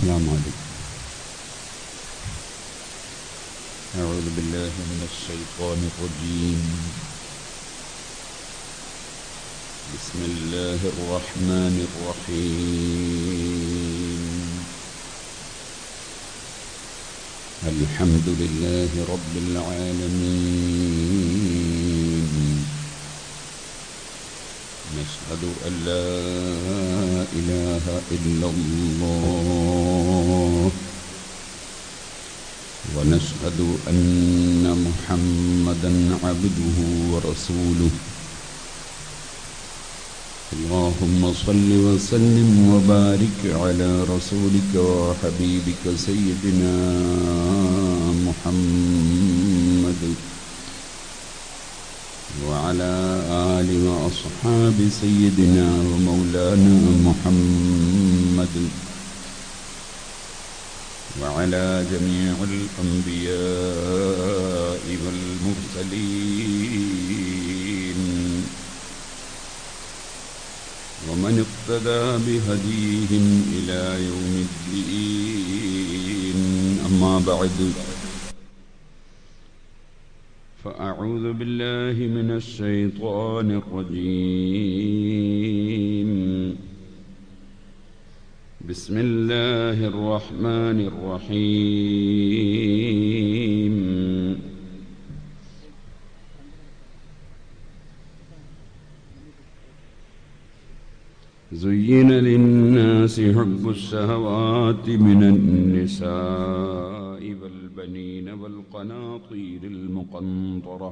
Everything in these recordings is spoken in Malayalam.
السلام عليكم أعوذ بالله من الشيطان الرجيم بسم الله الرحمن الرحيم الحمد لله رب العالمين نشهد أن لا إله إلا الله ونشهد أن محمدا عبده ورسوله اللهم صل وسلم وبارك على رسولك وحبيبك سيدنا محمد وعلى آل وأصحاب سيدنا ومولانا محمد وعلى جميع الأنبياء والمرسلين ومن اقتدى بهديهم إلى يوم الدين أما بعد فأعوذ بالله من الشيطان الرجيم بسم الله الرحمن الرحيم زين للناس حب الشهوات من النساء والبنين والقناطير المقنطرة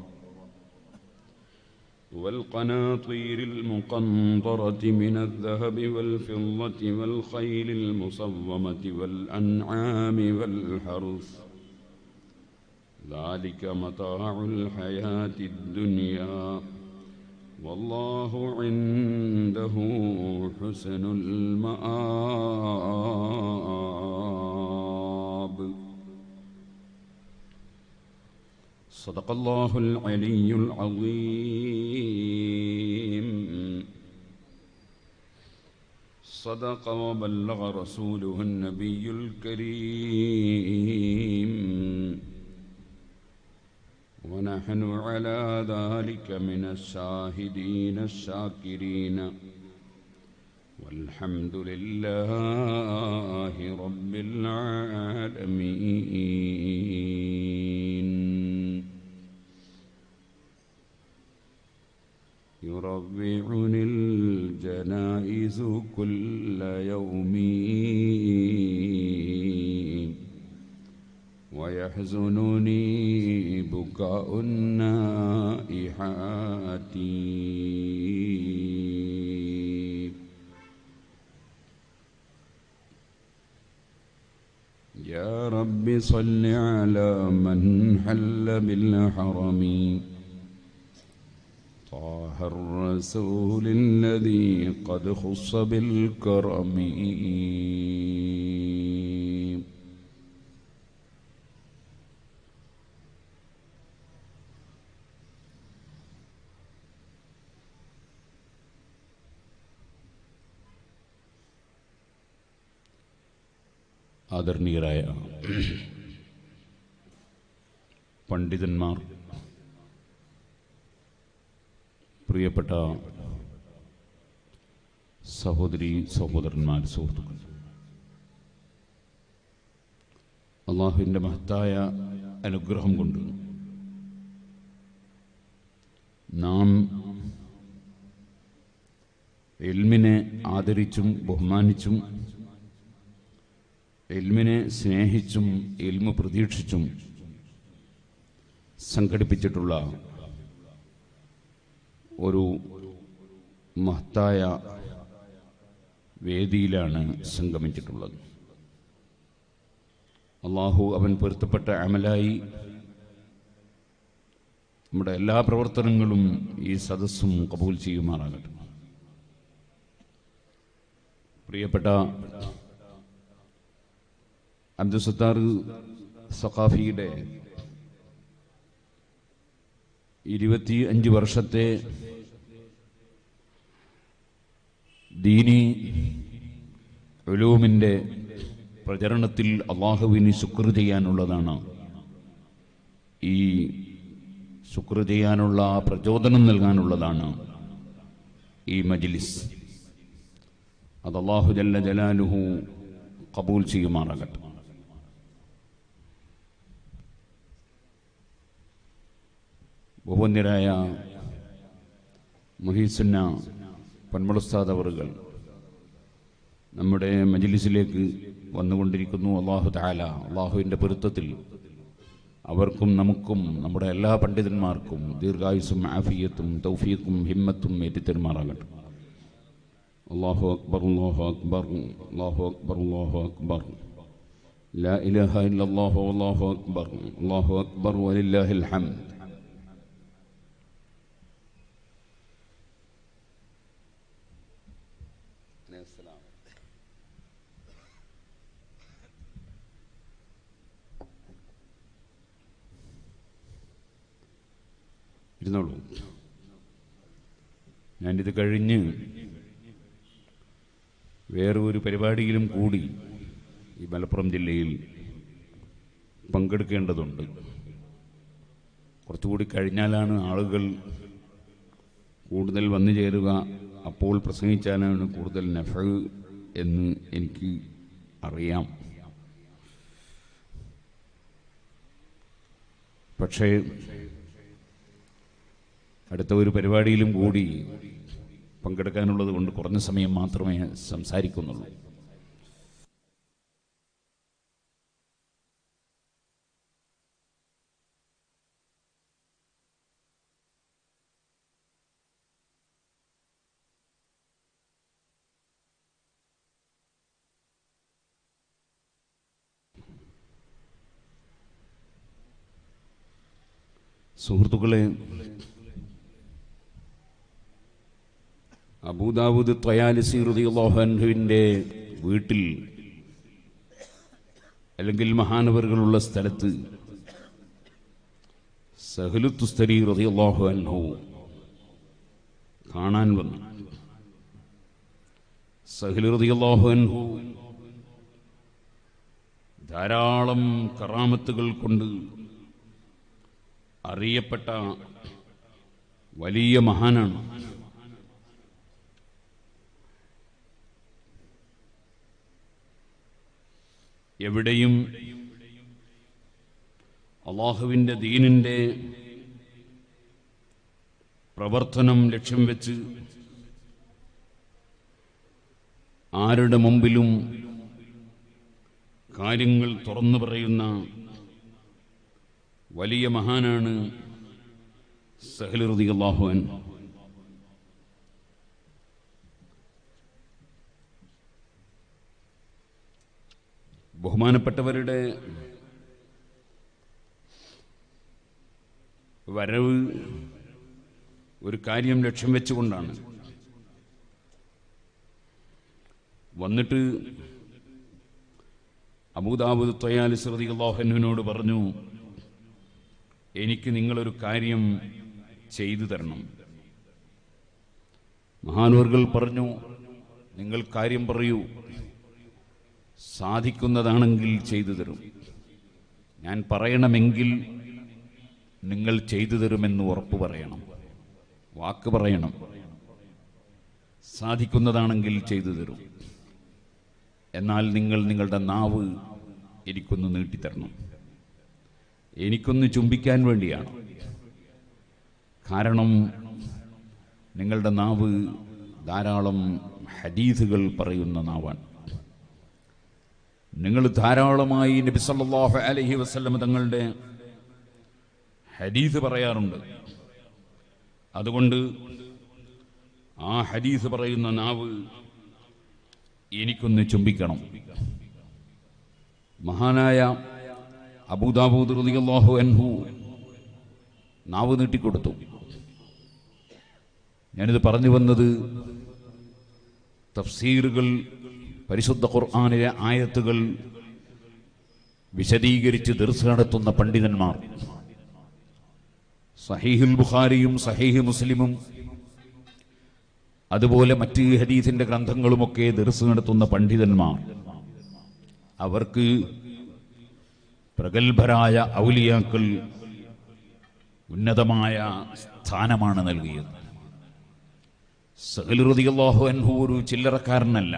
والقناطير المقنطرة من الذهب والفضة والخيل المصومة والأنعام والحرث ذلك متاع الحياة الدنيا والله عنده حسن المآب صدق الله العلي العظيم صدق وبلغ رسوله النبي الكريم ونحن على ذلك من الشاهدين الشاكرين والحمد لله رب العالمين يربعني الجنائز كل يوم ويحزنني بكاء النائحات يا رب صل على من حل بالحرم طه الرسول الذي قد خص بالكرم ആദരണീയരായ പണ്ഡിതന്മാർ പ്രിയപ്പെട്ട സഹോദരി സഹോദരന്മാർ സുഹൃത്തുക്കൾ അള്ളാഹുവിൻ്റെ മഹത്തായ അനുഗ്രഹം കൊണ്ട് നാം എൽമിനെ ആദരിച്ചും ബഹുമാനിച്ചും എൽമിനെ സ്നേഹിച്ചും എൽമ പ്രതീക്ഷിച്ചും സംഘടിപ്പിച്ചിട്ടുള്ള ഒരു മഹത്തായ വേദിയിലാണ് സംഗമിച്ചിട്ടുള്ളത് അള്ളാഹു അവൻ പൊരുത്തപ്പെട്ട അമലായി നമ്മുടെ എല്ലാ പ്രവർത്തനങ്ങളും ഈ സദസ്സും കബൂൽ ചെയ്യുമാറാകട്ടെ പ്രിയപ്പെട്ട അബ്ദുസത്താർ സഖാഫിയുടെ ഇരുപത്തി അഞ്ച് വർഷത്തെ ദീനി ഉലൂമിൻ്റെ പ്രചരണത്തിൽ അള്ളാഹുവിന് ശുക്ർ ചെയ്യാനുള്ളതാണ് ഈ ശുക്ർ ചെയ്യാനുള്ള പ്രചോദനം നൽകാനുള്ളതാണ് ഈ മജ്ലിസ് അത് അള്ളാഹു ജല്ല ജലാലുഹു കബൂൽ ചെയ്യുമാറാകട്ടെ ബഹുവന്യരായ മുഹീസുന്ന പന്മളസ്താദ് അവറുകൾ നമ്മുടെ മജ്ലിസിലേക്ക് വന്നുകൊണ്ടിരിക്കുന്നു അള്ളാഹു താല അള്ളാഹുവിൻ്റെ പൊരുത്തത്തിൽ അവർക്കും നമുക്കും നമ്മുടെ എല്ലാ പണ്ഡിതന്മാർക്കും ദീർഘായുസും ആഫിയത്തും തൗഫീഖും ഹിമ്മത്തും ഏറ്റിത്തരുമാറാകട്ടെ അള്ളാഹു അക്ബർ അള്ളാഹു അക്ബർ അള്ളാഹു അക്ബർ അള്ളാഹു അക്ബർ لا إله إلا الله والله أكبر الله أكبر ولله الحمد ഇരുന്നോളൂ ഞാനിത് കഴിഞ്ഞ് വേറെ ഒരു പരിപാടിയിലും കൂടി ഈ മലപ്പുറം ജില്ലയിൽ പങ്കെടുക്കേണ്ടതുണ്ട് കുറച്ചുകൂടി കഴിഞ്ഞാലാണ് ആളുകൾ കൂടുതൽ വന്നു ചേരുക അപ്പോൾ പ്രസംഗിച്ചാലാണ് കൂടുതൽ നഫ എന്ന് എനിക്ക് അറിയാം പക്ഷേ അടുത്ത ഒരു പരിപാടിയിലും കൂടി പങ്കെടുക്കാനുള്ളത് കൊണ്ട് കുറഞ്ഞ സമയം മാത്രമേ സംസാരിക്കുന്നുള്ളൂ സുഹൃത്തുക്കളെ അബൂദാവൂദ് ത്വയാലിസി റളിയല്ലാഹുവിൻ്റെ വീട്ടിൽ അല്ലെങ്കിൽ മഹാനവറുകളുള്ള സ്ഥലത്ത് സഹലുത്തുസ്തരി റളിയല്ലാഹു അൻഹു കാണാൻ വന്നു സഹലു റളിയല്ലാഹു അൻഹു ധാരാളം കറാമത്തുകൾ കൊണ്ട് അറിയപ്പെട്ട വലിയ മഹാനാണ് എവിടെയും അള്ളാഹുവിൻ്റെ ദീനിൻ്റെ പ്രവർത്തനം ലക്ഷ്യം വെച്ച് ആരുടെ മുമ്പിലും കാര്യങ്ങൾ തുറന്നു പറയുന്ന വലിയ മഹാനാണ് സഹലുറുദി അള്ളാഹുവൻ ബഹുമാനപ്പെട്ടവരുടെ വരവ് ഒരു കാര്യം ലക്ഷ്യം വെച്ചുകൊണ്ടാണ് വന്നിട്ട് അബൂദാബുദ് ത്വയാലി ശ്രുതി അള്ളാഹുവിനോട് പറഞ്ഞു എനിക്ക് നിങ്ങളൊരു കാര്യം ചെയ്തു തരണം മഹാനൂറുകൾ പറഞ്ഞു നിങ്ങൾ കാര്യം പറയൂ സാധിക്കുന്നതാണെങ്കിൽ ചെയ്തു തരും ഞാൻ പറയണമെങ്കിൽ നിങ്ങൾ ചെയ്തു തരുമെന്ന് ഉറപ്പ് പറയണം വാക്ക് പറയണം സാധിക്കുന്നതാണെങ്കിൽ ചെയ്തു തരും എന്നാൽ നിങ്ങൾ നിങ്ങളുടെ നാവ് എനിക്കൊന്ന് നീട്ടിത്തരണം എനിക്കൊന്ന് ചുംബിക്കാൻ വേണ്ടിയാണ് കാരണം നിങ്ങളുടെ നാവ് ധാരാളം ഹദീസുകൾ പറയുന്ന നാവാണ് നിങ്ങൾ ധാരാളമായി നബി സല്ലല്ലാഹു അലൈഹി വസല്ലം തങ്ങളുടെ ഹദീസ് പറയാറുണ്ട് അതുകൊണ്ട് ആ ഹദീസ് പറയുന്ന നാവ് എനിക്കൊന്ന് ചുംബിക്കണം മഹാനായ അബൂദാബൂദ് റളിയല്ലാഹു അൻഹു നാവ് നീട്ടിക്കൊടുത്തു ഞാനിത് പറഞ്ഞു വന്നത് തഫ്സീറുകൾ പരിശുദ്ധ ഖുർആാനിലെ ആയത്തുകൾ വിശദീകരിച്ച് ദർസ് നടത്തുന്ന പണ്ഡിതന്മാർ സഹീഹുൽ ബുഖാരിയും സഹീഹ് മുസ്ലിമും അതുപോലെ മറ്റ് ഹദീസിന്റെ ഗ്രന്ഥങ്ങളുമൊക്കെ ദർസ് നടത്തുന്ന പണ്ഡിതന്മാർ അവർക്ക് പ്രഗത്ഭരായ ഔലിയാക്കൾ ഉന്നതമായ സ്ഥാനമാണ് നൽകിയത് സഹലുറതിയല്ലാഹു അൻഹു ഒരു ചില്ലറക്കാരനല്ല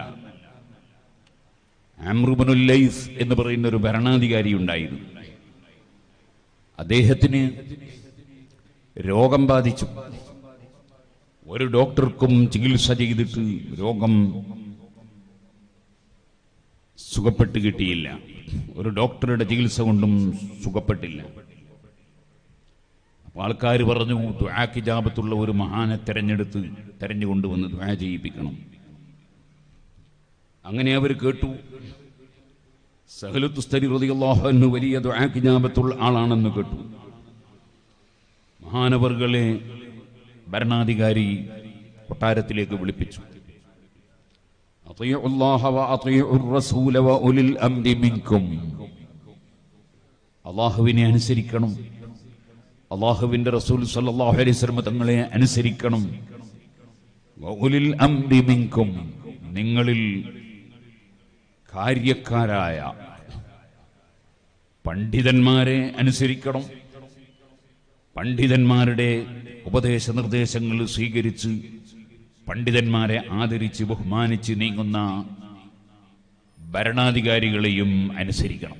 ആമ്രുബനുൽ ലൈഫ് എന്ന് പറയുന്ന ഒരു ഭരണാധികാരി ഉണ്ടായിരുന്നു അദ്ദേഹത്തിന് രോഗം ബാധിച്ചു ഒരു ഡോക്ടർക്കും ചികിത്സ ചെയ്തിട്ട് രോഗം സുഖപ്പെട്ട് കിട്ടിയില്ല ഒരു ഡോക്ടറുടെ ചികിത്സ കൊണ്ടും സുഖപ്പെട്ടില്ല അപ്പോൾ ആൾക്കാർ പറഞ്ഞു ദ്വാക്ക് ജാപത്തുള്ള ഒരു മഹാനെ തെരഞ്ഞെടുത്ത് തെരഞ്ഞുകൊണ്ടുവന്ന് ദ്വാ ചെയ്യിപ്പിക്കണം അങ്ങനെ അവർ കേട്ടു സഹലുത്തുസ്തരി റളിയല്ലാഹു വലിയ ദ്വാക്ക് ജാപത്തുള്ള ആളാണെന്ന് കേട്ടു മഹാനവർകളെ ഭരണാധികാരി കൊട്ടാരത്തിലേക്ക് വിളിപ്പിച്ചു أطيعوا الله وأطيعوا الرسول وأولي الأمر منكم അള്ളാഹുവിനെ അനുസരിക്കണം അള്ളാഹുവിന്റെ റസൂൽ സല്ലല്ലാഹു അലൈഹി വസല്ലം തങ്ങളെ അനുസരിക്കണം വഉലിൽ അംരി മിൻകും നിങ്ങളിൽ കാര്യക്കാരായ പണ്ഡിതന്മാരെ അനുസരിക്കണം പണ്ഡിതന്മാരുടെ ഉപദേശ നിർദ്ദേശങ്ങൾ സ്വീകരിച്ച് പണ്ഡിതന്മാരെ ആദരിച്ച് ബഹുമാനിച്ച് നീങ്ങുന്ന ഭരണാധികാരികളെയും അനുസരിക്കണം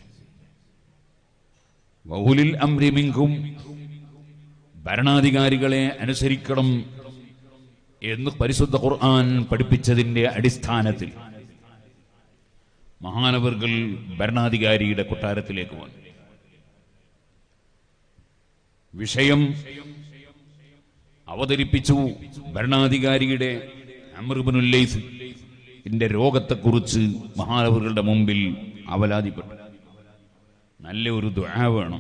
വൗലിൽ അമ്രിമിങ്കും ഭരണാധികാരികളെ അനുസരിക്കണം എന്ന് പരിശുദ്ധ ഖുർആൻ പഠിപ്പിച്ചതിന്റെ അടിസ്ഥാനത്തിൽ മഹാനവർകൾ ഭരണാധികാരിയുടെ കൊട്ടാരത്തിലേക്ക് വന്നു വിഷയം അവതരിപ്പിച്ചു ഭരണാധികാരിയുടെ അമൃബനുല്ലൈസിന്റെ രോഗത്തെക്കുറിച്ച് മഹാനവറുകളുടെ മുമ്പിൽ അവലാതിപ്പെട്ടു നല്ല ഒരു ദുആ വേണം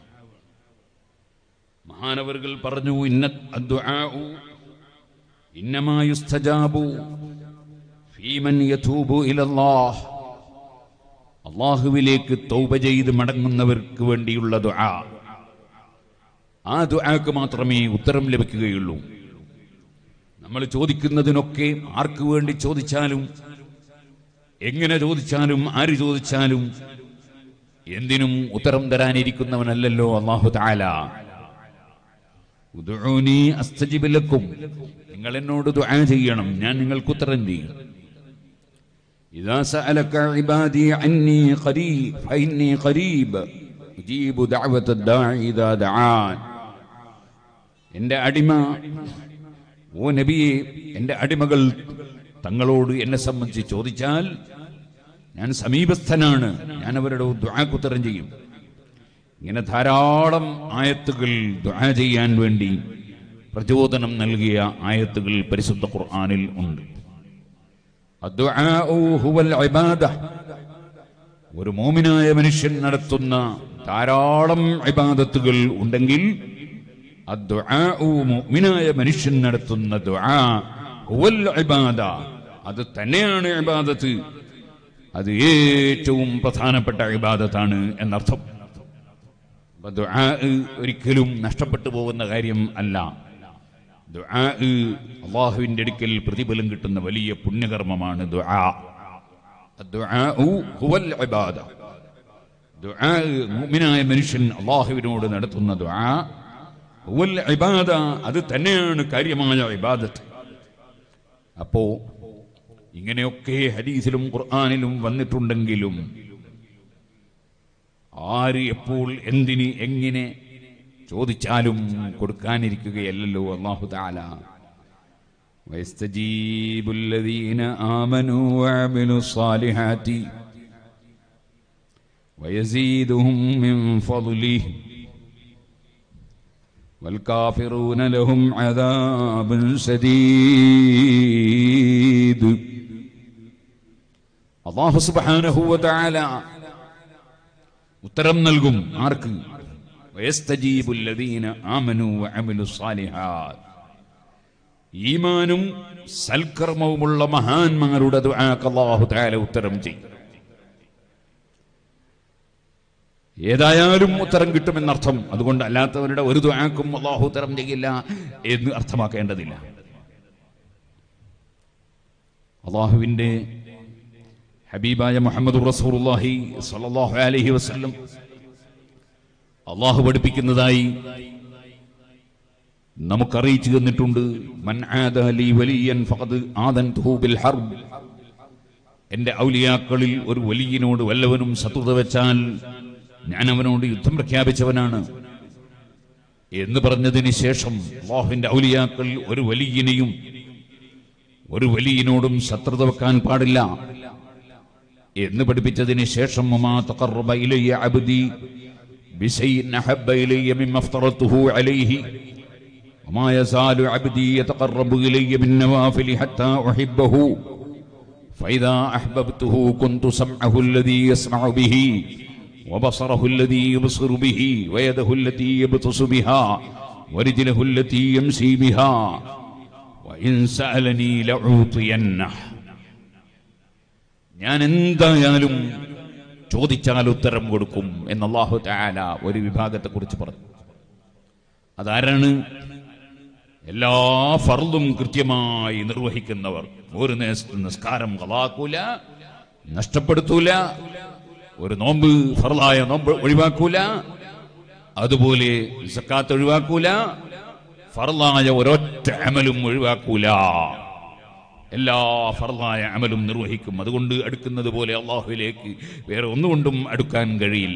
മഹാനവറുകൾ പറഞ്ഞു ഇന്ന അദ്ദുആഉ ഇന്നമാ യുസ്തജാബു ഫീമൻ യതൂബു ഇലല്ലാഹ് അള്ളാഹുവിലേക്ക് തൗബ ചെയ്ത് മടങ്ങുന്നവർക്ക് വേണ്ടിയുള്ള ദുആ ആ ദുആക്ക് മാത്രമേ ഉത്തരം ലഭിക്കുകയുള്ളൂ നമ്മൾ ചോദിക്കുന്നതിനൊക്കെ ആർക്ക് വേണ്ടി ചോദിച്ചാലും എങ്ങനെ ചോദിച്ചാലും ആര് ചോദിച്ചാലും എന്തിനും ഉത്തരം തരാനിരിക്കുന്നവനല്ലല്ലോ അള്ളാഹു താല ഉദ്ഉനി അസ്തജിബ് ലക്കും നിങ്ങൾ എന്നോട് ദുആ ചെയ്യണം ഞാൻ നിങ്ങൾക്ക് ഉത്തരം ചെയ്യും إذا سألك عبادي عني قريب فإني قريب أجيب دعوة الداعي إذا دعان എൻ്റെ അടിമ ഓ നബിയെ എൻ്റെ അടിമകൾ തങ്ങളോട് എന്നെ സംബന്ധിച്ച് ചോദിച്ചാൽ ഞാൻ സമീപസ്ഥനാണ് ഞാൻ അവരുടെ ദ്വാക്കുത്തരം ചെയ്യും ഇങ്ങനെ ധാരാളം ആയത്തുകൾ ദ്വാ ചെയ്യാൻ വേണ്ടി പ്രചോദനം നൽകിയ ആയത്തുകൾ പരിശുദ്ധ ഖുർആനിൽ ഉണ്ട് അദ്ദുആഉ ഹുവൽ ഇബാദ ഒരു മോമിനായ മനുഷ്യൻ നടത്തുന്ന ധാരാളം ഇബാദത്തുകൾ ഉണ്ടെങ്കിൽ അദ്ദുആഉ മുഅ്മിനായ മനുഷ്യൻ നടത്തുന്ന ദുആ ഹുവൽ ഇബാദ അത് തന്നെയാണ് ഇബാദത്ത് അത് ഏറ്റവും പ്രധാനപ്പെട്ട ഇബാദത്താണ് എന്നർത്ഥം അപ്പൊ ദുആ ഒരിക്കലും നഷ്ടപ്പെട്ടു പോകുന്ന കാര്യം അല്ല ദുആ അള്ളാഹുവിന്റെ അടുക്കൽ പ്രതിഫലം കിട്ടുന്ന വലിയ പുണ്യകർമ്മമാണ് ദുആ അദ്ദുആഉ ഹുവൽ ഇബാദ ദുആ മുഅ്മിനായ മനുഷ്യൻ അള്ളാഹുവിനോട് നടത്തുന്ന ദുആ ഹുവൽ ഇബാദ അത് തന്നെയാണ് കാര്യമായ ഇബാദത്ത് അപ്പോ ഇങ്ങനെയൊക്കെ ഹദീസിലും ഖുർആനിലും വന്നിട്ടുണ്ടെങ്കിലും ആര് എപ്പോൾ എന്തിന് എങ്ങനെ ചോദിച്ചാലും കൊടുക്കാനിരിക്കുകയല്ലല്ലോ അള്ളാഹു താല ويستجيب الذين آمنوا وعملوا الصالحات ويزيدهم من فضله والكافرون لهم عذاب شديد അള്ളാഹു സുബാനഹുവല ഉത്തരം നൽകും ആർക്ക് വയസ്തജീബുല്ലദീന ആമനു വഅമിലു സാലിഹാത്ത് ഈമാനും സൽക്കർമ്മവുമുള്ള മഹാന്മാരുടെ ദുആക്ക് അല്ലാഹു തആല ഉത്തരം ചെയ്യും ഏതായാലും ഉത്തരം കിട്ടുമെന്നർത്ഥം അതുകൊണ്ട് അല്ലാത്തവരുടെ ഒരു ദുആക്കും അള്ളാഹു ഉത്തരം ചെയ്യില്ല എന്ന് അർത്ഥമാക്കേണ്ടതില്ല ഹബീബായ മുഹമ്മദ് റസൂലുള്ളാഹി സ്വല്ലല്ലാഹു അലൈഹി വസല്ലം അള്ളാഹു പഠിപ്പിക്കുന്നതായി നമുക്കറിയിച്ചു തന്നിട്ടുണ്ട് മൻ ആദ ലി വലിയൻ ഫഖദ് ആദൻതുഹു ബിൽ ഹർബ് എന്റെ ഔലിയാക്കളിൽ ഒരു വലിയനോട് വല്ലവനും ശത്രുത വെച്ചാൽ ഞാൻ അവനോട് യുദ്ധം പ്രഖ്യാപിച്ചവനാണ് എന്ന് പറഞ്ഞതിന് ശേഷം അള്ളാഹുവിന്റെ ഔലിയാക്കൾ ഒരു വലിയനെയും ഒരു വലിയനോടും ശത്രുത വെക്കാൻ പാടില്ല എന്ന് പഠിപ്പിച്ചതിന് ശേഷം ഉമാ തഖറബ ഇലയ്യ അബ്ദി ബിശൈഇൻ അഹബ്ബ ഇലയ്യ മിമ്മ അഫ്തറതുഹു അലൈഹി وما يزال عبدي يتقرب إلي بالنوافل حتى أحبه فإذا أحببته كنت سمعه الذي يسمع به وبصره الذي يبصر به ويده التي يبطس بها ورجله التي يمشي بها وإن سألني لأعطينه ഞാൻ എന്തായാലും ചോദിച്ചാൽ ഉത്തരം കൊടുക്കും എന്ന് അള്ളാഹു താല ഒരു വിഭാഗത്തെ കുറിച്ച് പറഞ്ഞു അതാരാണ് എല്ലാ ഫർദും കൃത്യമായി നിർവഹിക്കുന്നവർ ഒരു നേസ്- നിസ്കാരം കളാക്കൂല നഷ്ടപ്പെടുത്തൂല ഒരു നോമ്പ് ഫർലായ നോമ്പ് ഒഴിവാക്കൂല അതുപോലെ സക്കാത്ത് ഒഴിവാക്കൂല ഫർലായ ഒരൊറ്റ അമലും ഒഴിവാക്കൂല എല്ലാ ഫർലായ അമലും നിർവഹിക്കും അതുകൊണ്ട് അടുക്കുന്നത് പോലെ അള്ളാഹുവിലേക്ക് വേറെ ഒന്നുകൊണ്ടും അടുക്കാൻ കഴിയില്ല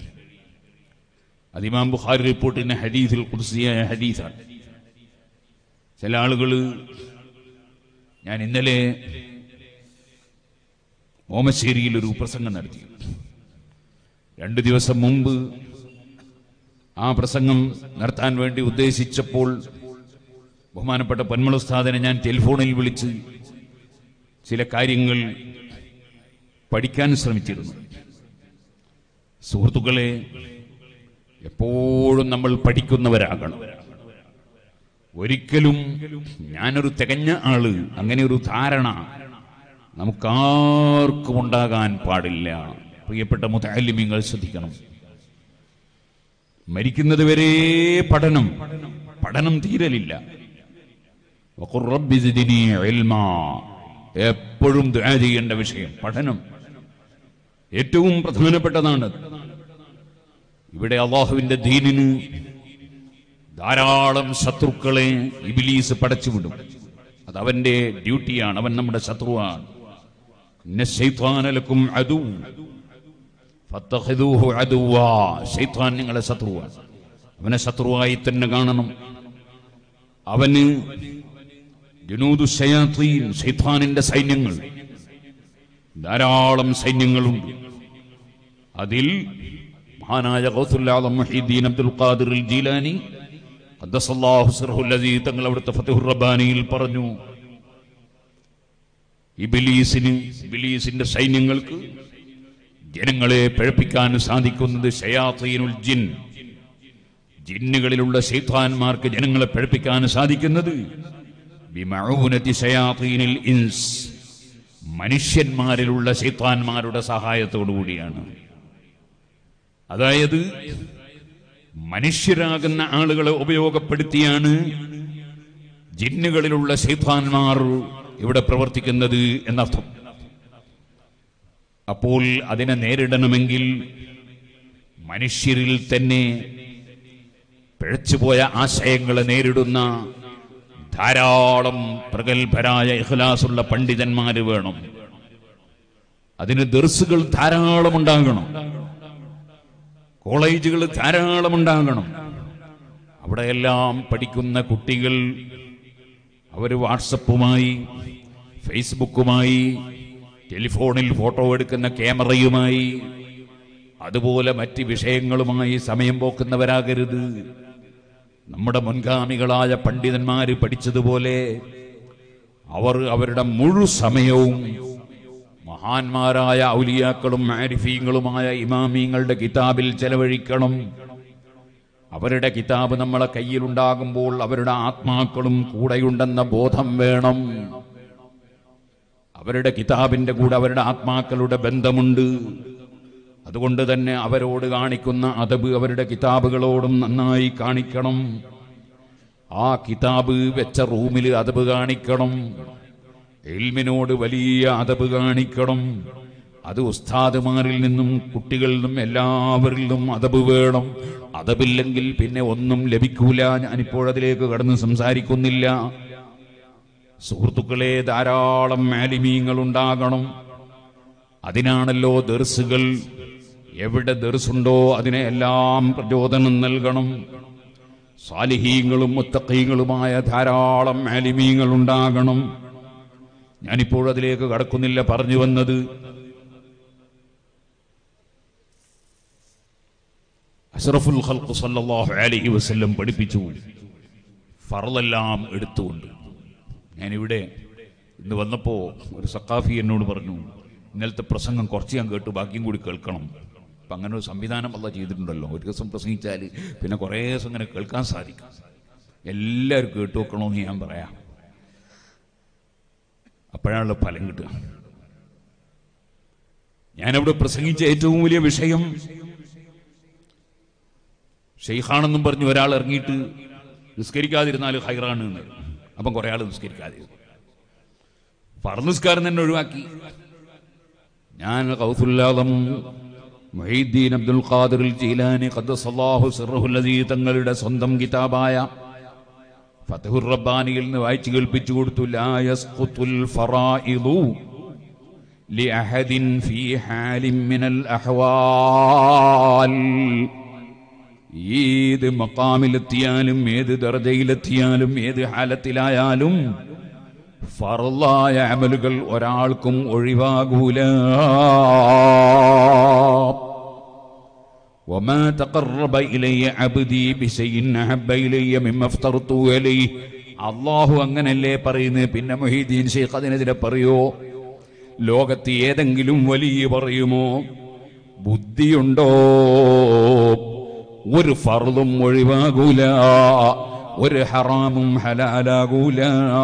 അത് ഇമാം ബുഖാരി റിപ്പോർട്ടിന്റെ ഹദീസിൽ കുർസിയായ ഹദീസാണ് ചില ആളുകൾ ഞാൻ ഇന്നലെ ഓമശ്ശേരിയിൽ ഒരു പ്രസംഗം നടത്തി രണ്ട് ദിവസം മുമ്പ് ആ പ്രസംഗം നടത്താൻ വേണ്ടി ഉദ്ദേശിച്ചപ്പോൾ ബഹുമാനപ്പെട്ട പൊന്മളുസ്താദനെ ഞാൻ ടെലിഫോണിൽ വിളിച്ച് ചില കാര്യങ്ങൾ പഠിക്കാൻ ശ്രമിച്ചിരുന്നു സുഹൃത്തുക്കളെ എപ്പോഴും നമ്മൾ പഠിക്കുന്നവരാകണം ഒരിക്കലും ഞാനൊരു തികഞ്ഞ ആള് അങ്ങനെ ഒരു ധാരണ നമുക്കാർക്കും ഉണ്ടാകാൻ പാടില്ല പ്രിയപ്പെട്ട മുതാലിമ്യങ്ങൾ ശ്രദ്ധിക്കണം മരിക്കുന്നത് വരെ പഠനം പഠനം തീരലില്ല വഖുർ റബ്ബി സിദ്നി ഇൽമാ. എപ്പോഴും ദുആ ചെയ്യേണ്ട വിഷയം പഠനം ഏറ്റവും പ്രധാനപ്പെട്ടതാണ് ഇവിടെ അള്ളാഹുവിന്റെ ദീനിന് ധാരാളം ശത്രുക്കളെ ഇബിലീസ് പടച്ചുവിടും അത് അവന്റെ ഡ്യൂട്ടിയാണ് അവൻ നമ്മുടെ ശത്രുവാണ് ഇന്ന ശൈത്വാനലക്കും അതു ഫത്തഖിദൂഹു അദുവാ. ശൈത്വാൻ നിങ്ങളെ ശത്രുവാണ് അവനെ ശത്രുവായി തന്നെ കാണണം അവന് ജുനൂദു ശയാത്തീൻ ശൈത്വാനിന്റെ സൈന്യങ്ങൾ ധാരാളം സൈന്യങ്ങളുണ്ട് അതിൽ മഹാനായ ഗൗസുല്ലാദം മുഹീദ്ദീൻ അബ്ദുൽ ഖാദിർ അൽ ജീലാനി ഖദ്ദസല്ലാഹു സിർഹുൽ അസീസ് തങ്ങൾ അവിടുത്തെ ഫതഹുർ റബ്ബാനിയിൽ പറഞ്ഞു ഇബിലീസിന് ഇബിലീസിന്റെ സൈന്യങ്ങൾക്ക് ജനങ്ങളെ പഴപ്പിക്കാൻ സാധിക്കുന്നത് ഷയാത്തീനുൽ ജിൻ ജിന്നുകളിലുള്ള ശൈത്താന്മാർക്ക് ജനങ്ങളെ പഴപ്പിക്കാൻ സാധിക്കുന്നത് ബിമഊനതി ശയാത്തീനിൽ ഇൻസ് മനുഷ്യന്മാരിലുള്ള ശൈത്താന്മാരുടെ സഹായത്തോടു കൂടിയാണ് അതായത് മനുഷ്യരാകുന്ന ആളുകളെ ഉപയോഗപ്പെടുത്തിയാണ് ജിന്നുകളിലുള്ള ശൈത്താന്മാർ ഇവിടെ പ്രവർത്തിക്കുന്നത് എന്നർത്ഥം അപ്പോൾ അതിനെ നേരിടണമെങ്കിൽ മനുഷ്യരിൽ തന്നെ പിഴച്ചുപോയ ആശയങ്ങളെ നേരിടുന്ന ധാരാളം പ്രഗത്ഭരായ ഇഖ്ലാസുള്ള പണ്ഡിതന്മാര് വേണം അതിന് ദർസുകൾ ധാരാളം ഉണ്ടാകണം കോളേജുകൾ ധാരാളം ഉണ്ടാകണം അവിടെയെല്ലാം പഠിക്കുന്ന കുട്ടികൾ അവർ വാട്സപ്പുമായി ഫേസ്ബുക്കുമായി ടെലിഫോണിൽ ഫോട്ടോ എടുക്കുന്ന ക്യാമറയുമായി അതുപോലെ മറ്റ് വിഷയങ്ങളുമായി സമയം പോക്കുന്നവരാകരുത് നമ്മുടെ മുൻഗാമികളായ പണ്ഡിതന്മാര് പഠിച്ചതുപോലെ അവർ അവരുടെ മുഴു സമയവും മഹാന്മാരായ ഔലിയാക്കളും ആരിഫീങ്ങളുമായ ഇമാമീങ്ങളുടെ കിതാബിൽ ചെലവഴിക്കണം അവരുടെ കിതാബ് നമ്മളെ കയ്യിലുണ്ടാകുമ്പോൾ അവരുടെ ആത്മാക്കളും കൂടെയുണ്ടെന്ന ബോധം വേണം അവരുടെ കിതാബിന്റെ കൂടെ അവരുടെ ആത്മാക്കളുടെ ബന്ധമുണ്ട് അതുകൊണ്ട് തന്നെ അവരോട് കാണിക്കുന്ന അതബ് അവരുടെ കിതാബുകളോടും നന്നായി കാണിക്കണം ആ കിതാബ് വെച്ച റൂമിൽ അതബ് കാണിക്കണം എൽമിനോട് വലിയ അതബ് കാണിക്കണം അത് ഉസ്താദുമാരിൽ നിന്നും കുട്ടികളിൽ നിന്നും എല്ലാവരിൽ നിന്നും അതബ് വേണം അതബില്ലെങ്കിൽ പിന്നെ ഒന്നും ലഭിക്കൂല ഞാനിപ്പോൾ അതിലേക്ക് കടന്ന് സംസാരിക്കുന്നില്ല സുഹൃത്തുക്കളെ ധാരാളം മാലിമീങ്ങൾ ഉണ്ടാകണം അതിനാണല്ലോ ദർസുകൾ എവിടെ ദർസുണ്ടോ അതിനെ എല്ലാം പ്രചോദനം നൽകണം സാലിഹീങ്ങളും മുത്തക്കീങ്ങളുമായ ധാരാളം മാലിമീങ്ങൾ ഉണ്ടാകണം ഞാനിപ്പോൾ അതിലേക്ക് കടക്കുന്നില്ല പറഞ്ഞു വന്നത് അഷ്റഫുൽ ഖൽഖ് സല്ലല്ലാഹു അലൈഹി വസല്ലം പഠിപ്പിച്ചു ഫറലെല്ലാം എടുത്തുകൊണ്ട് ഞാനിവിടെ ഇന്ന് വന്നപ്പോൾ ഒരു സക്കാഫി എന്നോട് പറഞ്ഞു ഇന്നലത്തെ പ്രസംഗം കുറച്ച് ഞാൻ കേട്ടു ബാക്കിയും കൂടി കേൾക്കണം അപ്പം അങ്ങനെ ഒരു സംവിധാനം അല്ല ചെയ്തിട്ടുണ്ടല്ലോ ഒരു ദിവസം പ്രസംഗിച്ചാൽ പിന്നെ കുറേ ദിവസം ഇങ്ങനെ കേൾക്കാൻ സാധിക്കും എല്ലാവരും കേട്ടു വെക്കണമെന്ന് ഞാൻ പറയാം അപ്പോഴാണല്ലോ ഫലം കിട്ടുക ഞാനവിടെ പ്രസംഗിച്ച ഏറ്റവും വലിയ വിഷയം ഷെയ്ഖാണെന്നും പറഞ്ഞ് ഒരാൾ ഇറങ്ങിയിട്ട് നിസ്കരിക്കാതിരുന്നാൽ ഹൈറാണ് എന്ന് അപ്പം കുറെ ആൾ നിസ്കരിക്കാതിരുന്നു ഫർനിസ്കാരം തന്നെ ഒഴിവാക്കി ഞാൻ കൗസുല്ലാദം മൊഹീദ്ദീൻ അബ്ദുൽ ഖാദിർ ജീലാനി ഖദ്ദസല്ലാഹു സിർറഹുൽ അസീസ് തങ്ങളുടെ സ്വന്തം കിതാബായ ഫതഹുർ റബ്ബാനിയിൽ നിന്ന് വായിച്ചു കേൾപ്പിച്ചു കൊടുത്തു ലാ യസ്ഖുത്തുൽ ഫറായിദു ലിഅഹദിൻ ഫീ ഹാലിൻ മിനൽ അഹ്വാൽ ഏത് മക്കാമിലെത്തിയാലും ഏത് ദർജയിലെത്തിയാലും ഏത് ഹാലത്തിലായാലും ഫറലായ അമലുകൾ ഒരാൾക്കും ഒഴിവാകൂല وما تقرب إلي عبدي بشيء أحب إلي مما افترضت عليه അള്ളാഹു അങ്ങനല്ലേ പറയുന്നത് പിന്നെ മൊഹീദ്ദീൻ ഷെയ്ഖ് അതിനെതിരെ പറയോ ലോകത്ത് ഏതെങ്കിലും വലിയ പറയുമോ ബുദ്ധിയുണ്ടോ ഒരു ഫർദും ഒഴിവാകൂല ഒരു ഹറാമും ഹലാലാകൂല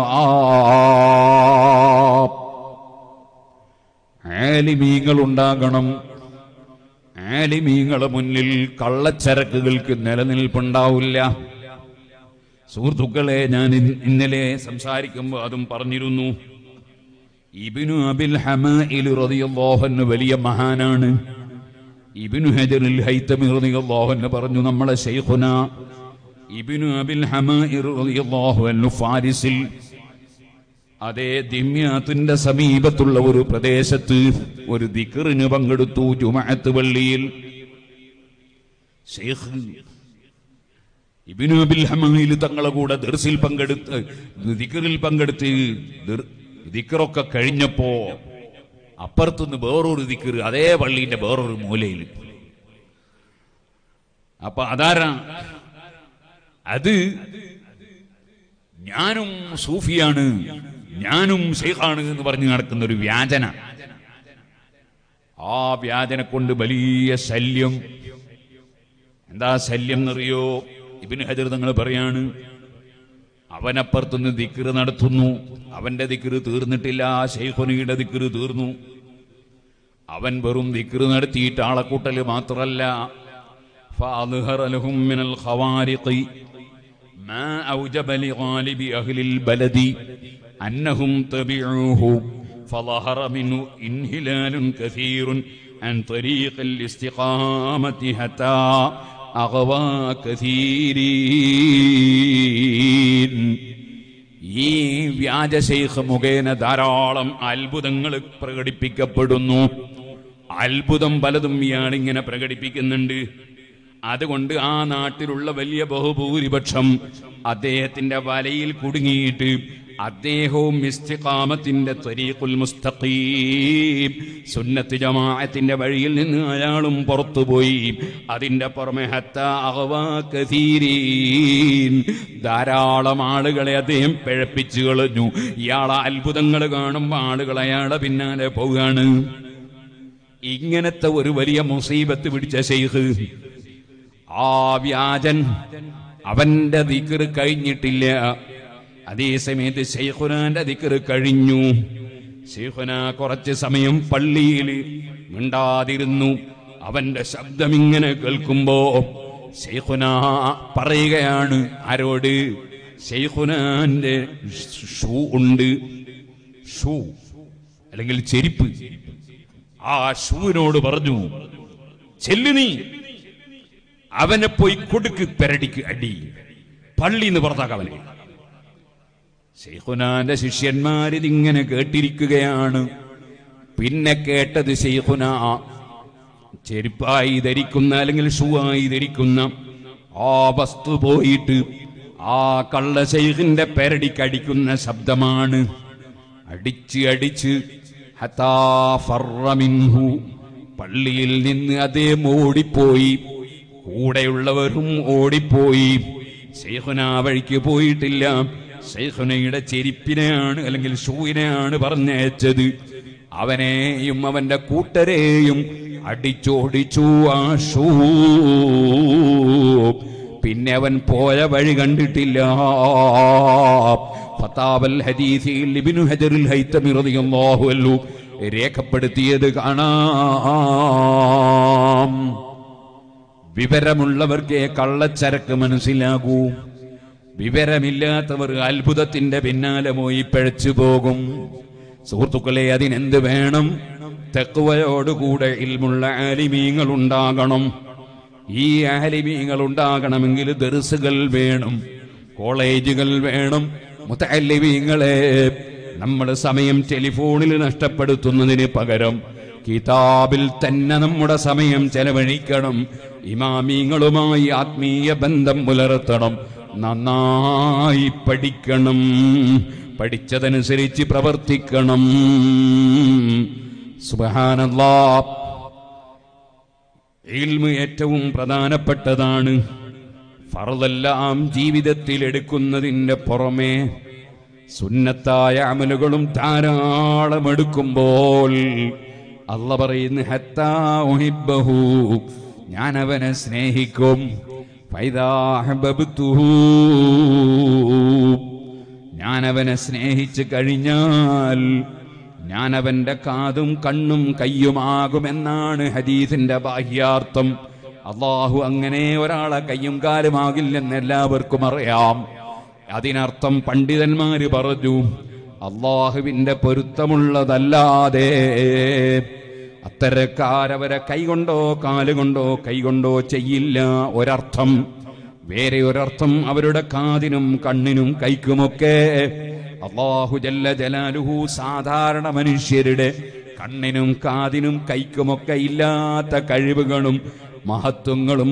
ആലിമീങ്ങൾ ഉണ്ടാകണം ആലിമീങ്ങളെ മുന്നിൽ കള്ളച്ചരക്കുകൾക്ക് നിലനിൽപ്പുണ്ടാവില്ല സുഹൃത്തുക്കളെ ഞാൻ ഇൻ- ഇന്നലെ സംസാരിക്കുമ്പോൾ അതും പറഞ്ഞിരുന്നു ഇബിനു അബിൽ ഹമഇൽ റളിയല്ലാഹു അൻഹു വലിയ മഹാനാണ് ഇബിനു ഹജറിൽ ഹൈത്തമി റളിയല്ലാഹു അൻഹു പറഞ്ഞു നമ്മളെ ശൈഖുന ഇബിനു അബിൽ ഹമഇർ റളിയല്ലാഹു അൻഹു ഫാരിസിൽ അതേ ദിമ്യാത്തിന്റെ സമീപത്തുള്ള ഒരു പ്രദേശത്ത് ഒരു ദിക്റിന് പങ്കെടുത്തു ജുമഅത്ത് പള്ളിയിൽ ഷെയ്ഖ് ഇബിനു അബിൽ ഹമയിൽ തങ്ങളെ കൂടെ ദർസിൽ പങ്കെടുത്ത് ദിക്റിൽ പങ്കെടുത്ത് ദിർ- ദിക്റൊക്കെ കഴിഞ്ഞപ്പോ അപ്പുറത്തുനിന്ന് വേറൊരു ദിക്ർ അതേ പള്ളീന്റെ വേറൊരു മൂലയിൽ അപ്പൊ അതാരാ അത് ഞാനും സൂഫിയാണ് ഞാനും ഷെയ്ഖാണ് എന്ന് പറഞ്ഞു നടക്കുന്ന ഒരു വ്യാജന ആ വ്യാജനെ കൊണ്ട് വലിയ ശല്യം എന്താ ശല്യം എന്നറിയോ ഇബിന് ഹജർ തങ്ങൾ പറയാണ് അവനപ്പുറത്തുനിന്ന് ദിക്റ് നടത്തുന്നു അവന്റെ ദിക്റ് തീർന്നിട്ടില്ല ഷെയ്ഖുനിയുടെ ദിക്റ് തീർന്നു അവൻ വെറും ദിക്റ് നടത്തിയിട്ട് ആളക്കൂട്ടല് മാത്രല്ല فأظهر لهم من الخوارق ما أوجب لغالب أهل البلد أنهم تبعوه فظهر منه انهلال كثير عن طريق الاستقامة حتى أغوى كثيرين ഈ വ്യാജ ശൈഖ് മുഖേന ധാരാളം അത്ഭുതങ്ങൾ പ്രകടിപ്പിക്കപ്പെടുന്നു അത്ഭുതം പലതും ഇയാളിങ്ങനെ പ്രകടിപ്പിക്കുന്നുണ്ട് അതുകൊണ്ട് ആ നാട്ടിലുള്ള വലിയ ബഹുഭൂരിപക്ഷം അദ്ദേഹത്തിന്റെ വലയിൽ കുടുങ്ങിയിട്ട് അദ്ദേഹവും ഇസ്തിഖാമത്തിന്റെ ത്വരീഖുൽ മുസ്തഖീം സുന്നത്ത് ജമാഅത്തിന്റെ വഴിയിൽ നിന്ന് അയാളും പുറത്തുപോയി അതിന്റെ പുറമെ ഹത്ത അഹ്വാ കഥീരീൻ ധാരാളം ആളുകളെ അദ്ദേഹം പിഴപ്പിച്ചു കളഞ്ഞു ഇയാളെ അത്ഭുതങ്ങൾ കാണുമ്പോൾ ആളുകൾ അയാളെ പിന്നാലെ പോവുകയാണ് ഇങ്ങനത്തെ ഒരു വലിയ മുസീബത്ത് പിടിച്ച ശൈഖ് ആ വ്യാജൻ അവന്റെ ദിക്കറ് കഴിഞ്ഞിട്ടില്ല അതേ സമയത്ത് ഷെയ്ഖുനാന്റെ ദിക്കറ് കഴിഞ്ഞു ഷെയ്ഖുന കുറച്ച് സമയം പള്ളിയിൽ മിണ്ടാതിരുന്നു അവന്റെ ശബ്ദം ഇങ്ങനെ കേൾക്കുമ്പോ ഷെയ്ഖുന പറയുകയാണ് ആരോട് ഷെയ്ഖുനാന്റെ ഷൂ ഉണ്ട് ഷൂ അല്ലെങ്കിൽ ചെരുപ്പ് ആ ഷൂവിനോട് പറഞ്ഞു ചെല്ലു നീ അവനെ പോയി കൊടുക്ക് പെരടിക്ക് അടി പള്ളിന്ന് പുറത്താക്ക അവനെ ശൈഖുനാന്റെ ശിഷ്യന്മാരിതിങ്ങനെ കേട്ടിരിക്കുകയാണ് പിന്നെ കേട്ടത് ശൈഖുന ചെരുപ്പായി ധരിക്കുന്ന അല്ലെങ്കിൽ ഷൂ ആയി ധരിക്കുന്ന ആ വസ്തു പോയിട്ട് ആ കള്ള ശൈഖിന്റെ പെരടിക്കടിക്കുന്ന ശബ്ദമാണ് അടിച്ച് അടിച്ച് ഹത്താ ഫർറ മിൻഹു. പള്ളിയിൽ നിന്ന് അതേ ഓടിപ്പോയി കൂടെയുള്ളവരും ഓടിപ്പോയി ശൈഖുന ആ വഴിക്ക് പോയിട്ടില്ല ശൈഖുനയുടെ ചെരിപ്പിനെയാണ് അല്ലെങ്കിൽ ഷൂവിനെയാണ് പറഞ്ഞയച്ചത് അവനെയും അവന്റെ കൂട്ടരെയും അടിച്ചോടിച്ചു ആ ഷൂ പിന്നെ അവൻ പോയ വഴി കണ്ടിട്ടില്ല ഫത്താവൽ ഹദീസിൽ ഇബ്നു ഹജറുൽ ഹൈത്തമി റളിയല്ലാഹു അൻഹു രേഖപ്പെടുത്തിയത് കാണാം വിവരമുള്ളവർക്കേ കള്ളച്ചരക്ക് മനസ്സിലാകൂ വിവരമില്ലാത്തവർ അത്ഭുതത്തിന്റെ പിന്നാലെ പോയി പിഴച്ചു പോകും സുഹൃത്തുക്കളെ അതിനെന്ത് വേണം തെക്കുവയോടുകൂടെ ഇൽമുള്ള ആലിമീങ്ങൾ ഉണ്ടാകണം ഈ ആലിമീങ്ങൾ ഉണ്ടാകണമെങ്കിൽ ദർസുകൾ വേണം കോളേജുകൾ വേണം മുത്തല്ലിമീങ്ങളെ നമ്മൾ സമയം ടെലിഫോണിൽ നഷ്ടപ്പെടുത്തുന്നതിന് പകരം കിതാബിൽ തന്നെ നമ്മുടെ സമയം ചെലവഴിക്കണം ഇമാമീങ്ങളുമായി ആത്മീയ ബന്ധം പുലർത്തണം നന്നായി പഠിക്കണം പഠിച്ചതനുസരിച്ച് പ്രവർത്തിക്കണം സുബഹാനല്ലാ ഇൽമ് ഏറ്റവും പ്രധാനപ്പെട്ടതാണ് ഫറതെല്ലാം ജീവിതത്തിൽ എടുക്കുന്നതിൻ്റെ പുറമേ സുന്നത്തായ അമലുകളും ധാരാളം എടുക്കുമ്പോൾ അല്ല പറയുന്നു ഹത്താ ഉഹിബ്ബഹു ഞാൻ അവനെ സ്നേഹിക്കും ഫൈദാ അഹ്ബബ്തുഹു. ഞാൻ അവനെ സ്നേഹിച്ചു കഴിഞ്ഞാൽ ഞാൻ അവന്റെ കാതും കണ്ണും കയ്യുമാകുമെന്നാണ് ഹദീസിന്റെ ബാഹ്യാർത്ഥം അള്ളാഹു അങ്ങനെ ഒരാളെ കയ്യും കാലുമാകില്ലെന്ന് എല്ലാവർക്കും അറിയാം അതിനർത്ഥം പണ്ഡിതന്മാര് പറഞ്ഞു അള്ളാഹുവിന്റെ പൊരുത്തമുള്ളതല്ലാതെ അത്തരക്കാരവരെ കൈകൊണ്ടോ കാലുകൊണ്ടോ കൈകൊണ്ടോ ചെയ്യില്ല ഒരർത്ഥം വേറെ ഒരർത്ഥം അവരുടെ കാതിനും കണ്ണിനും കൈക്കുമൊക്കെ അള്ളാഹു ജല്ല ജലാലുഹു സാധാരണ മനുഷ്യരുടെ കണ്ണിനും കാതിനും കൈക്കുമൊക്കെ ഇല്ലാത്ത കഴിവുകളും മഹത്വങ്ങളും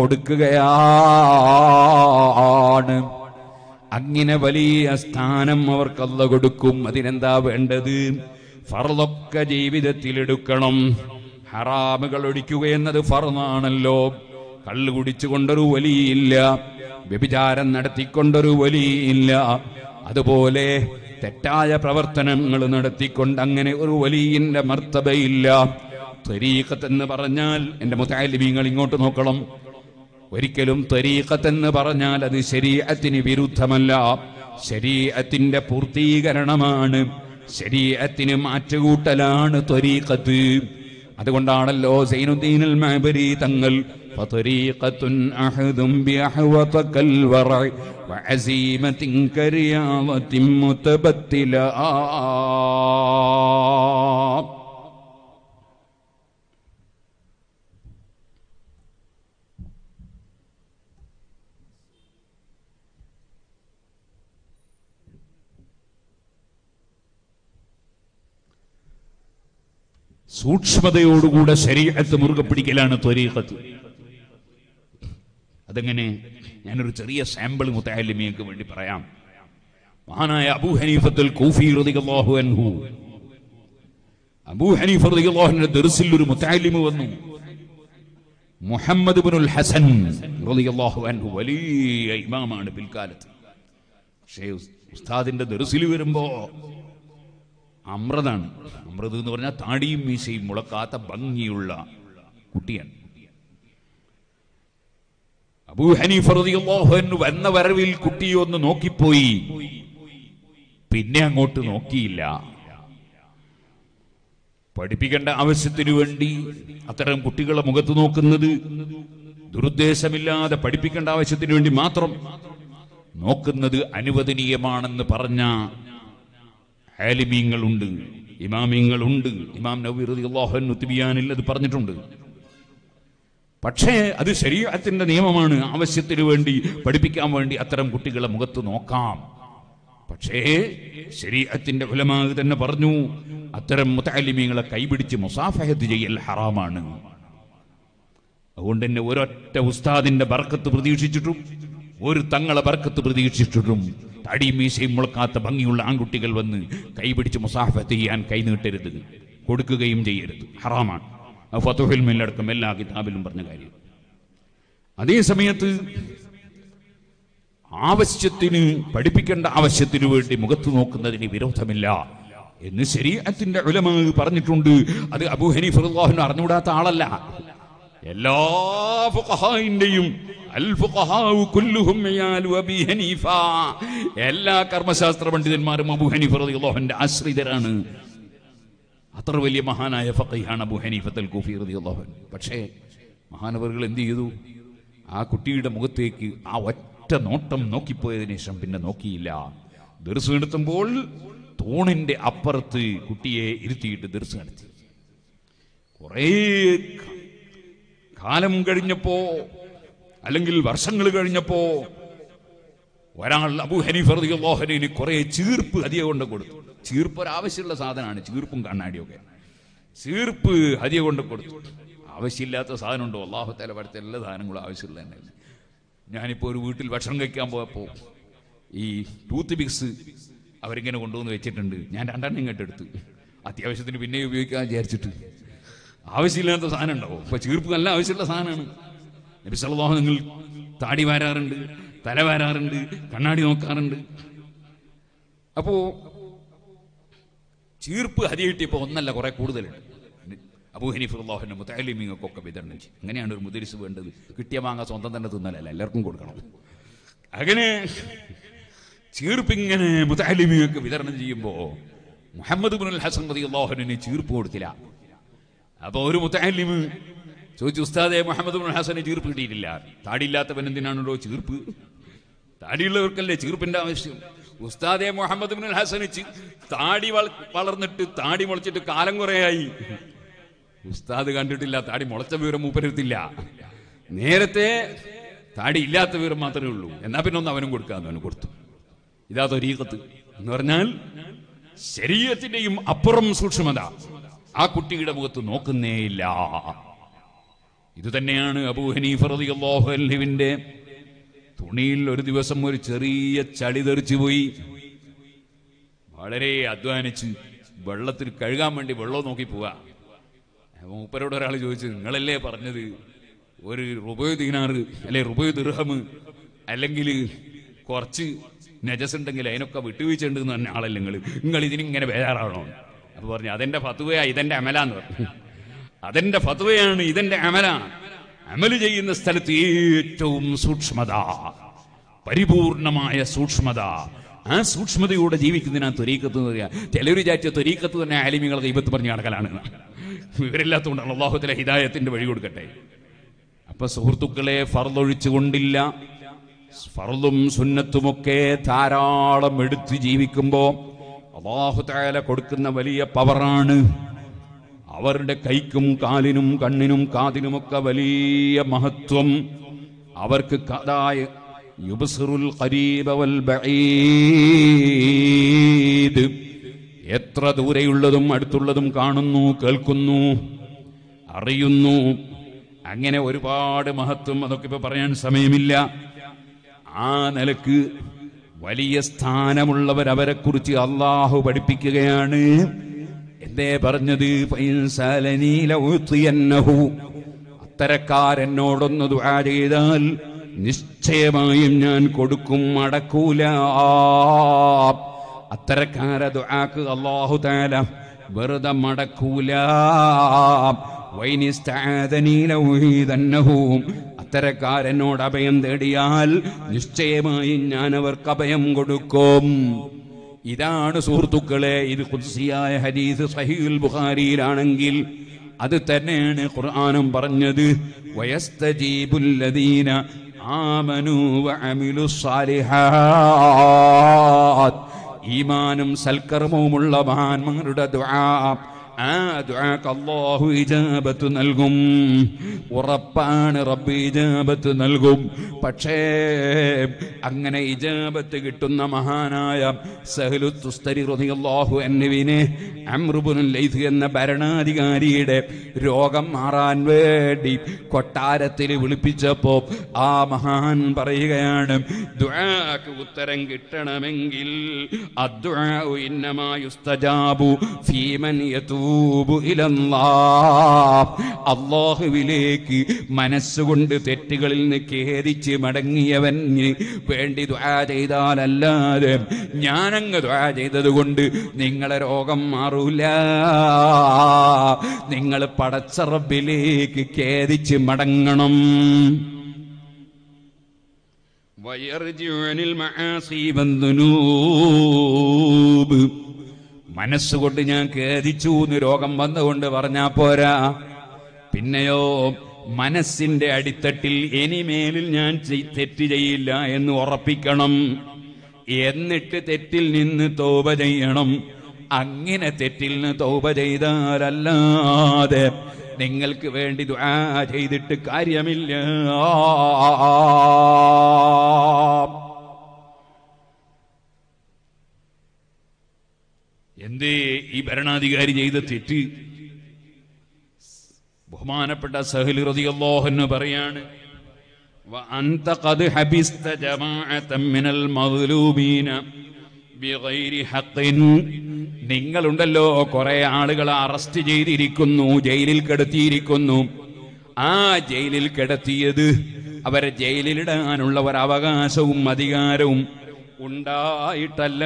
കൊടുക്കുകയാണ് അങ്ങനെ വലിയ സ്ഥാനം അവർക്കല്ല കൊടുക്കും അതിനെന്താ വേണ്ടത് ഫർദൊക്കെ ജീവിതത്തിൽ എടുക്കണം ഹറാമുകൾ ഒടിക്കുക എന്നത് ഫർദാണല്ലോ കള്ളു കുടിച്ചുകൊണ്ടൊരു വലിയില്ല വ്യഭിചാരം നടത്തിക്കൊണ്ടൊരു വലിയില്ല അതുപോലെ തെറ്റായ പ്രവർത്തനങ്ങൾ നടത്തിക്കൊണ്ട് അങ്ങനെ ഒരു വലിയന്റെ മർത്തബയില്ല ത്വരീഖത്ത് എന്ന് പറഞ്ഞാൽ എന്റെ മുത്താലിബീങ്ങൾ ഇങ്ങോട്ട് നോക്കണം ഒരിക്കലും ത്വരീഖത്ത് എന്ന് പറഞ്ഞാൽ അത് ശരീഅത്തിന് വിരുദ്ധമല്ല ശരീഅത്തിന്റെ പൂർത്തീകരണമാണ് ശരീഅത്തിന് മാറ്റുകൂട്ടലാണ് ത്വരീഖത്ത് അതുകൊണ്ടാണല്ലോ സൈനുദ്ദീൻ അൽ മഅബരി തങ്ങൾ فطريقة أحد بأحوط كالورع وعزيمة كرياضة متبتلا സൂക്ഷ്മതയോടുകൂടെ ശരീരത്ത് മുറുകെ പിടിക്കലാണ് ത്വരീഖത്ത് അതെങ്ങനെ ഞാനൊരു ചെറിയ സാമ്പിൾ മുത്താലിമിയക്ക് വേണ്ടി പറയാം മഹാനായ അബൂ ഹനീഫത്തുൽ കൂഫി റളിയല്ലാഹു അൻഹു അബൂ ഹനീഫ റളിയല്ലാഹുവിന്റെ ദർസിൽ ഒരു മുത്താലിമ് വന്നു മുഹമ്മദ് ഇബ്നുൽ ഹസൻ റളിയല്ലാഹു അൻഹു വലിയ ഇമാമാണ് പിൽക്കാലത്ത് പക്ഷേ ഉസ്താദിന്റെ ദർസിൽ വരുമ്പോ അമ്രതാണ് അമ്രത് എന്ന് പറഞ്ഞാൽ താടിയും മീശയും മുളക്കാത്ത ഭംഗിയുള്ള കുട്ടിയാണ് അബൂ ഹനീഫ റളിയല്ലാഹു അൻഹു വന്ന വരവിൽ കുട്ടിയെ ഒന്ന് നോക്കിപ്പോയി പിന്നെ അങ്ങോട്ട് നോക്കിയില്ല പഠിപ്പിക്കേണ്ട ആവശ്യത്തിനു വേണ്ടി അത്തരം കുട്ടികളെ മുഖത്ത് നോക്കുന്നത് ദുരുദ്ദേശമില്ലാതെ പഠിപ്പിക്കേണ്ട ആവശ്യത്തിനു വേണ്ടി മാത്രം നോക്കുന്നത് അനുവദനീയമാണെന്ന് പറഞ്ഞ ആലിമീങ്ങളുണ്ട് ഇമാമിങ്ങളുണ്ട് ഇമാം നബി റളിയല്ലാഹു അൻഹു തിബിയാനിൽ അത് പറഞ്ഞിട്ടുണ്ട് പക്ഷേ അത് ശരീരത്തിന്റെ നിയമമാണ് ആവശ്യത്തിന് വേണ്ടി പഠിപ്പിക്കാൻ വേണ്ടി അത്തരം കുട്ടികളെ മുഖത്ത് നോക്കാം പക്ഷേ ശരീരത്തിന്റെ ഫലമാകെ തന്നെ പറഞ്ഞു അത്തരം മുത്താലിമീങ്ങളെ കൈപിടിച്ച് മുസാഫഹത്ത് ചെയ്യൽ ഹറാമാണ് അതുകൊണ്ട് തന്നെ ഒരൊറ്റ ഉസ്താദിന്റെ ബർക്കത്ത് പ്രതീക്ഷിച്ചിട്ടും ഒരു തങ്ങളെ ബർക്കത്ത് പ്രതീക്ഷിച്ചിട്ടും തടിയും മീശയും മുളക്കാത്ത ഭംഗിയുള്ള ആൺകുട്ടികൾ വന്ന് കൈപിടിച്ച് മുസാഫത്ത് ചെയ്യാൻ കൈനീട്ടരുത് കൊടുക്കുകയും ചെയ്യരുത് ഹറാമാണ് അത് ഫത്തുഹിൽ മില്ലടക്കം എല്ലാ കിതാബിലും പറഞ്ഞ കാര്യം അതേ സമയത്ത് ആവശ്യത്തിന് പഠിപ്പിക്കേണ്ട ആവശ്യത്തിന് വേണ്ടി മുഖത്ത് നോക്കുന്നതിന് വിരോധമില്ല എന്ന് ശരീരത്തിന്റെ ഉലമ പറഞ്ഞിട്ടുണ്ട് അത് അബൂ ഹനീഫ് റളിയല്ലാഹു അൻഹു അറിഞ്ഞുകൂടാത്ത ആളല്ല എല്ലാ ഫുഖഹായിന്റെയും അൽ ഫുഖഹാഉ കുല്ലുഹും ഇയാലു അബീ ഹനീഫ എല്ലാ കർമ്മശാസ്ത്ര പണ്ഡിതന്മാരും അബൂ ഹനീഫ് റളിയല്ലാഹു അൻഹു ആശ്രിതരാണ് അത്ര വലിയ മഹാനായ ഫഖീഹാണ് അബൂ ഹനീഫത്തുൽ കൂഫി റളിയല്ലാഹു അൻഹു പക്ഷേ മഹാനവറുകൾ എന്ത് ചെയ്തു ആ കുട്ടിയുടെ മുഖത്തേക്ക് ആ ഒറ്റ നോട്ടം നോക്കിപ്പോയതിനു ശേഷം പിന്നെ നോക്കിയില്ല ദർസ് നടത്തുമ്പോൾ തൂണിന്റെ അപ്പുറത്ത് കുട്ടിയെ ഇരുത്തിയിട്ട് ദർസ് നടത്തി കുറേ ക- കാലം കഴിഞ്ഞപ്പോ അല്ലെങ്കിൽ വർഷങ്ങൾ കഴിഞ്ഞപ്പോ ഒരാൾ അബു ഹനീഫ് റളിയല്ലാഹുവിന് കുറെ ചീർപ്പ് ഹദിയ കൊണ്ട് കൊടുത്തു ചീർപ്പ് ഒരു ആവശ്യമുള്ള സാധനമാണ് ചീർപ്പും കണ്ണാടിയൊക്കെ ചീർപ്പ് ഹദിയ കൊണ്ട് കൊടുത്തു ആവശ്യമില്ലാത്ത സാധനമുണ്ടോ അള്ളാഹു തല പഠിച്ച എല്ലാ സാധനങ്ങളും ആവശ്യമുള്ള തന്നെ ഞാനിപ്പോൾ ഒരു വീട്ടിൽ ഭക്ഷണം കഴിക്കാൻ പോയപ്പോൾ ഈ ടൂത്ത് പിക്സ് അവരിങ്ങനെ കൊണ്ടുവന്ന് വെച്ചിട്ടുണ്ട് ഞാൻ രണ്ടെണ്ണം ഇങ്ങോട്ട് എടുത്തു അത്യാവശ്യത്തിന് പിന്നെ ഉപയോഗിക്കാൻ വിചാരിച്ചിട്ട് ആവശ്യമില്ലാത്ത സാധനം ഉണ്ടാവും ഇപ്പൊ ചീർപ്പ് നല്ല ആവശ്യമുള്ള സാധനമാണ് നബി സല്ലല്ലാഹു നിങ്ങൾ താടി വാരാറുണ്ട് തല വാരാറുണ്ട് കണ്ണാടി നോക്കാറുണ്ട് അപ്പോ ചീർപ്പ് ഹരി കിട്ടിയപ്പോൾ ഒന്നല്ല കുറെ കൂടുതലുണ്ട് അബൂ ഹനീഫ് അള്ളാഹുവിന്റെ മുത്താലിമീങ്ങൾക്കൊക്കെ വിതരണം ചെയ്യും അങ്ങനെയാണ് ഒരു മുദരിസ് വേണ്ടത് കിട്ടിയ മാങ്ങ സ്വന്തം തന്നെ തിന്നലല്ല എല്ലാവർക്കും കൊടുക്കണം അങ്ങനെ ചീർപ്പിങ്ങനെ മുത്താലിമീങ്ങൾക്ക് വിതരണം ചെയ്യുമ്പോൾ മുഹമ്മദ് ബിൻ ഹസൻ റതി അള്ളാഹുവിന് ചീർപ്പ് കൊടുത്തില്ല അപ്പൊ ഒരു മുത്താലിമ് ചോദിച്ചു ഉസ്താദെ മുഹമ്മദ് ബിൻ ഹസന് ചീർപ്പ് കിട്ടിയിട്ടില്ല താടിയില്ലാത്തവൻ എന്തിനാണല്ലോ ചീർപ്പ് താടിയുള്ളവർക്കല്ലേ ചീർപ്പിന്റെ ആവശ്യം ഉസ്താദെ മുഹമ്മദ് ബിൻ ഹസന് ചി- താടി വള- വളർന്നിട്ട് താടി മുളച്ചിട്ട് കാലം കുറയായി ഉസ്താദ് കണ്ടിട്ടില്ല താടി മുളച്ച വിവരം മൂപ്പരെടുത്തില്ല നേരത്തെ താടി ഇല്ലാത്ത വിവരം മാത്രമേ ഉള്ളൂ എന്നാ പിന്നെ ഒന്ന് അവനും കൊടുക്കാന്ന് അവന് കൊടുത്തു ഇതാ തൊരീക്കത്ത് എന്ന് പറഞ്ഞാൽ ശരീരത്തിന്റെയും അപ്പുറം സൂക്ഷ്മത ആ കുട്ടിയുടെ മുഖത്ത് നോക്കുന്നേയില്ല ഇത് തന്നെയാണ് അബൂ ഹനീഫ് റളിയല്ലാഹു അൻഹുവിന്റെ തുണിയിൽ ഒരു ദിവസം ഒരു ചെറിയ ചളി തെറിച്ചു പോയി വളരെ അധ്വാനിച്ച് വെള്ളത്തിൽ കഴുകാൻ വേണ്ടി വെള്ളം നോക്കി പോവാ അപ്പൊ മൂപ്പരോട് ഒരാൾ ചോദിച്ചു നിങ്ങളല്ലേ പറഞ്ഞത് ഒരു റുബയോ ദീനാറ് അല്ലെ റുബയോ ദിർഹം അല്ലെങ്കിൽ കുറച്ച് നജസ് ഉണ്ടെങ്കിൽ അതിനൊക്കെ വിട്ടുവീഴ്ച ഉണ്ട് എന്ന് പറഞ്ഞ ആളല്ലേ നിങ്ങൾ നിങ്ങൾ ഇതിനിങ്ങനെ ബേജാറാണോ അപ്പൊ പറഞ്ഞു അതെന്റെ ഫത്തുവയാ ഇതെന്റെ അമലാന്ന് പറഞ്ഞു അതെന്റെ ഫത്തുവയാണ് ഇതെന്റെ അമല അമല് ചെയ്യുന്ന സ്ഥലത്ത് ഏറ്റവും സൂക്ഷ്മത പരിപൂർണമായ സൂക്ഷ്മത ആ സൂക്ഷ്മതയോടെ ജീവിക്കുന്നതിനാ ത്വരീക്കത്ത് എന്ന് പറയാ ചിലർ വിചാരിച്ച ത്വരീക്കത്ത് തന്നെ ആലിമികളെ ദൈവത്ത് പറഞ്ഞ് നടക്കലാണ് വിവരമില്ലാത്തതുകൊണ്ടാണ് അള്ളാഹുത്തിലെ ഹിദായത്തിന്റെ വഴി കൊടുക്കട്ടെ അപ്പൊ സുഹൃത്തുക്കളെ ഫർദൊഴിച്ചു കൊണ്ടില്ല ഫർദും സുന്നത്തുമൊക്കെ ധാരാളം എടുത്ത് ജീവിക്കുമ്പോ അള്ളാഹു താല കൊടുക്കുന്ന വലിയ പവറാണ് അവരുടെ കൈക്കും കാലിനും കണ്ണിനും കാതിനുമൊക്കെ വലിയ മഹത്വം അവർക്ക് കഥായ യുബ്സിറുൽ ഖരീബ വൽ ബഈദ് എത്ര ദൂരെയുള്ളതും അടുത്തുള്ളതും കാണുന്നു കേൾക്കുന്നു അറിയുന്നു അങ്ങനെ ഒരുപാട് മഹത്വം അതൊക്കെ ഇപ്പൊ പറയാൻ സമയമില്ല ആ നിലക്ക് വലിയ സ്ഥാനമുള്ളവർ അവരെ കുറിച്ച് അള്ളാഹു പഠിപ്പിക്കുകയാണ് എന്തേ പറഞ്ഞത് ഫൈൻസാലനീല ഉഴ്ത്തിയന്നഹു അത്തരക്കാരെന്നോടൊന്ന് ദുആ ചെയ്താൽ നിശ്ചയമായും ഞാൻ കൊടുക്കും അടക്കൂല അത്തരക്കാരെ ദുആക്ക് അല്ലാഹു തആല വെറുതെ മടക്കൂല വൈനിസ്തആദനീ ലൗഹീദന്നഹു അത്തരക്കാരെന്നോട് അഭയം തേടിയാൽ നിശ്ചയമായും ഞാൻ അവർക്ക് അഭയം കൊടുക്കും ഇതാണ് സുഹൃത്തുക്കളെ ഇത് ഖുദ്സിയായ ഹദീസ് സഹീൽ ബുഖാരിയിലാണെങ്കിൽ അത് തന്നെയാണ് ഖുർആനും പറഞ്ഞത് വയസ്തജീബുല്ലദീന ആമനു വഅമിലു സ്സാലിഹാത്ത് ഈമാനും സൽക്കർമ്മവുമുള്ള മഹാന്മാരുടെ ദുആ ആ ദുആക്ക് അല്ലാഹു ഇജാബത്ത് നൽകും ഉറപ്പാണ് റബ്ബ് ഇജാബത്ത് നൽകും പക്ഷേ അങ്ങനെ ഇജാബത്ത് കിട്ടുന്ന മഹാനായ സഹലു തുസ്തരി റളിയല്ലാഹു അൻഹുവിനെ അമ്രുബുൽ ലൈസ് എന്ന ഭരണാധികാരിയുടെ രോഗം മാറാൻ വേണ്ടി കൊട്ടാരത്തിൽ വിളിപ്പിച്ചപ്പോ ആ മഹാൻ പറയുകയാണ് ദുആക്ക് ഉത്തരം കിട്ടണമെങ്കിൽ അദ്ദുആഉ ഇന്നമാ യുസ്തജാബു ഫീമൻ യതൂബു ഇലല്ലാഹ് അല്ലാഹുവിലേക്ക് മനസ്സുകൊണ്ട് തെറ്റുകളിൽ നിന്ന് ഖേദിച്ച് മടങ്ങിയവന് വേണ്ടി ദുആ ചെയ്താലല്ലാതെ ഞാനങ്ങ് ദുആ ചെയ്തത് കൊണ്ട് നിങ്ങളെ രോഗം മാറൂല നിങ്ങൾ പടച്ച റബ്ബിലേക്ക് ഖേദിച്ച് മടങ്ങണം ويرجع عن المعاصي والذنوب മനസ്സുകൊണ്ട് ഞാൻ ഖേദിച്ചു എന്ന് രോഗം വന്നുകൊണ്ട് പറഞ്ഞാ പോരാ പിന്നെയോ മനസ്സിന്റെ അടിത്തട്ടിൽ ഇനിമേലിൽ ഞാൻ ചെയ്- തെറ്റ് ചെയ്യില്ല എന്ന് ഉറപ്പിക്കണം എന്നിട്ട് തെറ്റിൽ നിന്ന് തോപ ചെയ്യണം അങ്ങനെ തെറ്റിൽ നിന്ന് തോപ ചെയ്താലല്ലാതെ നിങ്ങൾക്ക് വേണ്ടി ദുആ ചെയ്തിട്ട് കാര്യമില്ല എന്തേ ഈ ഭരണാധികാരി ചെയ്ത തെറ്റ് ബഹുമാനപ്പെട്ട സഹലി റളിയല്ലാഹു പറയാണ് وأنت قد حبست جماعة من المظلومين بغير حق നിങ്ങളുണ്ടല്ലോ കുറെ ആളുകളെ അറസ്റ്റ് ചെയ്തിരിക്കുന്നു ജയിലിൽ കിടത്തിയിരിക്കുന്നു ആ ജയിലിൽ കിടത്തിയത് അവരെ ജയിലിലിടാനുള്ള ഒരു അവകാശവും അധികാരവും ഉണ്ടായിട്ടല്ല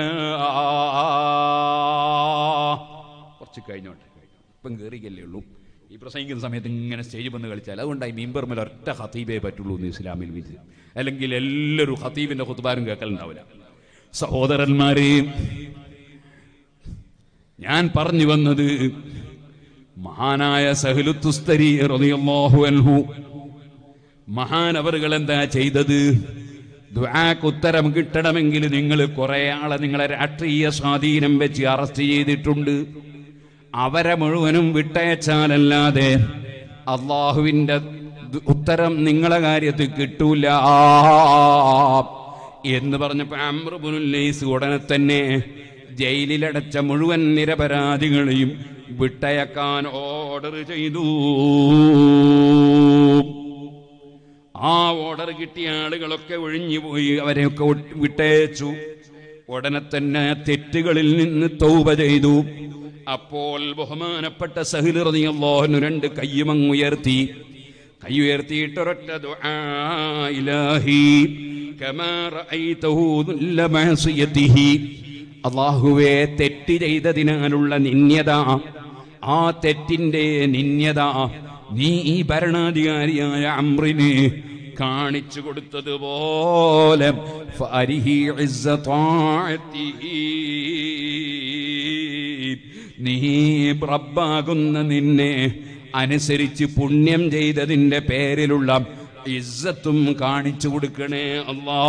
കുറച്ച് കഴിഞ്ഞോട്ടെ ഇപ്പം കയറിയല്ലേ ഉള്ളൂ ഈ പ്രസംഗിക്കുന്ന സമയത്ത് ഇങ്ങനെ സ്റ്റേജ് വന്ന് കളിച്ചാൽ അതുകൊണ്ടായി മീമ്പർമേൽ ഒറ്റ ഹത്തീബേ പറ്റുള്ളൂ എന്ന് ഇസ്ലാമിൽ വിധി അല്ലെങ്കിൽ എല്ലാവരും ഹത്തീബിന്റെ കുത്തുബാരും കേൾക്കലുണ്ടാവില്ല സഹോദരന്മാരെ ഞാൻ പറഞ്ഞു വന്നത് മഹാനായ സഹലുത്തുസ്തരി റളിയല്ലാഹു അൻഹു മഹാനവറുകൾ എന്താ ചെയ്തത് ദുആക്ക് ഉത്തരം കിട്ടണമെങ്കിൽ നിങ്ങൾ കുറെ ആളെ നിങ്ങളെ രാഷ്ട്രീയ സ്വാധീനം വെച്ച് അറസ്റ്റ് ചെയ്തിട്ടുണ്ട് അവരെ മുഴുവനും വിട്ടയച്ചാലല്ലാതെ അള്ളാഹുവിന്റെ ദ് ഉത്തരം നിങ്ങളെ കാര്യത്തിൽ കിട്ടൂല എന്ന് പറഞ്ഞപ്പോ അമ്രുബുനുല്ലൈസ് ഉടനെ തന്നെ ജയിലിലടച്ച മുഴുവൻ നിരപരാധികളെയും വിട്ടയക്കാൻ ഓർഡർ ചെയ്തു ആ ഓർഡർ കിട്ടിയ ആളുകളൊക്കെ ഒഴിഞ്ഞുപോയി അവരെയൊക്കെ ഒട്ട് വിട്ടയച്ചു ഉടനെ തന്നെ തെറ്റുകളിൽ നിന്ന് തൗബ ചെയ്തു അപ്പോൾ ബഹുമാനപ്പെട്ട സഹിൽ റളിയല്ലാഹു രണ്ട് കയ്യുമങ്ങ് ഉയർത്തി കൈ ഉയർത്തിയിട്ട് ഒരൊറ്റ ദുആ ഇലാഹി കമാ റഅയ്തഹു ദുല്ല മഅസിയതിഹി അള്ളാഹുവേ തെറ്റ് ചെയ്തതിനാലുള്ള നിന്യത ആ തെറ്റിന്റെ നിന്യത നീ ഈ ഭരണാധികാരിയായ അമ്രിന് കാണിച്ചു കൊടുത്തതുപോലെ ഫരിഹി ഇസ്സത്താഅത്തിഹി. നീ റബ്ബാകുന്ന നിന്നെ അനുസരിച്ച് പുണ്യം ചെയ്തതിന്റെ പേരിലുള്ള ഇസ്സത്തും കാണിച്ചു കൊടുക്കണേ അല്ലാ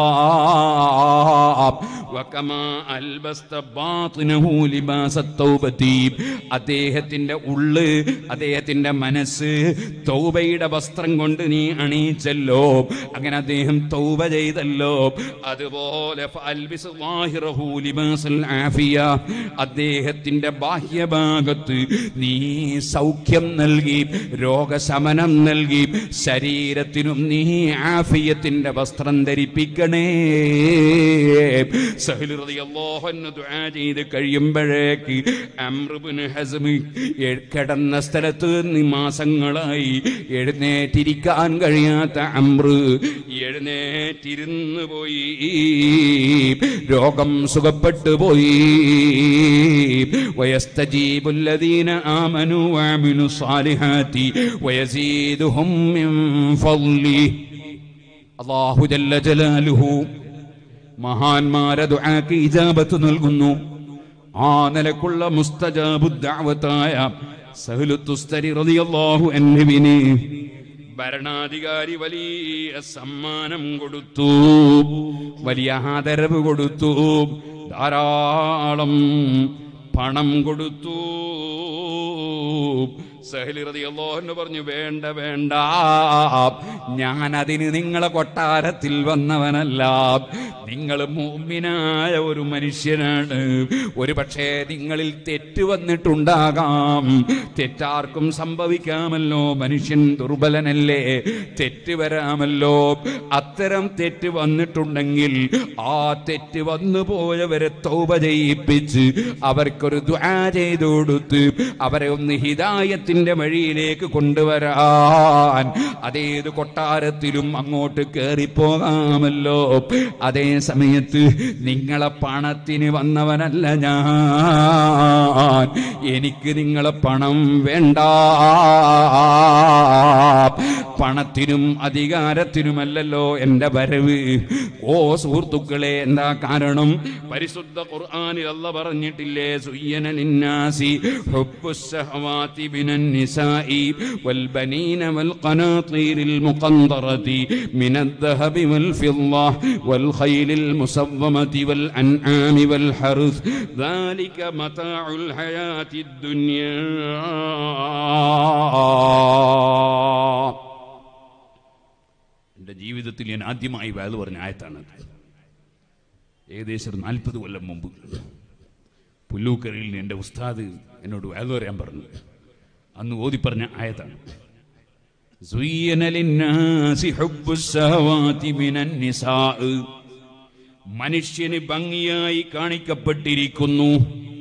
വകമാ അൽബസ്ത ബാത്തിനഹു ലിബാസ തൗബതി അദ്ദേഹത്തിന്റെ ഉള്ള് അദ്ദേഹത്തിന്റെ മനസ്സ് തൗബയുടെ വസ്ത്രം കൊണ്ട് നീ അണിയിച്ചല്ലോ അങ്ങനെ അദ്ദേഹം തൗബ ചെയ്തല്ലോ അതുപോലെ ഫഅൽബിസ് ളാഹിറഹു ലിബാസൽ ആഫിയ അദ്ദേഹത്തിന്റെ ബാഹ്യഭാഗത്ത് നീ സൗഖ്യം നൽകി രോഗശമനം നൽകി ശരീരത്തിനും നീ ആഫിയത്തിന്റെ വസ്ത്രം ധരിപ്പിക്കണേ സഹ്ൽ റളിയല്ലാഹു അൻഹു ദുആ ചെയ്ത് കഴിയുമ്പോഴേക്ക് അംർ ഇബ്നു ഹസ്മി എ- കിടന്ന സ്ഥലത്ത് നിന്ന് മാസങ്ങളായി എഴുന്നേറ്റിരിക്കാൻ കഴിയാത്ത അമ്ര എഴുന്നേറ്റിരുന്നു പോയി രോഗം സുഖപ്പെട്ടു പോയി ويستجيب الذين آمنوا وعملوا الصالحات ويزيدهم من فضله അള്ളാഹു ജല്ല ജലാലുഹു മഹാന്മാരെ ദുആക്ക് ഇജാബത്ത് നൽകുന്നു ആ നിലക്കുള്ള മുസ്തജാബുദ്ദാവത്തായ സഹലുത്തുസ്തരി റളിയല്ലാഹു അൻഹുവിന് ഭരണാധികാരി വലിയ സമ്മാനം കൊടുത്തു വലിയ ആദരവ് കൊടുത്തു ധാരാളം പണം കൊടുത്തു സഹലി റളിയല്ലാഹു പറഞ്ഞു വേണ്ട വേണ്ട ഞാൻ അതിന് നിങ്ങളെ കൊട്ടാരത്തിൽ വന്നവനല്ല നിങ്ങൾ മുഅ്മിനായ ഒരു മനുഷ്യനാണ് ഒരു പക്ഷേ നിങ്ങളിൽ തെറ്റ് വന്നിട്ടുണ്ടാകാം തെറ്റാർക്കും സംഭവിക്കാമല്ലോ മനുഷ്യൻ ദുർബലനല്ലേ തെറ്റ് വരാമല്ലോ അത്തരം തെറ്റ് വന്നിട്ടുണ്ടെങ്കിൽ ആ തെറ്റ് വന്നു പോയവരെ തൗബ ചെയ്യിപ്പിച്ച് അവർക്കൊരു ദുആ ചെയ്തു കൊടുത്ത് അവരെ ഒന്ന് ഹിദായത്തിന്റെ വഴിയിലേക്ക് കൊണ്ടുവരാൻ അതേത് കൊട്ടാരത്തിലും അങ്ങോട്ട് കയറിപ്പോകാമല്ലോ അതേ സമയത്ത് നിങ്ങളെ പണത്തിന് വന്നവനല്ല ഞാൻ എനിക്ക് നിങ്ങളെ പണം വേണ്ട പണത്തിനും അധികാരത്തിനുമല്ലല്ലോ എന്റെ വരവ് ഓ സുഹൃത്തുക്കളെ എന്താ കാരണം പരിശുദ്ധ ഖുർആനിൽ അല്ല പറഞ്ഞിട്ടില്ലേ സുയ്യന ലിന്നാസി ഹുബ്ബുസ്സഹവാതി മിനൻ നിസാഇ വൽ ബനീന വൽ ഖനാതീരിൽ മുഖന്തറതി മിനൽ ദഹബി വൽ ഫിദ്ദ വൽ ഖൈലിൽ മുസവ്വമതി വൽ അൻആമി വൽ ഹർസ് ذلك متاع الحياة الدنيا എൻ്റെ ജീവിതത്തിൽ ഞാൻ ആദ്യമായി വയത് പറഞ്ഞ ആയത്താണ് ഏകദേശം ഒരു നാൽപ്പത് കൊല്ലം മുമ്പ് പുല്ലൂക്കരയിൽ എൻ്റെ ഉസ്താദ് എന്നോട് വയത് പറയാൻ പറഞ്ഞു അന്ന് ഓതി പറഞ്ഞ ആയത്താണ് زُيِّنَ لِلنَّاسِ حُبُّ الشَّهَوَاتِ مِنَ النِّسَاءِ മനുഷ്യന് ഭംഗിയായി കാണിക്കപ്പെട്ടിരിക്കുന്നു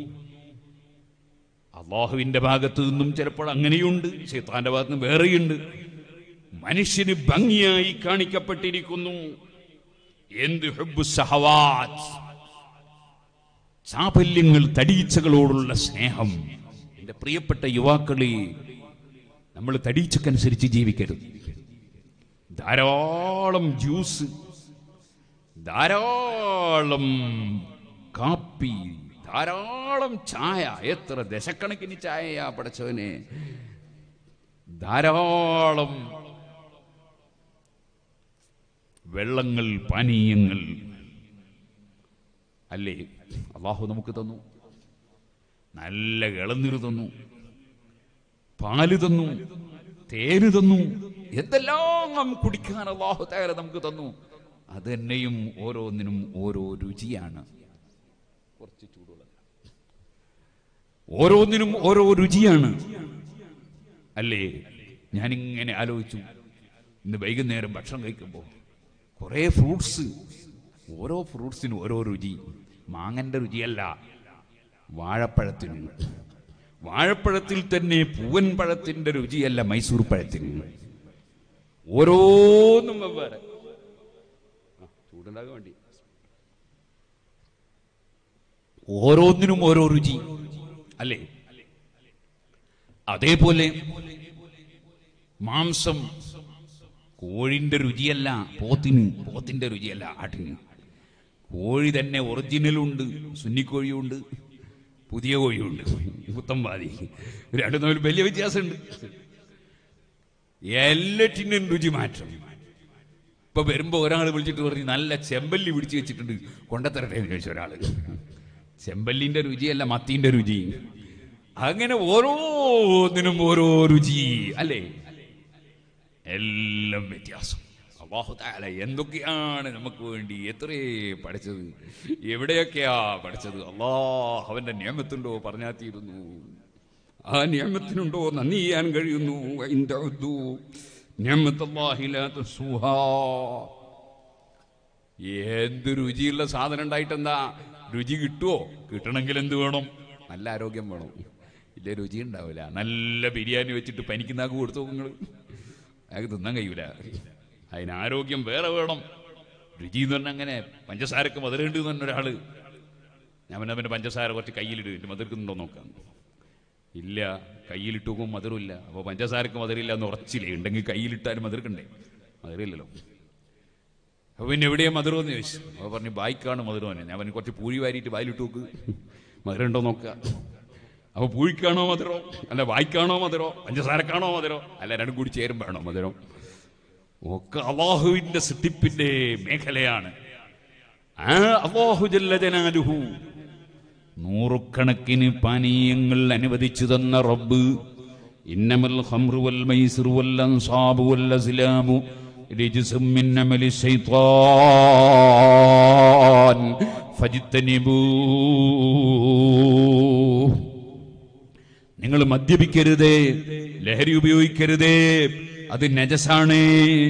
അള്ളാഹുവിന്റെ ഭാഗത്തു നിന്നും ചിലപ്പോൾ അങ്ങനെയുണ്ട് ശൈത്താന്റെ ഭാഗത്ത് നിന്ന് വേറെയുണ്ട് മനുഷ്യന് ഭംഗിയായി കാണിക്കപ്പെട്ടിരിക്കുന്നു എന്ത് ഹുബ്ബു സഹവാത്ത് ചാപല്യങ്ങൾ തടീച്ചകളോടുള്ള സ്നേഹം എന്റെ പ്രിയപ്പെട്ട യുവാക്കളെ നമ്മൾ തടീച്ചക്കനുസരിച്ച് ജീവിക്കരുത് ധാരാളം ജ്യൂസ് ധാരാളം കാപ്പി ധാരാളം ചായ എത്ര ദശക്കണക്കിന് ചായയാ പടച്ചവനെ ധാരാളം വെള്ളങ്ങൾ പാനീയങ്ങൾ അല്ലേ അള്ളാഹു നമുക്ക് തന്നു നല്ല ഇളനീര് തന്നു പാല് തന്നു തേന് തന്നു എന്തെല്ലാം കുടിക്കാൻ അള്ളാഹു തയ്യാറ നമുക്ക് തന്നു അത് തന്നെയും ഓരോന്നിനും ഓരോ രുചിയാണ് കുറച്ച് ചൂടുള്ളത് ഓരോന്നിനും ഓരോ രുചിയാണ് അല്ലേ ഞാനിങ്ങനെ ആലോചിച്ചു ഇന്ന് വൈകുന്നേരം ഭക്ഷണം കഴിക്കുമ്പോൾ കുറേ ഫ്രൂട്ട്സ് ഓരോ ഫ്രൂട്ട്സിനും ഓരോ രുചി മാങ്ങന്റെ രുചിയല്ല വാഴപ്പഴത്തിനും വാഴപ്പഴത്തിൽ തന്നെ പൂവൻ പഴത്തിന്റെ രുചിയല്ല മൈസൂർ പഴത്തിന് ഓരോന്നും വെവ്വേറെ ആ, ചൂടുണ്ടാകാൻ വേണ്ടി ഓരോന്നിനും ഓരോ രുചി അല്ലേ അതേപോലെ മാംസം കോഴിന്റെ രുചിയല്ല പോത്തിന് പോത്തിന്റെ രുചിയല്ല ആട്ടിന് കോഴി തന്നെ ഒറിജിനലുണ്ട് സുന്നിക്കോഴിയുണ്ട് പുതിയ കോഴിയുണ്ട് പുത്തമ്പാതി രണ്ടു തമ്മിൽ വലിയ വ്യത്യാസമുണ്ട് എല്ലാറ്റിനും രുചി മാറ്റം ഇപ്പൊ വരുമ്പോ ഒരാൾ വിളിച്ചിട്ട് പറഞ്ഞു നല്ല ചെമ്പല്ലി പിടിച്ചു വെച്ചിട്ടുണ്ട് കൊണ്ടത്തരട്ടെ എന്ന് ചോദിച്ചു ഒരാള് ചെമ്പല്ലിന്റെ രുചിയല്ല മത്തിന്റെ രുചി അങ്ങനെ ഓരോന്നിനും ഓരോ രുചി അല്ലേ എല്ലാം വ്യത്യാസം അള്ളാഹു താല എന്തൊക്കെയാണ് നമുക്ക് വേണ്ടി എത്രേ പഠിച്ചത് എവിടെയൊക്കെയാ പഠിച്ചത് അള്ളാഹ് അവന്റെ നിയമത്തുണ്ടോ പറഞ്ഞാ തീരുന്നു ആ നിയമത്തിനുണ്ടോ നന്ദി ചെയ്യാൻ കഴിയുന്നു ഇൻ തഉദ്ദു നിഅമത്തല്ലാഹി ലാ തുസ്സുഹാ. എന്ത് രുചിയുള്ള സാധനം ഉണ്ടായിട്ടെന്താ രുചി കിട്ടുമോ കിട്ടണമെങ്കിൽ എന്ത് വേണം നല്ല ആരോഗ്യം വേണം ഇല്ല രുചി ഉണ്ടാവില്ല നല്ല ബിരിയാണി വെച്ചിട്ട് പനിക്കുന്നാക്ക് കൊടുത്തു നിങ്ങൾ അയാൾക്ക് തിന്നാൻ കഴിയൂല അതിന് ആരോഗ്യം വേറെ വേണം രുചി എന്ന് പറഞ്ഞാൽ അങ്ങനെ പഞ്ചസാരക്ക് മധുരമുണ്ട് എന്ന് പറഞ്ഞ ഒരാള് ഞാൻ പിന്നെ അവന്റെ പഞ്ചസാര കുറച്ച് കയ്യിലിട്ട് എന്നിട്ട് മധുരക്കുന്നുണ്ടോ നോക്കാം ഇല്ല കയ്യിലിട്ട് നോക്കുമ്പോൾ മധുരമില്ല അപ്പോൾ പഞ്ചസാരക്ക് മധുരമില്ല എന്ന് ഉറച്ചില്ലേ ഉണ്ടെങ്കിൽ കയ്യിലിട്ടാലും മധുരക്കണ്ടേ മധുരമില്ലല്ലോ അപ്പൊ പിന്നെ എവിടെയാ മധുരം എന്ന് ചോദിച്ചു അപ്പൊ പറഞ്ഞു ബായിക്കാണ് മധുരം തന്നെ ഞാൻ പറഞ്ഞു കുറച്ച് പൂഴി വാരിയിട്ട് വായിലിട്ട് നോക്ക് മധുരം ഉണ്ടോ നോക്കുക അപ്പൊ പൂഴിക്കാണോ മധുരം അല്ല വായിക്കാണോ മധുരം പഞ്ചസാരക്കാണോ മധുരം അല്ല രണ്ടും കൂടി ചേരുമ്പോഴാണോ മധുരം ഒക്കെ അള്ളാഹുവിന്റെ സൃഷ്ടിപ്പിന്റെ മേഖലയാണ് ആ അല്ലാഹു ജല്ല ജലാലുഹു നൂറുകണക്കിന് പാനീയങ്ങൾ അനുവദിച്ചു തന്ന റബ്ബ് ഇന്നമൽ ഖംറു വൽ മൈസിറു വൽ അൻസാബു വൽ അസ്ലാമു രജ്സും മിൻ അമലി ശൈത്താൻ ഫജ്തനിബൂ നിങ്ങൾ മദ്യപിക്കരുതേ ലഹരി ഉപയോഗിക്കരുതേ അത് നജസാണ്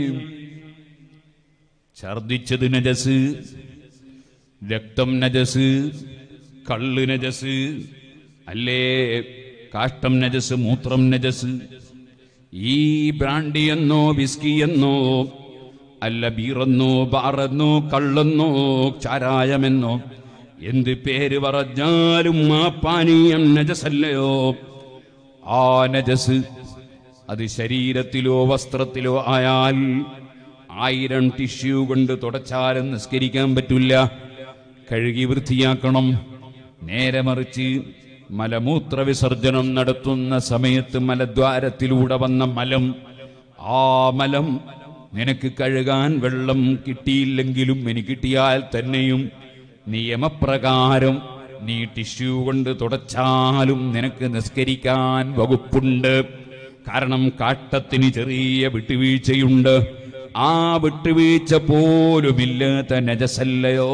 ഛർദിച്ചത് നജസ് രക്തം നജസ് കള്ള് നജസ് അല്ലേ കാഷ്ടം നജസ് മൂത്രം നജസ് ഈ ബ്രാൻഡി എന്നോ വിസ്കി എന്നോ അല്ല ബീറെന്നോ ബാറെന്നോ കള്ളെന്നോ ചാരായമെന്നോ എന്ത് പേര് പറഞ്ഞാലും ആ പാനീയം നജസല്ലയോ ആ നജസ് അത് ശരീരത്തിലോ വസ്ത്രത്തിലോ ആയാൽ ആയിരം ടിഷ്യൂ കൊണ്ട് തുടച്ചാലും നിസ്കരിക്കാൻ പറ്റില്ല കഴുകി വൃത്തിയാക്കണം നേരെ മറിച്ച് മലമൂത്ര വിസർജനം നടത്തുന്ന സമയത്ത് മലദ്വാരത്തിലൂടെ വന്ന മലം ആ മലം നിനക്ക് കഴുകാൻ വെള്ളം കിട്ടിയില്ലെങ്കിലും എനിക്ക് കിട്ടിയാൽ തന്നെയും നിയമപ്രകാരം നീ ടിഷ്യൂ കൊണ്ട് തുടച്ചാലും നിനക്ക് നിസ്കരിക്കാൻ വകുപ്പുണ്ട് കാരണം കാട്ടത്തിന് ചെറിയ വിട്ടുവീഴ്ചയുണ്ട് ആ വിട്ടുവീഴ്ച പോലുമില്ലാത്ത നജസല്ലയോ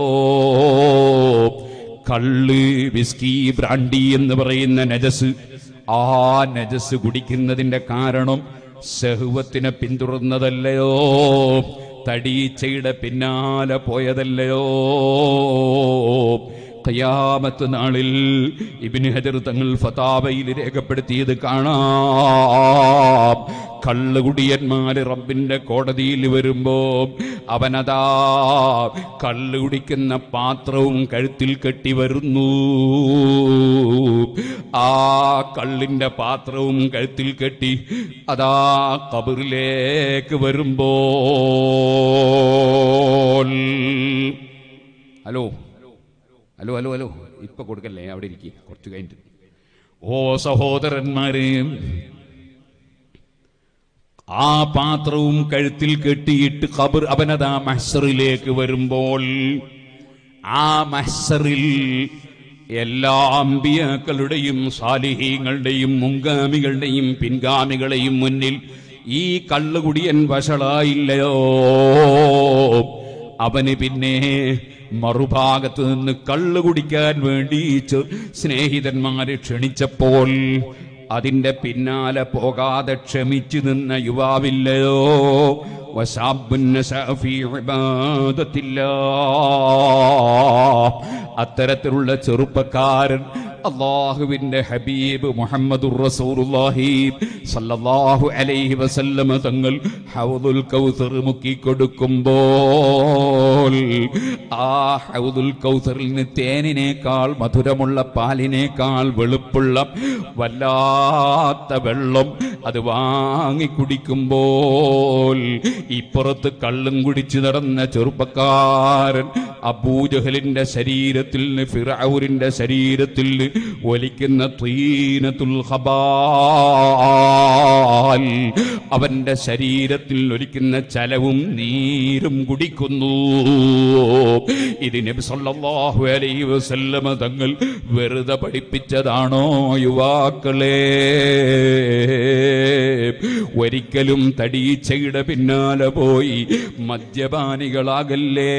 കള്ള് വിസ്കി ബ്രാൻഡി എന്ന് പറയുന്ന നജസ് ആ നജസ് കുടിക്കുന്നതിന്റെ കാരണം സഹുവത്തിനെ പിന്തുടർന്നതല്ലയോ തടീച്ചയുടെ പിന്നാലെ പോയതല്ലയോ ഖിയാമത്ത് നാളിൽ ഇബിന് ഹജർ തങ്ങൾ ഫതാവയിൽ രേഖപ്പെടുത്തിയത് കാണാം കള്ളുകുടിയന്മാര് റബ്ബിന്റെ കോടതിയിൽ വരുമ്പോ അവനതാ കള്ളു കുടിക്കുന്ന പാത്രവും കഴുത്തിൽ കെട്ടി വരുന്നു ആ കള്ളിന്റെ പാത്രവും കഴുത്തിൽ കെട്ടി അതാ കബറിലേക്ക് വരുമ്പോൾ ഹലോ ഹലോ ഹലോ ഹലോ ഇപ്പൊ കൊടുക്കല്ലേ അവിടെ ഇരിക്കും കുറച്ച് കഴിഞ്ഞിട്ട് ഓ സഹോദരന്മാരെ ആ പാത്രവും കഴുത്തിൽ കെട്ടിയിട്ട് ഖബർ അവനതാ മഹ്സറിലേക്ക് വരുമ്പോൾ ആ മഹ്സറിൽ എല്ലാ അമ്പിയാക്കളുടെയും സാലിഹീങ്ങളുടെയും മുൻഗാമികളുടെയും പിൻഗാമികളെയും മുന്നിൽ ഈ കള്ളുകുടിയൻ വഷളായില്ലയോ അവന് പിന്നെ മറുഭാഗത്ത് നിന്ന് കള്ളു കുടിക്കാൻ വേണ്ടി ചെ- സ്നേഹിതന്മാരെ ക്ഷണിച്ചപ്പോൾ അതിന്റെ പിന്നാലെ പോകാതെ ക്ഷമിച്ചു നിന്ന യുവാവില്ലയോ വശാബുൻ നശഅ ഫീ ഇബാദത്തില്ലാ. അത്തരത്തിലുള്ള ചെറുപ്പക്കാരൻ അള്ളാഹുവിന്റെ ഹബീബ് മുഹമ്മദുർ റസൂലുള്ളാഹി സല്ലല്ലാഹു അലൈഹി വസല്ലമ തങ്ങൾ ഹൗദുൽ കൗസർ മുക്കി കൊടുക്കുമ്പോൾ ആ ഹൗദുൽ കൗസറിൽ നിന്ന് തേനിനേക്കാൾ മധുരമുള്ള പാലിനേക്കാൾ വെളുപ്പുള്ള വല്ലാത്ത വെള്ളം അത് വാങ്ങി കുടിക്കുമ്പോൾ ഇപ്പുറത്ത് കള്ളും കുടിച്ചു നടന്ന ചെറുപ്പക്കാരൻ അബൂജഹലിന്റെ ശരീരത്തിൽ നിന്ന് ഫിറൌരിന്റെ ശരീരത്തിൽ നിന്ന് ഒലിക്കുന്ന തീനത്തുൽ ഖബാൽ അവന്റെ ശരീരത്തിൽ ഒലിക്കുന്ന ചലവും നീരും കുടിക്കുന്നു ഇത് നബി സല്ലല്ലാഹു അലൈഹി വസല്ലമ തങ്ങൾ വെറുതെ പഠിപ്പിച്ചതാണോ യുവാക്കളെ ഒരിക്കലും തടീച്ചയുടെ പിന്നാലെ പോയി മദ്യപാനികളാകല്ലേ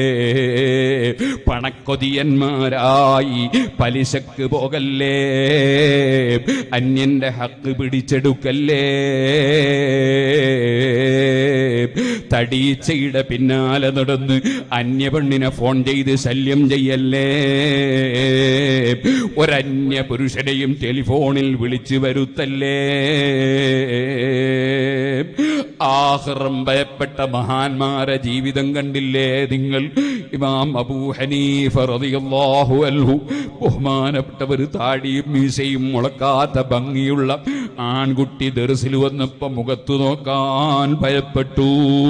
പണക്കൊതിയന്മാരായി പലിശക്ക് പോകല്ലേ അന്യന്റെ ഹക്ക് പിടിച്ചെടുക്കല്ലേ തടീച്ചയുടെ പിന്നാലെ നടന്ന് അന്യപെണ്ണിനെ ഫോൺ ചെയ്ത് ശല്യം ചെയ്യല്ലേ ഒരന്യ പുരുഷനെയും ടെലിഫോണിൽ വിളിച്ചു വരുത്തല്ലേ ആഹ്റം ഭയപ്പെട്ട മഹാന്മാരെ ജീവിതം കണ്ടില്ലേ നിങ്ങൾ ഇമാം അബൂ ഹനീഫ റളിയല്ലാഹു അൻഹു ബഹുമാനപ്പെട്ടവർ താടിയും മീശയും മുളക്കാത്ത ഭംഗിയുള്ള ആൺകുട്ടി ദർസിൽ വന്നപ്പോ മുഖത്തു നോക്കാൻ ഭയപ്പെട്ടു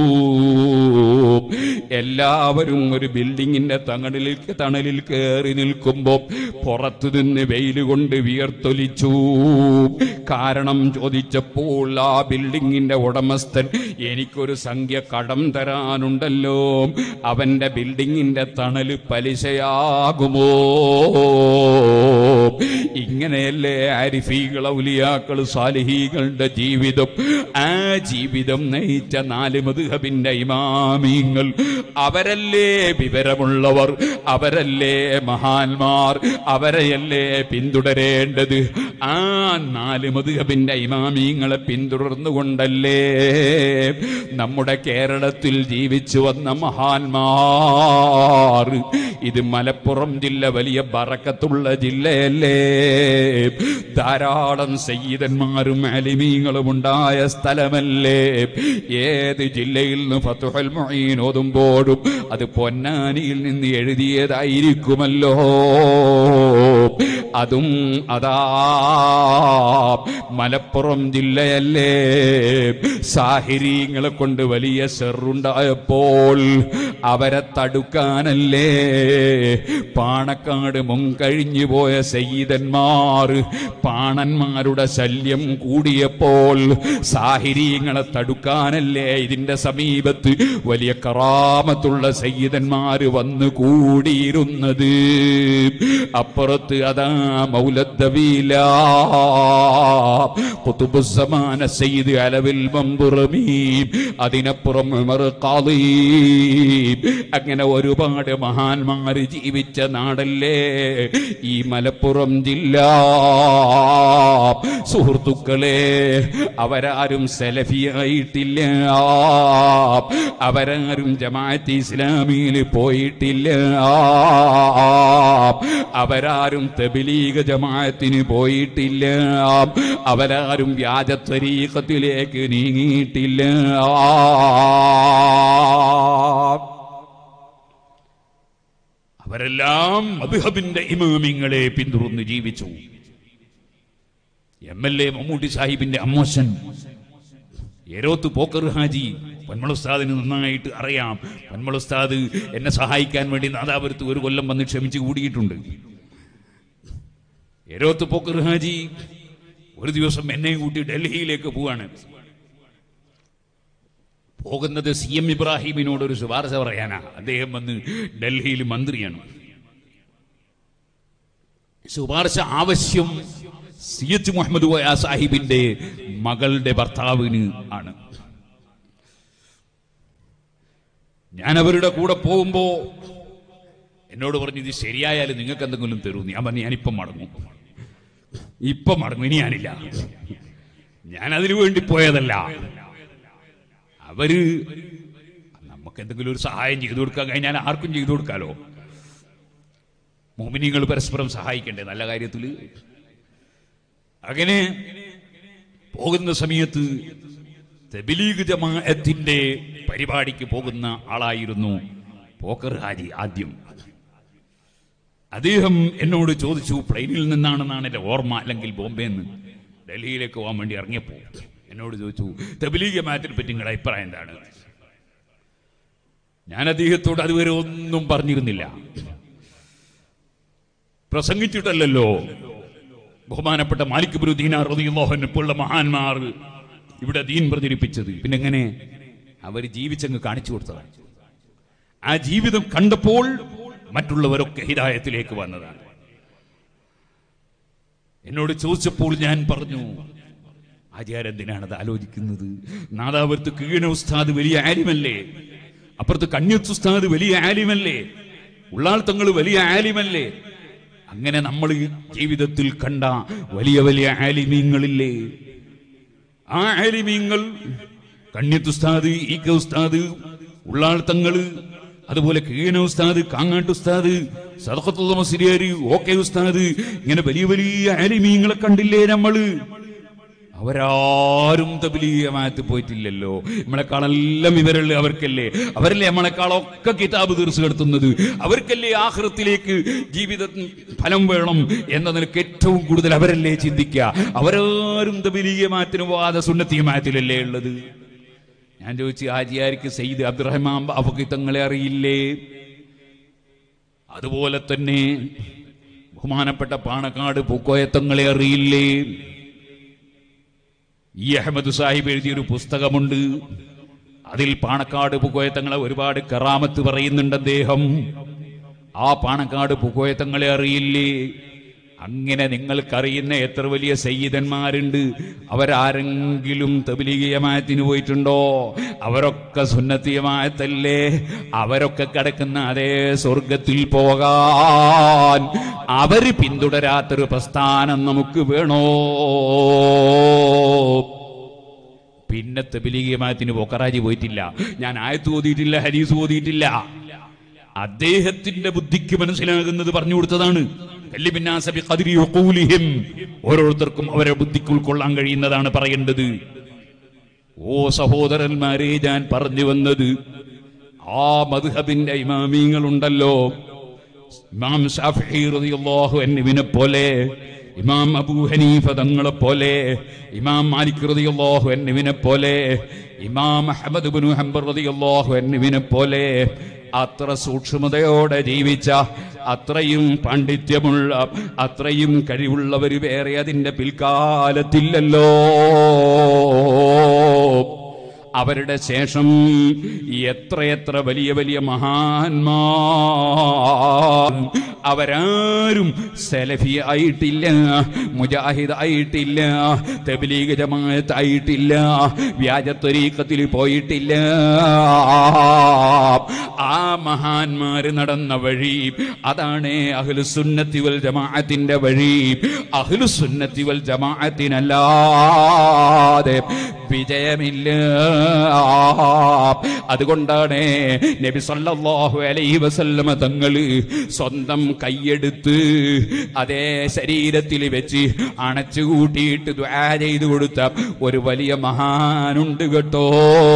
എല്ലാവരും ഒരു ബിൽഡിങ്ങിന്റെ തണലിൽ തണലിൽ കയറി നിൽക്കുമ്പോ പുറത്തു നിന്ന് വെയിൽ കൊണ്ട് വിയർത്തൊലിച്ചു കാരണം ചോദിച്ചപ്പോൾ ആ ബിൽഡിങ്ങിന്റെ ഉടമസ്ഥൻ എനിക്കൊരു സംഖ്യ കടം തരാനുണ്ടല്ലോ അവന്റെ ബിൽഡിങ്ങിന്റെ തണല് പലിശയാകുമോ ഇങ്ങനെയല്ലേ ആരിഫീകൾ ഔലിയാക്കൾ സാലിഹീകളുടെ ജീവിതം ആ ജീവിതം നയിച്ച നാല് മധുഹബിന്റെ ഇമാമീങ്ങൾ അവരല്ലേ വിവരമുള്ളവർ അവരല്ലേ മഹാന്മാർ അവരെയല്ലേ പിന്തുടരേണ്ടത് ആ നാല് മധുഹബിന്റെ ഇമാമീങ്ങളെ പിന്തുടർന്നുകൊണ്ടല്ലേ നമ്മുടെ കേരളത്തിൽ ജീവിച്ചു വന്ന മഹാന്മാർ ഇത് മലപ്പുറം ജില്ല വലിയ ബറക്കത്തുള്ള ജില്ലയല്ലേ ധാരാളം സയ്യിദന്മാരും അലിമീങ്ങളും ഉണ്ടായ സ്ഥലമല്ലേ ഏത് ജില്ലയിൽ നിന്ന് ഫത്തുഹൽ മൊയ്ൻ ഓതുമ്പോഴും അത് പൊന്നാനിയിൽ നിന്ന് എഴുതിയതായിരിക്കുമല്ലോ അതും അതാ മലപ്പുറം ജില്ലയല്ലേ സാഹിര്യങ്ങളെ കൊണ്ട് വലിയ സെറുണ്ടായപ്പോൾ അവരെ തടുക്കാനല്ലേ പാണക്കാട് മുൻകഴിഞ്ഞു പോയ സയ്യിദന്മാർ പാണന്മാരുടെ ശല്യം കൂടിയപ്പോൾ സാഹിര്യങ്ങളെ തടുക്കാനല്ലേ ഇതിന്റെ സമീപത്ത് വലിയ കറാമത്തുള്ള സയ്യിദന്മാര് വന്നു കൂടിയിരുന്നത് അപ്പുറത്ത് അതാ മൗലദ്ദവീല കുത്തുബുസമാന സയ്യിദ് അലവിൽ മമ്പുറമീ അതിനപ്പുറം ഉമർ ഖാദി അങ്ങനെ ഒരുപാട് മഹാന്മാര് ജീവിച്ച നാടല്ലേ ഈ മലപ്പുറം ജില്ല സുഹൃത്തുക്കളെ അവരാരും സെലഫിയായിട്ടില്ല അവരാരും ജമാഅത്ത് ഇസ്ലാമിയിൽ പോയിട്ടില്ല അവരാരും തബിലീഗ് ജമാഅത്തിന് പോയിട്ടില്ല അവരാരും വ്യാജ ത്വരീഖത്തിലേക്ക് നീങ്ങിയിട്ടില്ല അവരെല്ലാം അബ്ഹബിന്റെ ഇമാമിങ്ങളെ പിന്തുടർന്ന് ജീവിച്ചു എം എൽ എ മമ്മൂട്ടി സാഹിബിന്റെ അമ്മോശൻ എരോത്ത് പോക്കർ ഹാജി പന്മൾ ഉസ്താദിന് നന്നായിട്ട് അറിയാം പന്മൾ ഉസ്താദ് എന്നെ സഹായിക്കാൻ വേണ്ടി നാദാപുരത്ത് ഒരു കൊല്ലം വന്ന് ക്ഷമിച്ച് കൂടിയിട്ടുണ്ട് എരോത്ത് പോക്കർ ഹാജി ഒരു ദിവസം എന്നെയും കൂട്ടി ഡൽഹിയിലേക്ക് പോവാണ് പോകുന്നത് സി എം ഇബ്രാഹിമിനോട് ഒരു ശുപാർശ പറയാനാ അദ്ദേഹം വന്ന് ഡൽഹിയിൽ മന്ത്രിയാണ് ശുപാർശ ആവശ്യം സി എച്ച് മുഹമ്മദ് കോയ സാഹിബിന്റെ മകളുടെ ഭർത്താവിന് ആണ് ഞാൻ അവരുടെ കൂടെ പോകുമ്പോ എന്നോട് പറഞ്ഞു ഇത് ശരിയായാലും നിങ്ങൾക്ക് എന്തെങ്കിലും തരൂ ഞാൻ പറഞ്ഞു ഞാനിപ്പം മടങ്ങും ഇപ്പം മടങ്ങും ഇനി ഞാനില്ല ഞാൻ അതിനു വേണ്ടി പോയതല്ല അവര് നമുക്ക് എന്തെങ്കിലും ഒരു സഹായം ചെയ്തു കൊടുക്കാൻ കഴിഞ്ഞാൽ ആർക്കും ചെയ്തു കൊടുക്കാലോ മോമിനികൾ പരസ്പരം സഹായിക്കണ്ടേ നല്ല കാര്യത്തിൽ അങ്ങനെ പോകുന്ന സമയത്ത് തെബിലീഗ് ജമാഅത്തിന്റെ പരിപാടിക്ക് പോകുന്ന ആളായിരുന്നു പോക്കർ ഹാജി ആദ്യം അദ്ദേഹം എന്നോട് ചോദിച്ചു പ്ലെയിനിൽ നിന്നാണെന്നാണ് എന്റെ ഓർമ്മ അല്ലെങ്കിൽ ബോംബെ നിന്ന് ഡൽഹിയിലേക്ക് പോകാൻ വേണ്ടി ഇറങ്ങിയപ്പോൾ എന്നോട് ചോദിച്ചു തെബിലീഗ് ജമാഅത്തിനെ പറ്റി നിങ്ങളുടെ അഭിപ്രായം എന്താണ് ഞാൻ അദ്ദേഹത്തോട് അതുവരെ ഒന്നും പറഞ്ഞിരുന്നില്ല പ്രസംഗിച്ചിട്ടല്ലല്ലോ ബഹുമാനപ്പെട്ട മാലിക് ബുരു ദീനാർ റളിയല്ലാഹു പോലുള്ള മഹാന്മാർ ഇവിടെ ദീൻ പ്രചരിപ്പിച്ചത് പിന്നെ എങ്ങനെ അവർ ജീവിച്ചങ്ങ് കാണിച്ചു കൊടുത്തതാണ് ആ ജീവിതം കണ്ടപ്പോൾ മറ്റുള്ളവരൊക്കെ ഹിദായത്തിലേക്ക് വന്നതാണ് എന്നോട് ചോദിച്ചപ്പോൾ ഞാൻ പറഞ്ഞു ആചാരെന്തിനാണത് ആലോചിക്കുന്നത് നാദാപുരത്ത് കീഴന ഉസ്താദ് വലിയ ആലിമല്ലേ അപ്പുറത്ത് കണ്യത്ത് ഉസ്താദ് വലിയ ആലിമല്ലേ ഉള്ളാൾ തങ്ങൾ വലിയ ആലിമല്ലേ അങ്ങനെ നമ്മൾ ഈ ജീവിതത്തിൽ കണ്ട വലിയ വലിയ ആലിമീങ്ങളില്ലേ ആ ആലിമീങ്ങൾ കണ്യത്ത് ഉസ്താദ് ഈ കെ ഉസ്താദ് ഉള്ളാൾ തങ്ങള് അതുപോലെ കീഴന ഉസ്താദ് കാങ്ങാട്ട് ഉസ്താദ് സദഖത്തുള്ള മസിരിയാര് ഓക്കെ ഉസ്താദ് ഇങ്ങനെ വലിയ വലിയ ആലിമീങ്ങളെ കണ്ടില്ലേ നമ്മള് അവരാരും തബിലീയമായത്ത് പോയിട്ടില്ലല്ലോ നമ്മളെക്കാളെല്ലാം ഇവരല്ലേ അവർക്കല്ലേ അവരല്ലേ നമ്മളെക്കാളൊക്കെ കിതാബ് തീർച്ചു കിടത്തുന്നത് അവർക്കല്ലേ ആഹൃത്തിലേക്ക് ജീവിത ഫലം വേണം എന്ന നിലക്ക് ഏറ്റവും കൂടുതൽ അവരല്ലേ ചിന്തിക്കുക അവരാരും തബിലീയമായത്തിന് പോകാതെ സുന്നത്തീയമായത്തിലല്ലേ ഉള്ളത് ഞാൻ ചോദിച്ചു ആജിയാർക്ക് സയ്യിദ് അബ്ദുറഹ്മാൻ ബാഫക്കി തങ്ങളെ അറിയില്ലേ അതുപോലെ തന്നെ ബഹുമാനപ്പെട്ട പാണക്കാട് പൂക്കോയത്തങ്ങളെ അറിയില്ലേ ഈ അഹമ്മദ് സാഹിബ് എഴുതിയൊരു പുസ്തകമുണ്ട് അതിൽ പാണക്കാട് പൂക്കോയത്തങ്ങളെ ഒരുപാട് കറാമത്ത് പറയുന്നുണ്ട് അദ്ദേഹം ആ പാണക്കാട് പൂക്കോയത്തങ്ങളെ അറിയില്ലേ അങ്ങനെ നിങ്ങൾക്കറിയുന്ന എത്ര വലിയ സയ്യിദന്മാരുണ്ട് അവരാരെങ്കിലും തബിലീയമായത്തിന് പോയിട്ടുണ്ടോ അവരൊക്കെ സുന്നത്തിയമായത്തല്ലേ അവരൊക്കെ കിടക്കുന്ന അതേ സ്വർഗത്തിൽ പോകാൻ അവര് പിന്തുടരാത്തൊരു പ്രസ്ഥാനം നമുക്ക് വേണോ പിന്നെ തബിലീയമായത്തിന് പോക്കറാജി പോയിട്ടില്ല ഞാൻ ആയത്ത് ഓതിയിട്ടില്ല ഹരീസ് ഓതിയിട്ടില്ല അദ്ദേഹത്തിന്റെ ബുദ്ധിക്ക് മനസ്സിലാകുന്നത് പറഞ്ഞു കൊടുത്തതാണ് കല്ലിബിന്നാസ ബിഖദ്രി ഉഖൂലിഹിം. ഓരോരുത്തർക്കും അവരെ ബുദ്ധിക്ക് ഉൾക്കൊള്ളാൻ കഴിയുന്നതാണ് പറയേണ്ടത് ഓ സഹോദരന്മാരെ ഞാൻ പറഞ്ഞു വന്നത് ആ മദ്ഹബിന്റെ ഇമാമീങ്ങളുണ്ടല്ലോ ഇമാം ഷാഫി റളിയല്ലാഹു അൻഹുവിനെ പോലെ ഇമാം അബൂ ഹനീഫ തങ്ങളെ പോലെ ഇമാം മാലിക് റളിയല്ലാഹു അൻഹുവിനെ പോലെ ഇമാം അഹ്മദ് ഇബ്നു ഹംബർ റളിയല്ലാഹു അൻഹുവിനെ പോലെ അത്ര സൂക്ഷ്മതയോടെ ജീവിച്ച അത്രയും പാണ്ഡിത്യമുള്ള അത്രയും കഴിവുള്ളവർ വേറെ അതിന്റെ പിൽക്കാലത്തില്ലല്ലോ അവരുടെ ശേഷം എത്രയെത്ര വലിയ വലിയ മഹാന്മാർ അവരാരും സലഫി ആയിട്ടില്ല മുജാഹിദ് ആയിട്ടില്ല തബ്ലീഗ് ജമാഅത്ത് ആയിട്ടില്ല വ്യാജത്വരീക്കത്തിൽ പോയിട്ടില്ല ആ മഹാന്മാര് നടന്ന വഴി അതാണ് അഹ്ലുസുന്നത്തി വൽ ജമാഅത്തിന്റെ വഴി അഹ്ലുസുന്നത്തി വൽ ജമാഅത്തിനല്ലാതെ വിജയമില്ല അതുകൊണ്ടാണ് നബി സല്ലല്ലാഹു അലൈഹി വസല്ലമ തങ്ങള് സ്വന്തം കൈയെടുത്ത് അതേ ശരീരത്തിൽ വെച്ച് അണച്ചു കൂട്ടിയിട്ട് ദ്വാ ചെയ്തു കൊടുത്ത ഒരു വലിയ മഹാനുണ്ട് കേട്ടോ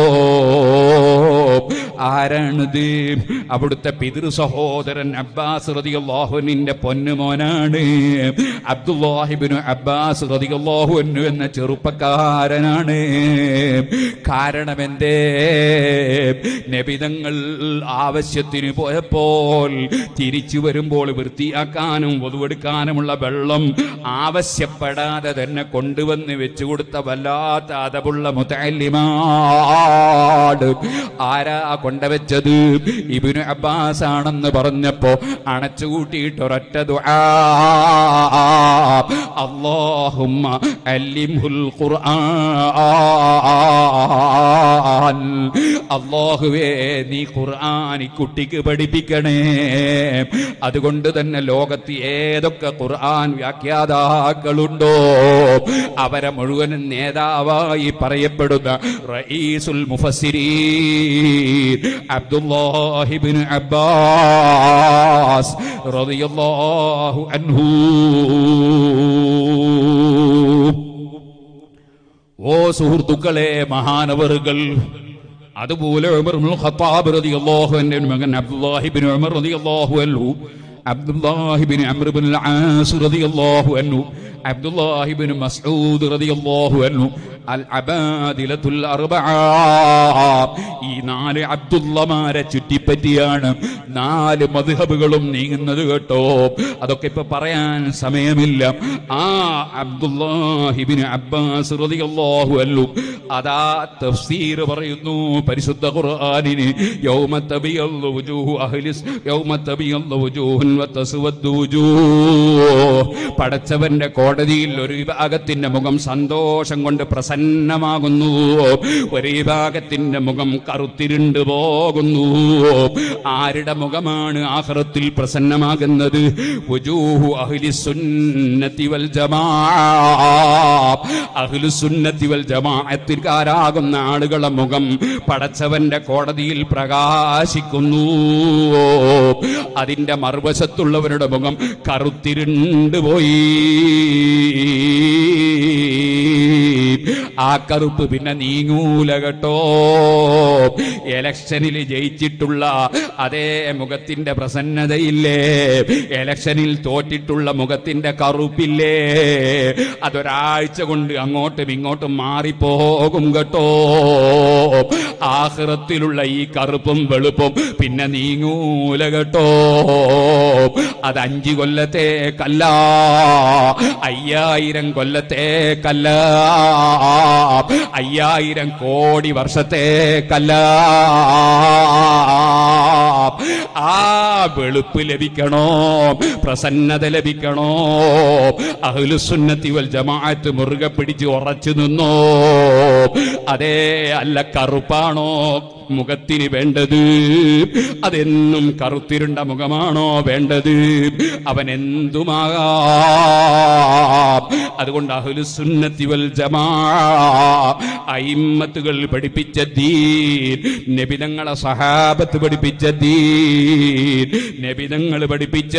ആരാണിത് അവിടുത്തെ പിതൃ സഹോദരൻ അബ്ബാസ് റതിയല്ലാഹുവിന്റെ പൊന്നുമോനാണ് അബ്ദുല്ലാഹിബിന് അബ്ബാസ് റതിയല്ലാഹുവിനു എന്ന ചെറുപ്പക്കാരനാണ് കാരണം എന്തേ നബിതങ്ങൾ ആവശ്യത്തിന് പോയപ്പോൾ തിരിച്ചു വരുമ്പോൾ വൃത്തിയാക്കാനും വധുവെടുക്കാനുമുള്ള വെള്ളം ആവശ്യപ്പെടാതെ തന്നെ കൊണ്ടുവന്ന് വെച്ചു കൊടുത്ത വല്ലാത്ത അതവുള്ള മുത്തല്ലിമാട് ആരാ കൊണ്ടുവച്ചത് ഇബിനു അബ്ബാസ് ആണെന്ന് പറഞ്ഞപ്പോ അണച്ചുകൂട്ടിയിട്ട് ഒരൊറ്റ ദുആ അല്ലാഹുമ്മ അല്ലിംഹുൽ ഖുർആൻ അല്ലാഹുവേ നീ ഖുർആൻ ഈ കുട്ടിക്ക് പഠിപ്പിക്കണേ അതുകൊണ്ട് തന്നെ ലോകത്ത് ഏതൊക്കെ ഖുർആൻ വ്യാഖ്യാതാക്കളുണ്ടോ അവരെ മുഴുവനും നേതാവായി പറയപ്പെടുന്ന റഈസുൽ മുഫസ്സിരീൻ അബ്ദുല്ലാഹിബ്നു അബ്ബാസ് റളിയല്ലാഹു അൻഹു ഓ സുഹൃത്തുക്കളെ മഹാനവറുകൾ അതുപോലെ ഉമർ ഇബ്നുൽ ഖത്താബ് റളിയല്ലാഹു അൻഹു മകൻ അബ്ദുല്ലാഹിബ്നു ഉമർ റളിയല്ലാഹു അൻഹു അബ്ദുല്ലാഹിബ്നു അംർ ഇബ്നുൽ ആസ് റളിയല്ലാഹു അൻഹു അബ്ദുല്ലാഹിബ്നു മസ്ഊദ് റളിയല്ലാഹു അൻഹു അൽ അബാദിലത്തുൽ അർബഅ ഈ നാല് അബ്ദുള്ളമാരെ ചുറ്റിപ്പറ്റിയാണ് നാല് മദ്ഹബുകളും നീങ്ങുന്നത് കേട്ടോ അതൊക്കെ ഇപ്പൊ പറയാൻ സമയമില്ല ആ അബ്ദുല്ലാഹിബ്നു അബ്ബാസ് റളിയല്ലാഹു അൻഹു അതാ തഫ്സീർ പറയുന്നു പരിശുദ്ധ ഖുർആനിന് യൗമ തബിയല്ലു വുജൂഹു അഹ്ലിസ് യൗമ തബിയല്ലു വുജൂഹുൻ വതസ്വദ്ദു വുജൂഹ് പടച്ചവന്റെ കോടതിയിൽ ഒരു വിഭാഗത്തിന്റെ മുഖം സന്തോഷം കൊണ്ട് പ്രസന്നമാകുന്നു ഒരു വിഭാഗത്തിന്റെ മുഖം കറുത്തിരുണ്ട് പോകുന്നു ആരുടെ മുഖമാണ് ആഹ്റത്തിൽ പ്രസന്നമാകുന്നത് വുജൂഹു അഹ്ലി സുന്നത്തി വൽ ജമാ അഹ്ലു സുന്നത്തി വൽ ജമാഅത്തിൽക്കാരാകുന്ന ആളുകളെ മുഖം പടച്ചവന്റെ കോടതിയിൽ പ്രകാശിക്കുന്നു അതിന്റെ മറുവശത്തുള്ളവരുടെ മുഖം കറുത്തിരുണ്ട് പോയി ആ കറുപ്പ് പിന്നെ നീങ്ങൂല കേട്ടോ എലക്ഷനിൽ ജയിച്ചിട്ടുള്ള അതേ മുഖത്തിന്റെ പ്രസന്നതയില്ലേ എലക്ഷനിൽ തോറ്റിട്ടുള്ള മുഖത്തിന്റെ കറുപ്പില്ലേ അതൊരാഴ്ച കൊണ്ട് അങ്ങോട്ടും ഇങ്ങോട്ടും മാറിപ്പോകും കേട്ടോ ആഹ്റത്തിലുള്ള ഈ കറുപ്പും വെളുപ്പും പിന്നെ നീങ്ങൂല കേട്ടോ അത് അഞ്ചു കൊല്ലത്തേക്കല്ല അയ്യായിരം കൊല്ലത്തേക്കല്ല അയ്യായിരം കോടി വർഷത്തേക്കല്ല ആ വെളുപ്പ് ലഭിക്കണോ പ്രസന്നത ലഭിക്കണോ അഹ്ലുസുന്നത്തി വൽ ജമാഅത്ത് മുറുകെ പിടിച്ച് ഉറച്ചു നിന്നോ അതേ അല്ല കറുപ്പാണോ മുഖത്തിന് വേണ്ടത് അതെന്നും കറുത്തിരുണ്ട മുഖമാണോ വേണ്ടത് അവൻ എന്തുമാകാം അതുകൊണ്ട് അഹ്ലുസുന്നത്തി വൽ ജമാ അയിമ്മത്തുകൾ പഠിപ്പിച്ച ദീൻ നബിതങ്ങളെ സഹാബത്ത് പഠിപ്പിച്ച ദീൻ നബിതങ്ങൾ പഠിപ്പിച്ച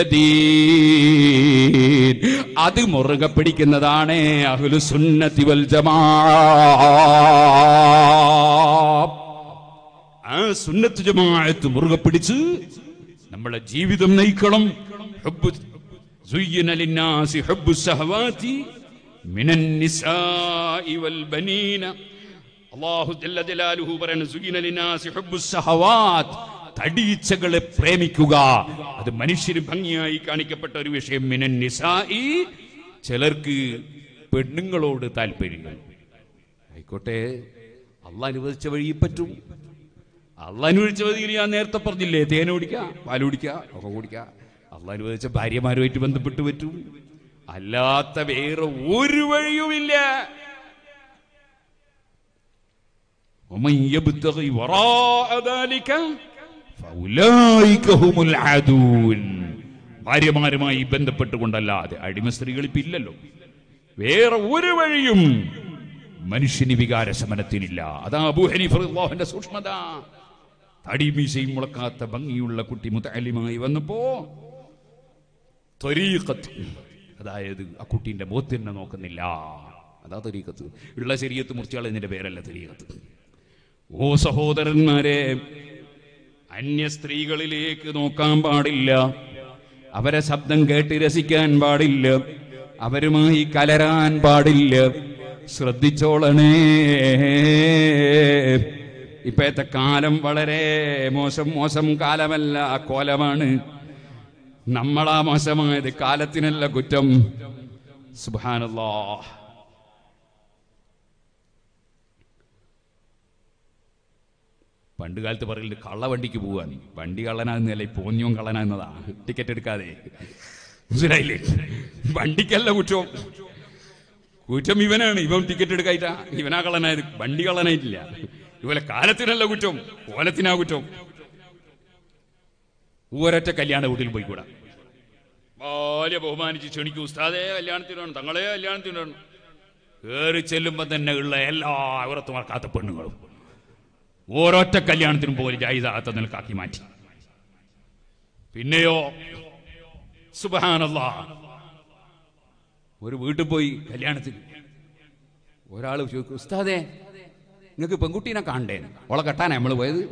ദീൻ അത് മുറുകെ പിടിക്കുന്നതാണ് അഹ്ലുസുന്നത്തി വൽ ജമാ ആ സുന്നത്ത് ജമാഅത്ത് മുറുകെ പിടിച്ച് നമ്മളെ ജീവിതം നയിക്കണം ഹബ്ബ് زين للناس حب الشهوات من النساء والبنين അള്ളാഹു ജല്ല ജലാലുഹു പറയുന്നു സുഗിന ലിനാസി ഹബ്ബു സഹവാത്ത് തടീച്ചകളെ പ്രേമിക്കുക അത് മനുഷ്യന് ഭംഗിയായി കാണിക്കപ്പെട്ട ഒരു വിഷയം മിനൻ നിസായി ചിലർക്ക് പെണ്ണുങ്ങളോട് താല്പര്യം ആയിക്കോട്ടെ അള്ള അനുവദിച്ച വഴി പറ്റും അള്ള അനുവദിച്ച വഴിയിൽ ഞാൻ നേരത്തെ പറഞ്ഞില്ലേ തേൻ കുടിക്കുക പാൽ കുടിക്കുക ഒക്കെ കുടിക്കുക അള്ള അനുവദിച്ച ഭാര്യമാരുമായിട്ട് ബന്ധപ്പെട്ട് പറ്റും അല്ലാത്ത വേറെ ഒരു വഴിയുമില്ല ومن يبتغي وراء ذلك فأولئك هم العادون ഭാര്യമാരുമായി ബന്ധപ്പെട്ടുകൊണ്ടല്ലാതെ അടിമ സ്ത്രീകൾ ഇപ്പൊ ഇല്ലല്ലോ വേറെ ഒരു വഴിയും മനുഷ്യന് വികാര ശമനത്തിനില്ല അതാ അബൂ ഹനീഫ് റളിയല്ലാഹുവിന്റെ സൂക്ഷ്മത തടി മീശയും മുളക്കാത്ത ഭംഗിയുള്ള കുട്ടി മുത്തലിമായി വന്നപ്പോ ത്വരീഖത്ത് അതായത് ആ കുട്ടീന്റെ മുഖത്തിനെ നോക്കുന്നില്ല അതാ ത്വരീഖത്ത് ഉള്ള ശരീരത്ത് മുറിച്ചാളതിന്റെ പേരല്ല ത്വരീഖത്ത് ഓ സഹോദരന്മാരെ അന്യ സ്ത്രീകളിലേക്ക് നോക്കാൻ പാടില്ല അവരെ ശബ്ദം കേട്ട് രസിക്കാൻ പാടില്ല അവരുമായി കലരാൻ പാടില്ല ശ്രദ്ധിച്ചോളണേ ഇപ്പോഴത്തെ കാലം വളരെ മോശം മോശം കാലമല്ല കോലമാണ് നമ്മളാ മോശമായത് കാലത്തിനല്ല കുറ്റം സുബാനല്ലാ പണ്ട് കാലത്ത് പറയുന്നത് കള്ളവണ്ടിക്ക് പോവാൻ വണ്ടി കള്ളനാകുന്നതല്ല ഈ പോഞ്ഞോൻ കള്ളനാകുന്നതാ ടിക്കറ്റ് എടുക്കാതെ മനസ്സിലായില്ലേ വണ്ടിക്കല്ല കുറ്റം കുറ്റം ഇവനാണ് ഇവൻ ടിക്കറ്റ് എടുക്കായിട്ടാ ഇവനാ കള്ളനായത് വണ്ടി കള്ളനായിട്ടില്ല ഇതുപോലെ കാലത്തിനല്ല കുറ്റം കോലത്തിനാ കുറ്റം ഒരൊറ്റ കല്യാണ വീട്ടിൽ പോയിക്കൂടാ വലിയ ബഹുമാനിച്ച് ക്ഷണിക്കൂ ഉസ്താദേ കല്യാണത്തിന് വേണം തങ്ങളെ കല്യാണത്തിന് വേണം കയറി ചെല്ലുമ്പോ തന്നെ ഉള്ള എല്ലാ ഇവരത്തും മറക്കാത്ത പെണ്ണുങ്ങളും ഓരോറ്റ കല്യാണത്തിനും പോലും ജായിദാത്ത നിൽക്കാക്കി മാറ്റി പിന്നെയോ സുബാനല്ലാ ഒരു വീട്ടിൽ പോയി കല്യാണത്തിന് ഒരാൾ ചോദിക്കും ഉസ്താദേ നിങ്ങൾക്ക് പെൺകുട്ടീനെ കാണണ്ടേ ഓളെ കെട്ടാനാ നമ്മൾ പോയത്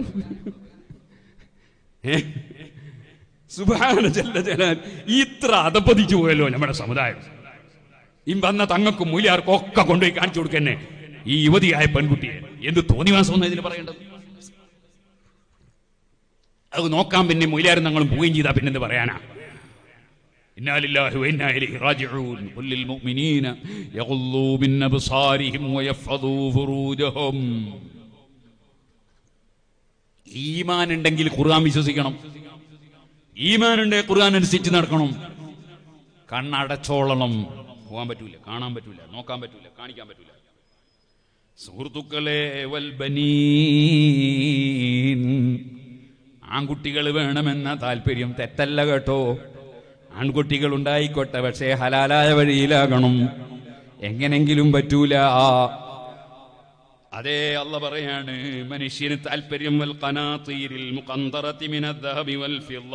ഏ? സുബ്ഹാന ജല്ല ജലാൽ ഇത്ര അതപ്പതിച്ചു പോയല്ലോ നമ്മുടെ സമുദായം ഈ വന്ന തങ്ങൾക്കും മൂലിയാർക്കും ഒക്കെ കൊണ്ടുപോയി കാണിച്ചു കൊടുക്കന്നെ ഈ യുവതിയായ പെൺകുട്ടിയെ എന്ത് തോന്നിവാസം ഇതിന് പറയേണ്ടത് അത് നോക്കാൻ പിന്നെ മൂലിയാരും ഞങ്ങളും പോവുകയും ചെയ്താ പിന്നെന്ത് പറയാനാ إنا لله وإنا إليه راجعون قل للمؤمنين يغضوا من أبصارهم ويحفظوا فروجهم ഈമാൻ ഉണ്ടെങ്കിൽ ഖുർആൻ വിശ്വസിക്കണം ഈമാൻ ഉണ്ടെങ്കിൽ ഖുർആൻ അനുസരിച്ച് നടക്കണം കണ്ണടച്ചോളണം പോകാൻ പറ്റൂല കാണാൻ പറ്റൂല നോക്കാൻ പറ്റൂല കാണിക്കാൻ പറ്റൂല സുഹൃത്തുക്കളെ വൽബനീൻ ആൺകുട്ടികൾ വേണമെന്ന താല്പര്യം തെറ്റല്ല കേട്ടോ ആൺകുട്ടികൾ ഉണ്ടായിക്കോട്ടെ പക്ഷേ ഹലാലായ വഴിയിലാകണം എങ്ങനെങ്കിലും പറ്റൂല അതേ അല്ല പറയാണ് മനുഷ്യന് താല്പര്യം വൽ ഖനാതീരിൽ മുഖന്തറത്തി മിനദ്ദഹബി വൽ ഫിദ്ദ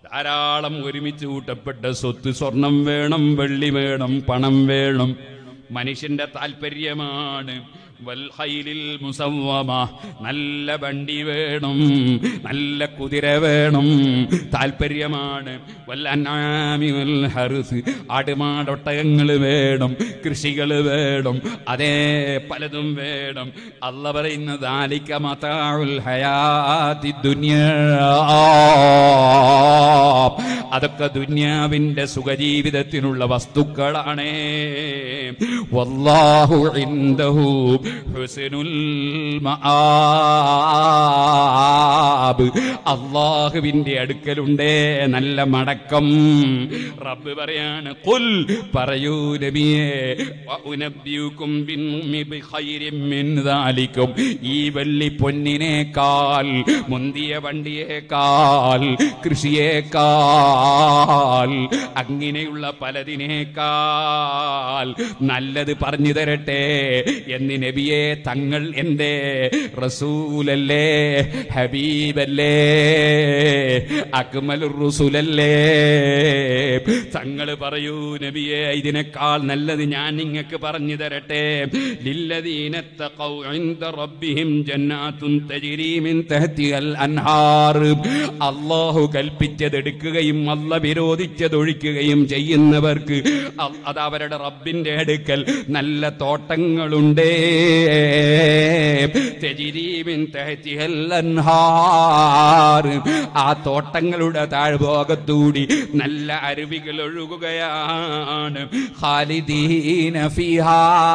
ധാരാളം ഒരുമിച്ച് കൂട്ടപ്പെട്ട സ്വത്ത് സ്വർണം വേണം വെള്ളി വേണം പണം വേണം മനുഷ്യന്റെ താല്പര്യമാണ് വൽഖൈലിൽ മുസവ്വമ നല്ല വണ്ടി വേണം നല്ല കുതിര വേണം താല്പര്യമാണ് വല്ലനാമി വൽ ഹർസ് ആടുമാടൊട്ടകങ്ങൾ വേണം കൃഷികൾ വേണം അതേ പലതും വേണം അല്ല പറയുന്ന ദാലിക മതാഉൽ ഹയാതി ദുനിയാ അതൊക്കെ ദുന്യാവിന്റെ സുഖജീവിതത്തിനുള്ള വസ്തുക്കളാണ് വല്ലാഹു ഇൻദഹു ഹുസ്നുൽ മആബ് അള്ളാഹുവിന്റെ അടുക്കലുണ്ടേ നല്ല മടക്കം റബ്ബ് പറയാണ് കുൽ പറയൂ നബിയേ വഉനബ്ബിയുക്കും ബിൻ- ബിഖൈരിൻ മിൻ ദാലിക്കും ഈ വെള്ളി പൊന്നിനേക്കാൾ മുന്തിയ വണ്ടിയേക്കാൾ കൃഷിയേക്കാൾ അങ്ങനെയുള്ള പലതിനേക്കാൾ നല്ലത് പറഞ്ഞു തരട്ടെ എന്ന് നബിയെ തങ്ങൾ എന്റെ റസൂലല്ലേ ഹബീബല്ലേ അക്മൽ റുസുലല്ലേ തങ്ങൾ പറയൂ നബിയെ ഇതിനേക്കാൾ നല്ലത് ഞാൻ നിങ്ങൾക്ക് പറഞ്ഞു തരട്ടെ ലില്ലദീന തഖൗ ഇൻദ റബ്ബിഹിം ജന്നാത്തുൻ തജ്രി മിൻ തഹ്തിഹൽ അൻഹാർ അല്ലാഹു കൽപ്പിച്ചതെടുക്കുകയും അല്ല വിരോധിച്ചതൊഴിക്കുകയും ചെയ്യുന്നവർക്ക് അ- അത് അവരുടെ റബ്ബിന്റെ അടുക്കൽ നല്ല തോട്ടങ്ങളുണ്ട് തജ്രി മിൻ തഹ്തിഹൽ അൻഹാർ ആ തോട്ടങ്ങളുടെ താഴ്ഭാഗത്തൂടി നല്ല അരുവികൾ ഒഴുകുകയാണ് ഖാലിദീന ഫിഹാ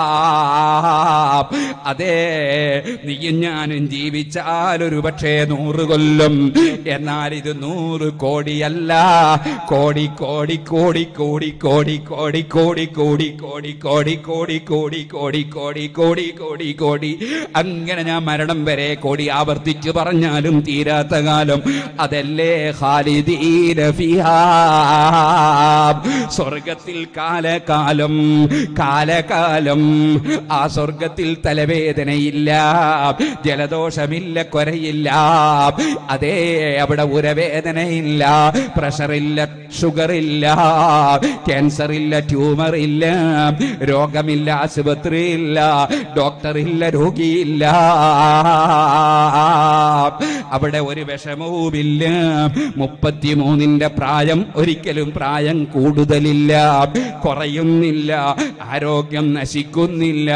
അതെ നീയും ഞാനും ജീവിച്ചാൽ ഒരു പക്ഷേ നൂറ് കൊല്ലം എന്നാൽ ഇത് നൂറ് കോടിയല്ല കോടി കോടി കോടി കോടി കോടി കോടി കോടി കോടി കോടി കോടി കോടി കോടി കോടി കോടി കോടി കോടി കോടി അങ്ങനെ ഞാൻ മരണം വരെ കോടി ആവർത്തിച്ച് പറഞ്ഞാലും തീരാത്ത കാലം അതല്ലേ ഖാലിദീന ഫിഹാ സ്വർഗത്തിൽ കാലകാലം കാലകാലം ആ സ്വർഗത്തിൽ തലവേദനയില്ല ജലദോഷമില്ല കൊരയില്ല അതേ അവിടെ ഉരവേദനയില്ല പ്രഷറില്ല ഷുഗറില്ല ക്യാൻസർ ഇല്ല ട്യൂമർ ഇല്ല രോഗമില്ല ആശുപത്രി ഇല്ല ഡോക്ടർ ഇല്ല രോഗിയില്ല അവിടെ ഒരു വിഷമവുമില്ല മുപ്പത്തിമൂന്നിന്റെ പ്രായം ഒരിക്കലും പ്രായം കൂടുതലില്ല കുറയുന്നില്ല ആരോഗ്യം നശിക്കുന്നില്ല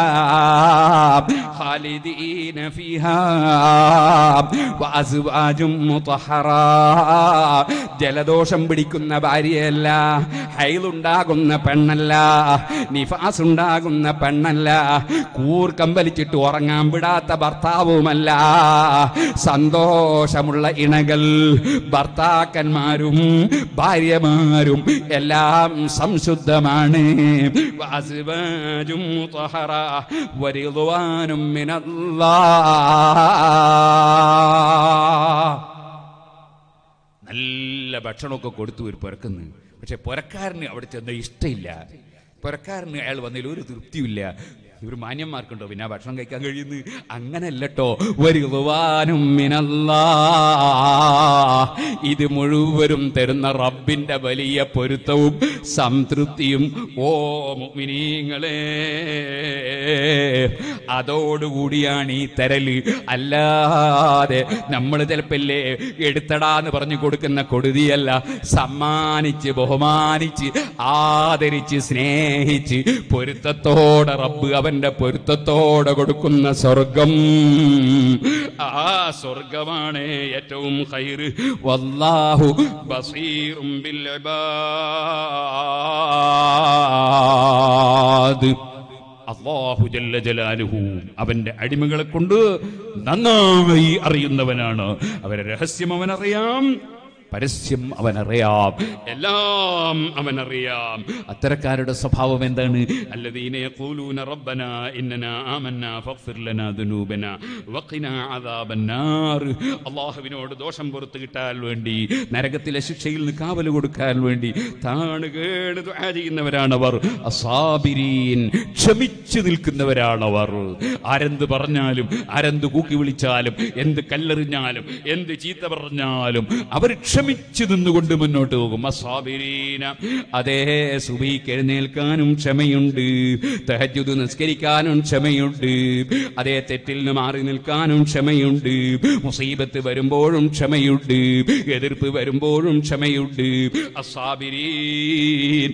ഖാലിദീന ഫിഹാ വഅസ്വാജും മുതഹറാ ജലദോഷം പിടിക്കുന്ന ഭാര്യയല്ല ഹൈലുണ്ടാകുന്ന പെണ്ണല്ല നിഫാസ് ഉണ്ടാകുന്ന പെണ്ണല്ല കൂർക്കം വലിച്ചിട്ട് ഉറങ്ങാൻ വിടാത്ത ഭർത്താവുമല്ല സന്തോഷമുള്ള ഇണകൾ ഭർത്താക്കന്മാരും ഭാര്യമാരും എല്ലാം സംശുദ്ധമാണ് വഅസ്വാജും മുതഹറാ വരിദ്വാനും മിനല്ലാഹ് നല്ല ഭക്ഷണമൊക്കെ കൊടുത്തു ഒരു പുരക്കുന്നു പക്ഷെ പുരക്കാരന് അവിടെ ചെന്ന ഇഷ്ടമില്ല പുരക്കാരന് അയാൾ വന്നതിൽ ഒരു തൃപ്തിയില്ല ഇവർ മാന്യന്മാർക്കുണ്ടോ പിന്നെ ആ ഭക്ഷണം കഴിക്കാൻ കഴിയുന്നു അങ്ങനല്ലട്ടോ വരുവാനും മിനല്ലാ ഇത് മുഴുവനും തരുന്ന റബ്ബിന്റെ വലിയ പൊരുത്തവും സംതൃപ്തിയും ഓ മുഅ്മിനീങ്ങളെ അതോടുകൂടിയാണ് ഈ തരല് അല്ലാതെ നമ്മൾ ചിലപ്പല്ലേ എടുത്തടാന്ന് പറഞ്ഞു കൊടുക്കുന്ന കൊടുതിയല്ല സമ്മാനിച്ച് ബഹുമാനിച്ച് ആദരിച്ച് സ്നേഹിച്ച് പൊരുത്തത്തോടെ റബ്ബ് അവന്റെ പൊരുത്തത്തോടെ കൊടുക്കുന്ന സ്വർഗം ആ സ്വർഗമാണ് ഏറ്റവും ഹൈറ് വല്ലാഹു ബസീറും ബിൽ ഇബാദ് അള്ളാഹു ജല്ല ജലാലുഹു അവന്റെ അടിമകളെ കൊണ്ട് നന്നായി അറിയുന്നവനാണ് അവരെ രഹസ്യം അവനറിയാം പരസ്യം അവനറിയാം എല്ലാം അവനറിയാം അത്തരക്കാരുടെ സ്വഭാവം എന്താണ് الذين يقولون ربنا إننا آمنا فاغفر لنا ذنوبنا وقنا عذاب النار അള്ളാഹുവിനോട് ദോഷം പുറത്തു കിട്ടാൻ വേണ്ടി നരകത്തിലെ ശിക്ഷയിൽ നിന്ന് കാവൽ കൊടുക്കാൻ വേണ്ടി താണ് കേട് ദുആ ചെയ്യുന്നവരാണവർ അസാബിരീൻ ക്ഷമിച്ചു നിൽക്കുന്നവരാണവർ ആരെന്ത് പറഞ്ഞാലും ആരെന്ത് കൂക്കി വിളിച്ചാലും എന്ത് കല്ലെറിഞ്ഞാലും എന്ത് ചീത്ത പറഞ്ഞാലും അവർ ക്ഷമിച്ചു നിന്നുകൊണ്ട് മുന്നോട്ട് പോകും അസ്വാബിരീന അതേ സുബൈക്ക് എഴുന്നേൽക്കാനും ക്ഷമയുണ്ട് തഹജുദ് നിസ്കരിക്കാനും ക്ഷമയുണ്ട് അതേ തെറ്റിൽ നിന്ന് മാറി നിൽക്കാനും ക്ഷമയുണ്ട് മുസീബത്ത് വരുമ്പോഴും ക്ഷമയുണ്ട് എതിർപ്പ് വരുമ്പോഴും ക്ഷമയുണ്ട് അസ്വാബിരീൻ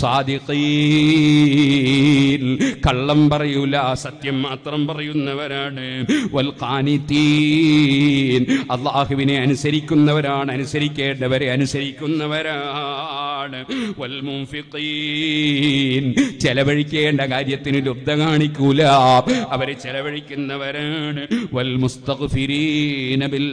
വസാദിഖീൻ കള്ളം പറയൂല സത്യം മാത്രം പറയുന്നവരാണ് വൽ ഖാനിതീൻ അള്ളാഹുവിനെ അനുസരിക്കുന്നവരാണ് അനുസരിക്കേണ്ടവരെ അനുസരിക്കുന്നവരാണ് വൽ മുൻഫിഖീൻ ചെലവഴിക്കേണ്ട കാര്യത്തിന് ലുബ്ധ കാണിക്കൂല അവര് ചെലവഴിക്കുന്നവരാണ് വൽ മുസ്തഗ്ഫിരീന ബിൽ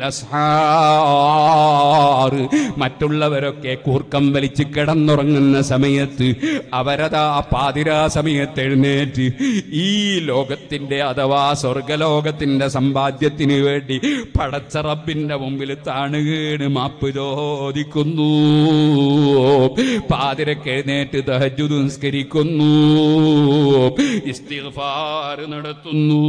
അസ്ഹാർ മറ്റുള്ളവരൊക്കെ കൂർക്കം വലിച്ച് കിടന്നുറങ്ങുന്ന സമയത്ത് അവരതാ പാതിരാ സമയത്ത് എഴുന്നേറ്റ് ഈ ലോകത്തിന്റെ അഥവാ സ്വർഗലോകത്തിന്റെ സമ്പാദ്യത്തിന് വേണ്ടി പടച്ച റബ്ബിന്റെ മുമ്പിൽ താണുകേണ് മാപ്പ് ചോദിക്കുന്നു പാതിരക്ക് എഴുന്നേറ്റ് തഹജുദ് നിസ്കരിക്കുന്നു ഇസ്തിഗ്ഫാർ നടത്തുന്നു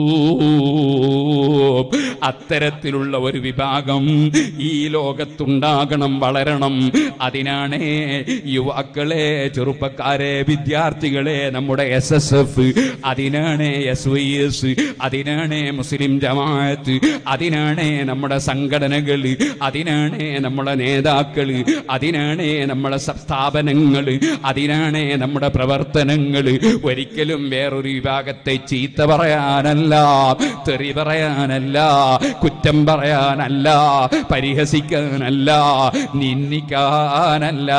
അത്തരത്തിലുള്ള ഒരു വിഭാഗം ഈ ലോകത്തുണ്ടാകണം വളരണം അതിനാണ് യുവാക്കളെ ചെറുപ്പക്കാരെ വിദ്യാർത്ഥികളെ നമ്മുടെ എസ് എസ് എഫ് അതിനാണ് എസ് വൈ എസ് അതിനാണ് മുസ്ലിം ജമാഅത്ത് അതിനാണ് നമ്മുടെ സംഘടനകൾ അതിനാണ് നമ്മുടെ നേതാക്കൾ അതിനാണ് നമ്മുടെ സ്ഥാപനങ്ങൾ അതിനാണ് നമ്മുടെ പ്രവർത്തനങ്ങൾ ഒരിക്കലും വേറൊരു വിഭാഗത്തെ ചീത്ത പറയാനല്ല തെറി പറയാനല്ല കുറ്റം പറയാനല്ല പരിഹസിക്കാനല്ല നിന്ദിക്കാനല്ല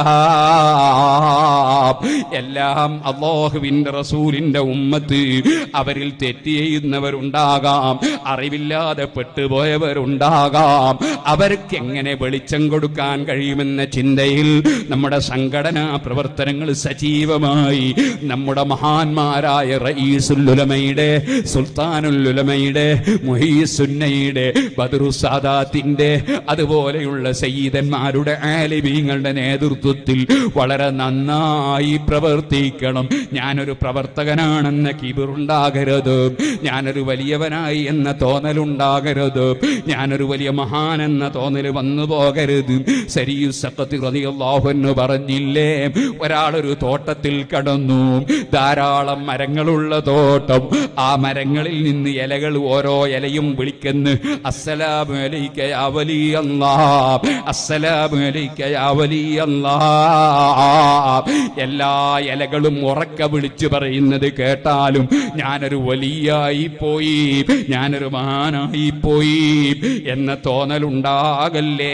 എല്ലാം അള്ളാഹുവിന്റെ റസൂലിന്റെ ഉമ്മത്ത് അവരിൽ തെറ്റ് ചെയ്യുന്നവരുണ്ടാകാം അറിവില്ലാതെ പെട്ടുപോയവരുണ്ടാകാം അവർക്ക് എങ്ങനെ വെളിച്ചം കൊടുക്കാൻ കഴിയുമെന്ന ചിന്തയിൽ നമ്മുടെ സംഘടനാ പ്രവർത്തനങ്ങൾ സജീവമായി നമ്മുടെ മഹാന്മാരായ റയീസുല്ലുലമയുടെ സുൽത്താനുല്ലുലമയുടെ മുഹീസുന്നയുടെ ബദറുസാദാത്തിന്റെ അതുപോലെയുള്ള സയ്യിദന്മാരുടെ ആലിബീങ്ങളുടെ നേതൃത്വത്തിൽ വളരെ നന്നായി പ്രവർത്തിക്കണം ഞാനൊരു പ്രവർത്തകനാണെന്ന കിബിറുണ്ടാകരുത് ഞാനൊരു വലിയവനായി എന്ന തോന്നലുണ്ടാകരുത് ഞാനൊരു വലിയ മഹാനെന്ന തോന്നൽ വന്നു പോകരുത് സരിയു സക്കത്തി റതിയല്ലാഹുന്ന് പറഞ്ഞില്ലേ ഒരാളൊരു തോട്ടത്തിൽ കടന്നു ധാരാളം മരങ്ങളുള്ള തോട്ടം ആ മരങ്ങളിൽ നിന്ന് ഇലകൾ ഓരോ ഇലയും വിളിക്കുന്നു അസ്സലാമു അലൈക യാ വലി അല്ലാഹ് അസ്സലാമു അലൈക യാ വലി അല്ലാഹ് എല്ലാ ഇലകളും ഉറക്ക വിളിച്ചു പറയുന്നത് കേട്ടാലും ഞാനൊരു വലിയായി പോയി ഞാനൊരു മഹാനായി പോയി എന്ന തോന്നലുണ്ടാകല്ലേ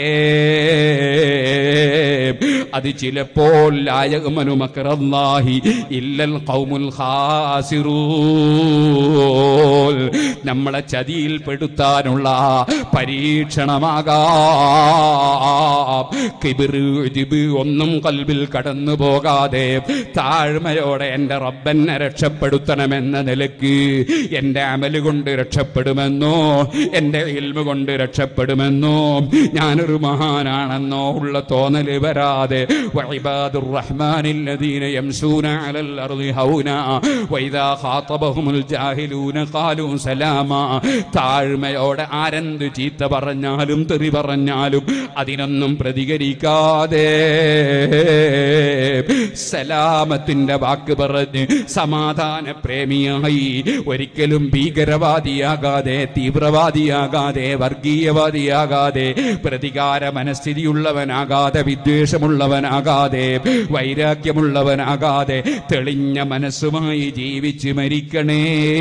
അത് ചിലപ്പോൾ ലായകമനു മക്കറല്ലാഹി ഇല്ലൽ ഖൗമുൽ ഖാസിറൂൻ നമ്മളെ ചതിയിൽ പെടുത്താനുള്ള പരീക്ഷണമാകാം കിബിറ് ഇജിബ് ഒന്നും കൽബിൽ കടന്നു പോകാതെ താഴ്മയോടെ എന്റെ റബ്ബനെ രക്ഷപ്പെടുത്തണമെന്ന നിലക്ക് എന്റെ അമല് കൊണ്ട് രക്ഷപ്പെടുമെന്നോ എന്റെ ഇൽമ കൊണ്ട് രക്ഷപ്പെടുമെന്നോ ഞാനൊരു മഹാനാണെന്നോ ഉള്ള തോന്നല് വരാതെ വഇബാദുർ റഹ്മാനില്ലദീന യംശൂന അലൽ അർളി ഹൗന വൈദാ ഖാതബഹുമുൽ ജാഹിലൂന ഖാലൂ സലാമാ താഴ്മയോടെ ആരെന്ത് ചീത്ത പറഞ്ഞാലും തെറി പറഞ്ഞാലും അതിനൊന്നും പ്രതികരിക്കാതെ സലാമത്തിന്റെ വാക്ക് പറഞ്ഞ് സമാധാന പ്രേമിയായി ഒരിക്കലും ഭീകരവാദിയാകാതെ തീവ്രവാദിയാകാതെ വർഗീയവാദിയാകാതെ പ്രതികാര മനസ്ഥിതിയുള്ളവനാകാതെ വിദ്വേഷമുള്ളവനാകാതെ വൈരാഗ്യമുള്ളവനാകാതെ തെളിഞ്ഞ മനസ്സുമായി ജീവിച്ച് മരിക്കണേ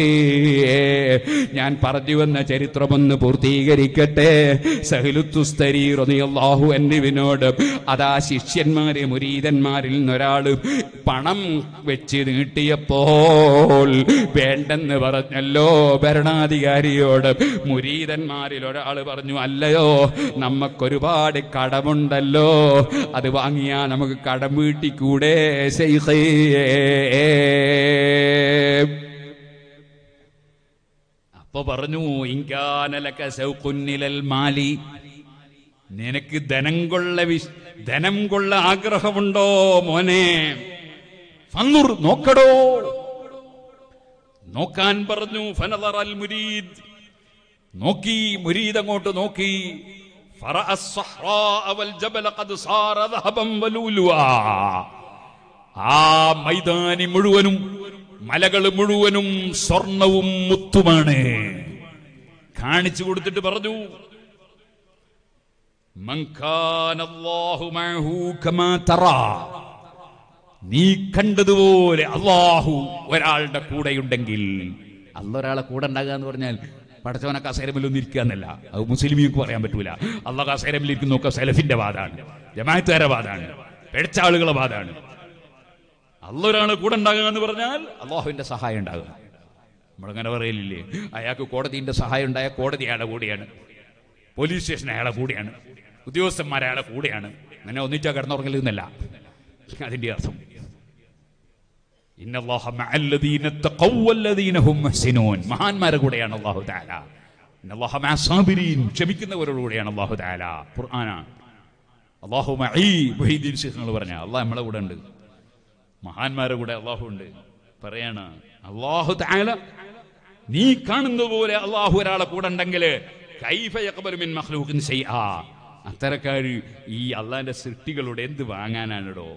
ഞാൻ പറഞ്ഞു വന്ന ചരിത്രമൊന്ന് പൂർത്തീകരിക്കട്ടെ സഹലുത്തുസ്തരീറിയാഹു എന്നിവിനോട് അതാ ശിഷ്യന്മാര് മുരീതന്മാരിൽ നിന്നൊരാള് പണം വെച്ച് നീട്ടിയപ്പോൾ വേണ്ടെന്ന് പറഞ്ഞല്ലോ ഭരണാധികാരിയോട് മുരീതന്മാരിൽ ഒരാൾ പറഞ്ഞു അല്ലയോ നമുക്കൊരുപാട് കടമുണ്ടല്ലോ അത് വാങ്ങിയാ നമുക്ക് കടം വീട്ടിക്കൂടെ ശൈഖേ അപ്പൊ പറഞ്ഞു ഇങ്കാനലക സൗകുന്നിലൽ മാലി നിനക്ക് ധനം കൊള്ള വിശ് ധനം കൊള്ള ആഗ്രഹമുണ്ടോ മോനെ ഫന്നുർ നോക്കടോ നോക്കാൻ പറഞ്ഞു ഫനദറൽ മുരീദ് നോക്കി മുരീദ് അങ്ങോട്ട് നോക്കി فرأى الصحراء والجبل قد صار ذهبا ولؤلؤا ആ മൈതാനി മുഴുവനും മലകൾ മുഴുവനും സ്വർണവും മുത്തുമാണ് കാണിച്ചു കൊടുത്തിട്ട് പറഞ്ഞു "മൻ കാന അല്ലാഹു മഅഹു കമാ തറാ." നീ കണ്ടതുപോലെ അള്ളാഹു ഒരാളുടെ കൂടെയുണ്ടെങ്കിൽ അല്ല ഒരാളെ കൂടെ ഉണ്ടാകുക എന്ന് പറഞ്ഞാൽ പടച്ചവനെ കസേരമിലൊന്നും ഇരിക്കുക എന്നല്ല അത് മുസ്ലിമിക്ക് പറയാൻ പറ്റൂല അള്ള കസേരമിൽ ഇരിക്കുന്നൊക്കെ സെലഫിന്റെ വാദാണ് ജമാഅത്തുകാരുടെ വാദാണ് പിഴച്ച ആളുകളെ വാദാണ് അല്ല ഒരാളെ കൂടെ ഉണ്ടാകുക എന്ന് പറഞ്ഞാൽ അള്ളാഹുവിന്റെ സഹായം ഉണ്ടാകുക നമ്മളങ്ങനെ പറയലില്ലേ അയാൾക്ക് കോടതിന്റെ സഹായം ഉണ്ടായ കോടതി അയാളുടെ കൂടെയാണ് പോലീസ് സ്റ്റേഷൻ അയാളെ കൂടെയാണ് ഉദ്യോഗസ്ഥന്മാർ അയാളെ കൂടെയാണ് അങ്ങനെ ഒന്നിച്ചാ കിടന്നുറങ്ങലെന്നല്ല അതിന്റെ അർത്ഥം ഇന്നല്ലാഹ മഅല്ലദീന തഖവ്വ വല്ലദീന ഹും മുഹ്സിനൂൻ മഹാന്മാരുടെ കൂടെയാണ് അല്ലാഹു തആല ഇന്നല്ലാഹ മഅസാബിരീൻ ക്ഷമിക്കുന്നവരുടെ കൂടെയാണ് അല്ലാഹു തആല ഖുർആനാണ് അല്ലാഹു മഈ മുഹീദ്ദീൻ ശൈഖ് പറഞ്ഞ അല്ലാഹ് നമ്മളെ കൂടെ ഉണ്ട് മഹാന്മാരുടെ കൂടെ അള്ളാഹു ഉണ്ട് പറയാണ് അള്ളാഹു താല നീ കാണുന്നത് പോലെ അള്ളാഹു ഒരാളെ കൂടെ ഉണ്ടെങ്കിൽ കൈഫയക്കബലുമിൻ മഹ്ലൂക്കിൻ ചെയ്യ അത്തരക്കാര് ഈ അള്ളാന്റെ സൃഷ്ടികളോട് എന്ത് വാങ്ങാനാണിടോ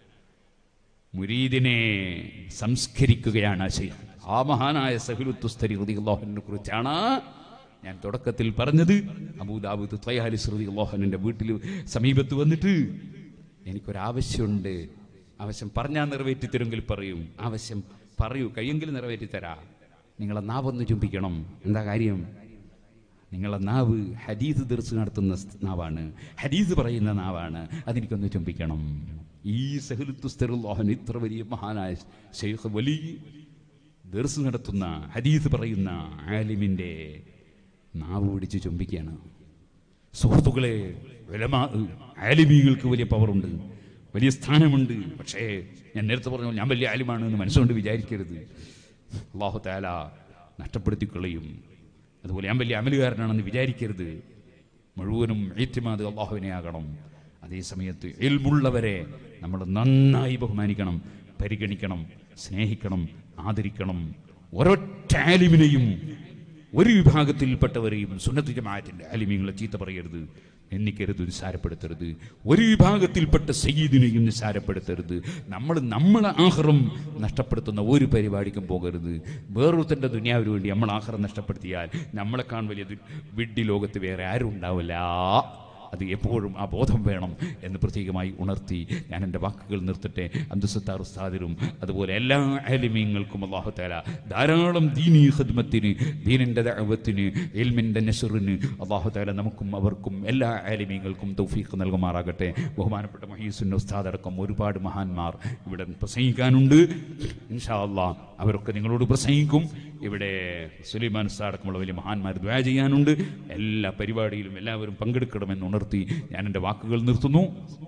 മുരീദിനെ സംസ്കരിക്കുകയാണ് ശൈഖ് ആ മഹാനായ സഹുലുത്തുസ്തരി അള്ളാഹുവിനെ കുറിച്ചാണ് ഞാൻ തുടക്കത്തിൽ പറഞ്ഞത് അബൂദാബുദ് തയ്യാലി ശ്രുതി അള്ളാഹുവിന്റെ വീട്ടിൽ സമീപത്ത് വന്നിട്ട് എനിക്കൊരാവശ്യമുണ്ട് ആവശ്യം പറഞ്ഞാൽ നിറവേറ്റി തരുമെങ്കിൽ പറയും ആവശ്യം പറയൂ കഴിയെങ്കിൽ നിറവേറ്റി തരാ നിങ്ങളെ നാവൊന്ന് ചുംബിക്കണം എന്താ കാര്യം നിങ്ങളെ നാവ് ഹദീസ് ദർസ് നടത്തുന്ന നാവാണ് ഹദീസ് പറയുന്ന നാവാണ് അതെനിക്കൊന്ന് ചുംബിക്കണം ഈ സഹലുത്തുസ്തറുല്ലാഹൻ ഇത്ര വലിയ മഹാനായ ഷെയ്ഖ് വലി ദർസ് നടത്തുന്ന ഹദീസ് പറയുന്ന ആലിമിൻ്റെ നാവ് പിടിച്ച് ചുംബിക്കുകയാണ് സുഹൃത്തുക്കളെ ഉലമാ ആലിമീകൾക്ക് വലിയ പവറുണ്ട് വലിയ സ്ഥാനമുണ്ട് പക്ഷേ ഞാൻ നേരത്തെ പറഞ്ഞു ഞാൻ വലിയ ആലിമാണ് എന്ന് മനസ്സുകൊണ്ട് വിചാരിക്കരുത് അള്ളാഹു താല നഷ്ടപ്പെടുത്തി കളയും അതുപോലെ ഞാൻ വലിയ അമലുകാരനാണെന്ന് വിചാരിക്കരുത് മുഴുവനും ഏറ്റുമാത് അള്ളാഹുവിനെ ആകണം അതേ സമയത്ത് എൽമുള്ളവരെ നമ്മൾ നന്നായി ബഹുമാനിക്കണം പരിഗണിക്കണം സ്നേഹിക്കണം ആദരിക്കണം ഒരൊറ്റ ആലിമിനെയും ഒരു വിഭാഗത്തിൽപ്പെട്ടവരെയും സുന്നത്ത് ജമാഅത്തിന്റെ ആലിമ്യങ്ങളെ ചീത്ത പറയരുത് നിന്ദിക്കരുത് നിസ്സാരപ്പെടുത്തരുത് ഒരു വിഭാഗത്തിൽപ്പെട്ട സയ്യിദിനെയും നിസ്സാരപ്പെടുത്തരുത് നമ്മൾ നമ്മളെ ആഹ്റം നഷ്ടപ്പെടുത്തുന്ന ഒരു പരിപാടിക്കും പോകരുത് വേറൊരുത്തൻ്റെ ദുനിയാവിന് വേണ്ടി നമ്മൾ ആഹ്റം നഷ്ടപ്പെടുത്തിയാൽ നമ്മളെക്കാൾ വലിയ ദു- വിഡ്ഢി ലോകത്ത് വേറെ ആരും ഉണ്ടാവില്ല അത് എപ്പോഴും ആ ബോധം വേണം എന്ന് പ്രത്യേകമായി ഉണർത്തി ഞാൻ എൻ്റെ വാക്കുകൾ നിർത്തട്ടെ അബ്ദുസത്താർ ഉസ്താദിനും അതുപോലെ എല്ലാ ആലിമീങ്ങൾക്കും അള്ളാഹു താല ധാരാളം ദീനീ ഖദ്മത്തിന് ദീനിൻ്റെ ദഅവത്തിന് ഇൽമിൻ്റെ നസറിന് അള്ളാഹു താല നമുക്കും അവർക്കും എല്ലാ ആലിമീങ്ങൾക്കും തൗഫീഖ് നൽകുമാറാകട്ടെ ബഹുമാനപ്പെട്ട മഹീസുൻ ഉസ്താദ് അടക്കം ഒരുപാട് മഹാന്മാർ ഇവിടെ പ്രസംഗിക്കാനുണ്ട് ഇൻഷാ അള്ളാഹ് അവരൊക്കെ നിങ്ങളോട് പ്രസംഗിക്കും ഇവിടെ സുലൈമാൻ ഉസ്താദ് അടക്കമുള്ള വലിയ മഹാന്മാർ ദ്വാ ചെയ്യാനുണ്ട് എല്ലാ പരിപാടിയിലും എല്ലാവരും പങ്കെടുക്കണമെന്ന് ഉണർത്തി ഞാൻ എൻ്റെ വാക്കുകൾ നിർത്തുന്നു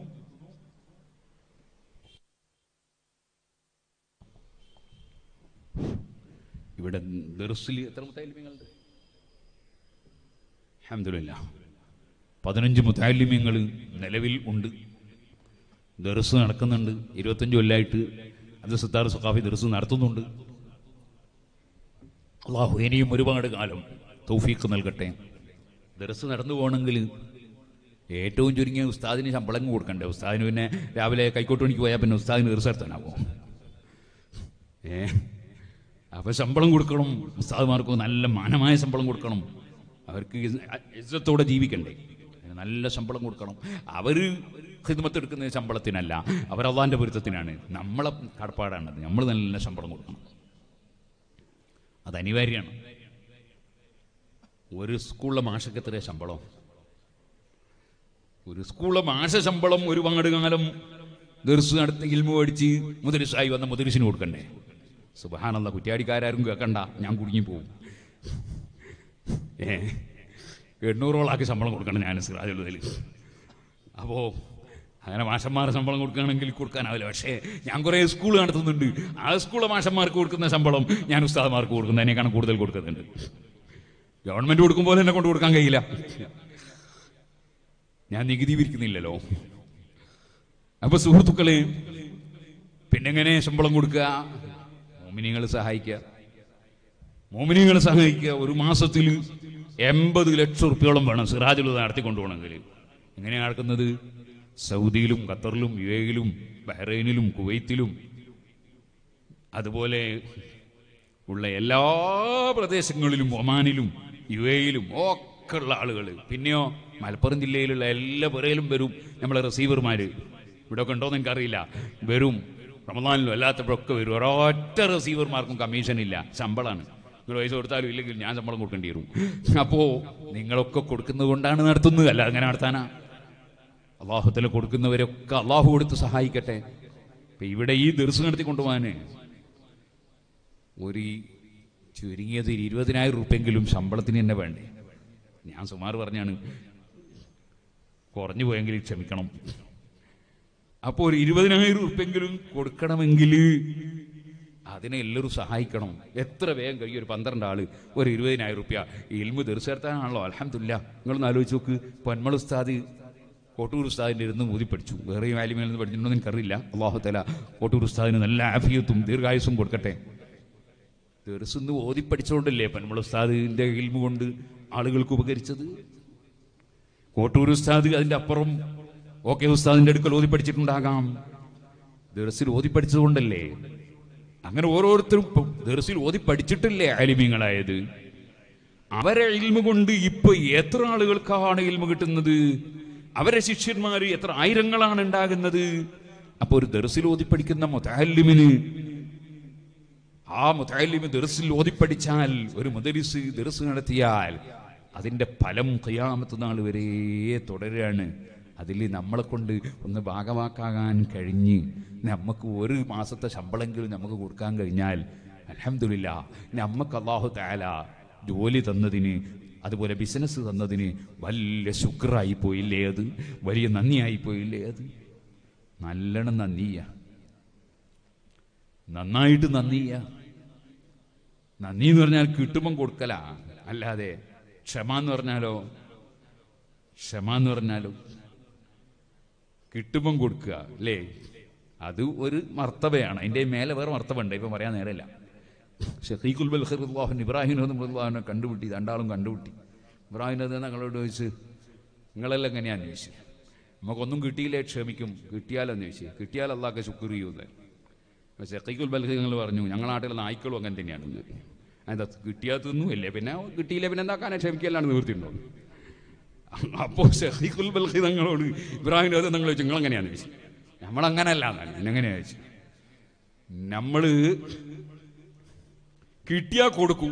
ഇവിടെ ദർസിൽ എത്ര മുത്താലിമ്യങ്ങളുണ്ട് അഹമ്മദില്ല പതിനഞ്ച് മുത്താലിമ്യങ്ങൾ നിലവിൽ ഉണ്ട് ദർസ് നടക്കുന്നുണ്ട് ഇരുപത്തഞ്ച് കൊല്ലമായിട്ട് അത് സിത്താർ സുഖാഫി ദർസ് നടത്തുന്നുണ്ട് അള്ളാഹു ഇനിയും ഒരുപാട് കാലം തൗഫീഖ് നൽകട്ടെ ദർസ് നടന്നു പോകണമെങ്കിൽ ഏറ്റവും ചുരുങ്ങിയ ഉസ്താദിന് ശമ്പളം കൊടുക്കണ്ടേ ഉസ്താദിന് പിന്നെ രാവിലെ കൈക്കോട്ട് മണിക്ക് പോയാൽ പിന്നെ ഉസ്താദിന് ദർസ് നടത്താനാവോ ഏ അപ്പോൾ ശമ്പളം കൊടുക്കണം ഉസ്താദ്മാർക്ക് നല്ല മാനമായ ശമ്പളം കൊടുക്കണം അവർക്ക് ഇജ്ജത്തോടെ ജീവിക്കണ്ടേ അതിന് നല്ല ശമ്പളം കൊടുക്കണം അവർ ഹിദ്മത്ത് എടുക്കുന്ന ശമ്പളത്തിനല്ല അവർ അള്ളാൻ്റെ പൊരുത്തത്തിനാണ് നമ്മളെ കടപ്പാടാണത് നമ്മൾ നല്ല ശമ്പളം കൊടുക്കണം അത് അനിവാര്യമാണ് ഒരു സ്കൂളിലെ മാഷക്ക് എത്ര ശമ്പളം ഒരു സ്കൂളിലെ മാഷ ശമ്പളം ഒരുപാട് കാലം ദർസ് നടത്തി ഇൽമു അടിച്ച് മുദരിസായി വന്ന മുദരിസിന് കൊടുക്കണ്ടേ സുബഹാനല്ല കുറ്റ്യാടിക്കാരും കേൾക്കണ്ട ഞാൻ കുടുങ്ങി പോകും ഏ എണ്ണൂറോളാക്കി ശമ്പളം കൊടുക്കണം ഞാൻ സിറാജുള്ളതിൽ അപ്പോൾ അങ്ങനെ മാഷന്മാരുടെ ശമ്പളം കൊടുക്കുകയാണെങ്കിൽ കൊടുക്കാനാവില്ല പക്ഷേ ഞാൻ കുറേ സ്കൂൾ നടത്തുന്നുണ്ട് ആ സ്കൂളിലെ മാഷന്മാർക്ക് കൊടുക്കുന്ന ശമ്പളം ഞാൻ ഉസ്താദ്മാർക്ക് കൊടുക്കുന്നതിനേക്കാളും കൂടുതൽ കൊടുക്കുന്നുണ്ട് ഗവൺമെന്റ് കൊടുക്കുമ്പോൾ എന്നെ കൊണ്ട് കൊടുക്കാൻ കഴിയില്ല ഞാൻ നികുതി പിരിക്കുന്നില്ലല്ലോ അപ്പൊ സുഹൃത്തുക്കളെ പിന്നെങ്ങനെ ശമ്പളം കൊടുക്കുക മോമിനിങ്ങൾ സഹായിക്കുക മോമിനികൾ സഹായിക്കുക ഒരു മാസത്തിൽ എൺപത് ലക്ഷം റുപ്യോളം വേണം സിറാജുൽ നടത്തിക്കൊണ്ടു പോകണമെങ്കിൽ എങ്ങനെയാണ് നടക്കുന്നത് സൗദിയിലും ഖത്തറിലും യു എയിലും ബഹ്റൈനിലും കുവൈത്തിലും അതുപോലെ ഉള്ള എല്ലാ പ്രദേശങ്ങളിലും ഒമാനിലും യു എയിലും ഒക്കെ ഉള്ള ആളുകൾ പിന്നെയോ മലപ്പുറം ജില്ലയിലുള്ള എല്ലാ പുറയിലും വരും നമ്മളെ റിസീവർമാര് ഇവിടെ ഒക്കെ ഉണ്ടോന്ന് എനിക്കറിയില്ല വരും റമദാനിലും അല്ലാത്തപ്പോഴൊക്കെ വരും ഒരൊറ്റ റിസീവർമാർക്കും കമ്മീഷൻ ഇല്ല ശമ്പളമാണ് നിങ്ങൾ പൈസ കൊടുത്താലും ഇല്ലെങ്കിൽ ഞാൻ ശമ്പളം കൊടുക്കേണ്ടി വരും അപ്പോ നിങ്ങളൊക്കെ കൊടുക്കുന്നത് കൊണ്ടാണ് നടത്തുന്നത് അല്ല അങ്ങനെ നടത്താനാ അള്ളാഹുത്തല കൊടുക്കുന്നവരൊക്കെ അള്ളാഹു കൊടുത്ത് സഹായിക്കട്ടെ ഇപ്പൊ ഇവിടെ ഈ ദർസ് നടത്തി കൊണ്ടുപോകാന് ഒരു ചുരുങ്ങിയത് ഒരു ഇരുപതിനായിരം റുപ്യെങ്കിലും ശമ്പളത്തിന് തന്നെ വേണ്ടേ ഞാൻ സുമാർ പറഞ്ഞാണ് കുറഞ്ഞു പോയെങ്കിൽ ക്ഷമിക്കണം അപ്പോൾ ഒരു ഇരുപതിനായിരം റുപ്യെങ്കിലും കൊടുക്കണമെങ്കിൽ അതിനെ എല്ലാവരും സഹായിക്കണം എത്ര വേഗം കഴിയും ഒരു പന്ത്രണ്ട് ആള് ഒരു ഇരുപതിനായിരം റുപ്യ ഇൽമു തീർച്ചയായിട്ടാണല്ലോ അലഹമില്ല നിങ്ങളൊന്ന് ആലോചിച്ച് നോക്ക് പൊന്മൾ ഉസ്താദ് കോട്ടൂർ ഉസ്താദിൻ്റെ ഇരുന്ന് ഊതി പഠിച്ചു വേറെ വാലിമേൽ നിന്ന് പഠിച്ചിട്ടുണ്ടോ എന്ന് എനിക്കറിയില്ല അള്ളാഹുത്തല കോട്ടൂർ ഉസ്താദിന് നല്ല ആഫിയത്തും ദീർഘായുസും കൊടുക്കട്ടെ ദർസുന്ന് ഓതി പഠിച്ചുകൊണ്ടല്ലേ പന്മൾ ഉസ്താദിന്റെ ഇൽമു കൊണ്ട് ആളുകൾക്ക് ഉപകരിച്ചത് കോട്ടൂർ ഉസ്താദ് അതിന്റെ അപ്പുറം ഓക്കെ ഉസ്താദിന്റെ അടുക്കൽ ഓതി പഠിച്ചിട്ടുണ്ടാകാം ദർസിൽ ഓതി പഠിച്ചതുകൊണ്ടല്ലേ അങ്ങനെ ഓരോരുത്തരും ഇപ്പം ദർസിൽ ഓതി പഠിച്ചിട്ടില്ലേ അലിമീങ്ങളായത് അവരെ ഇൽമ കൊണ്ട് ഇപ്പൊ എത്ര ആളുകൾക്കാണ് ഇൽമ കിട്ടുന്നത് അവരെ ശിഷ്യന്മാര് എത്ര ആയിരങ്ങളാണ് ഉണ്ടാകുന്നത് അപ്പൊ ഒരു ദർസിൽ ഓതി പഠിക്കുന്ന മുതാലിമിന് ആ മുതാലിമ് ദർസിൽ ഓതി പഠിച്ചാൽ ഒരു മുദരിസ് ദർസ് നടത്തിയാൽ അതിന്റെ ഫലം ഖിയാമത്ത് നാൾ വരെ തുടരുകയാണ് അതിൽ നമ്മളെ കൊണ്ട് ഒന്ന് ഭാഗമാക്കാകാൻ കഴിഞ്ഞ് നമുക്ക് ഒരു മാസത്തെ ശമ്പളമെങ്കിലും നമുക്ക് കൊടുക്കാൻ കഴിഞ്ഞാൽ അലഹമില്ല നമുക്ക് അള്ളാഹു താല ജോലി തന്നതിന് അതുപോലെ ബിസിനസ് തന്നതിന് വലിയ ശുക്രായി പോയില്ലേ അത് വലിയ നന്ദിയായി പോയില്ലേ അത് നല്ലോണം നന്ദിയ നന്നായിട്ട് നന്ദിയ നന്ദി എന്ന് പറഞ്ഞാൽ കിട്ടുമ്പം കൊടുക്കല അല്ലാതെ ക്ഷമ എന്ന് പറഞ്ഞാലോ ക്ഷമ എന്ന് പറഞ്ഞാലോ കിട്ടുമ്പം കൊടുക്കുക അല്ലേ അത് ഒരു മർത്തബയാണ് അതിൻ്റെ മേലെ വേറെ മർത്തബുണ്ട് ഇപ്പം പറയാൻ നേരമില്ല ഷെഖീഖുൽ ബൽഹുല്ലാഹുൻ ഇബ്രാഹിം റഹ്മുല്ലാഹിനെ കണ്ടുപിട്ടി രണ്ടാളും കണ്ടുപിട്ടി ഇബ്രാഹിം അത് ഞങ്ങളോട് ചോദിച്ച് നിങ്ങളെല്ലാം എങ്ങനെയാന്ന് ചോദിച്ചു നമുക്കൊന്നും കിട്ടിയില്ലേ ക്ഷമിക്കും കിട്ടിയാലെന്ന് ചോദിച്ചു കിട്ടിയാൽ അള്ളാഹ് ശുക്ർ ചെയ്യുന്നത് ഷെഖീഖുൽ ബൽഹ് നിങ്ങൾ പറഞ്ഞു ഞങ്ങളുടെ നാട്ടിലെ നായ്ക്കളും അങ്ങനെ തന്നെയാണ് എന്താ കിട്ടിയാൽ തിന്നു അല്ലേ പിന്നെ കിട്ടിയില്ലേ പിന്നെ എന്താക്കാനെ ക്ഷമിക്കല്ലാണ്ട് നിവൃത്തിയുണ്ടോ അപ്പോൾ ഷെഖീഖുൽ ബൽഹി തങ്ങളോട് ഇബ്രാഹിം അത് നിങ്ങൾ ചോദിച്ചു നിങ്ങൾ എങ്ങനെയാന്ന് ചോദിച്ചു നമ്മളങ്ങനല്ല എങ്ങനെയാ ചോദിച്ചു നമ്മള് കിട്ടിയാ കൊടുക്കൂ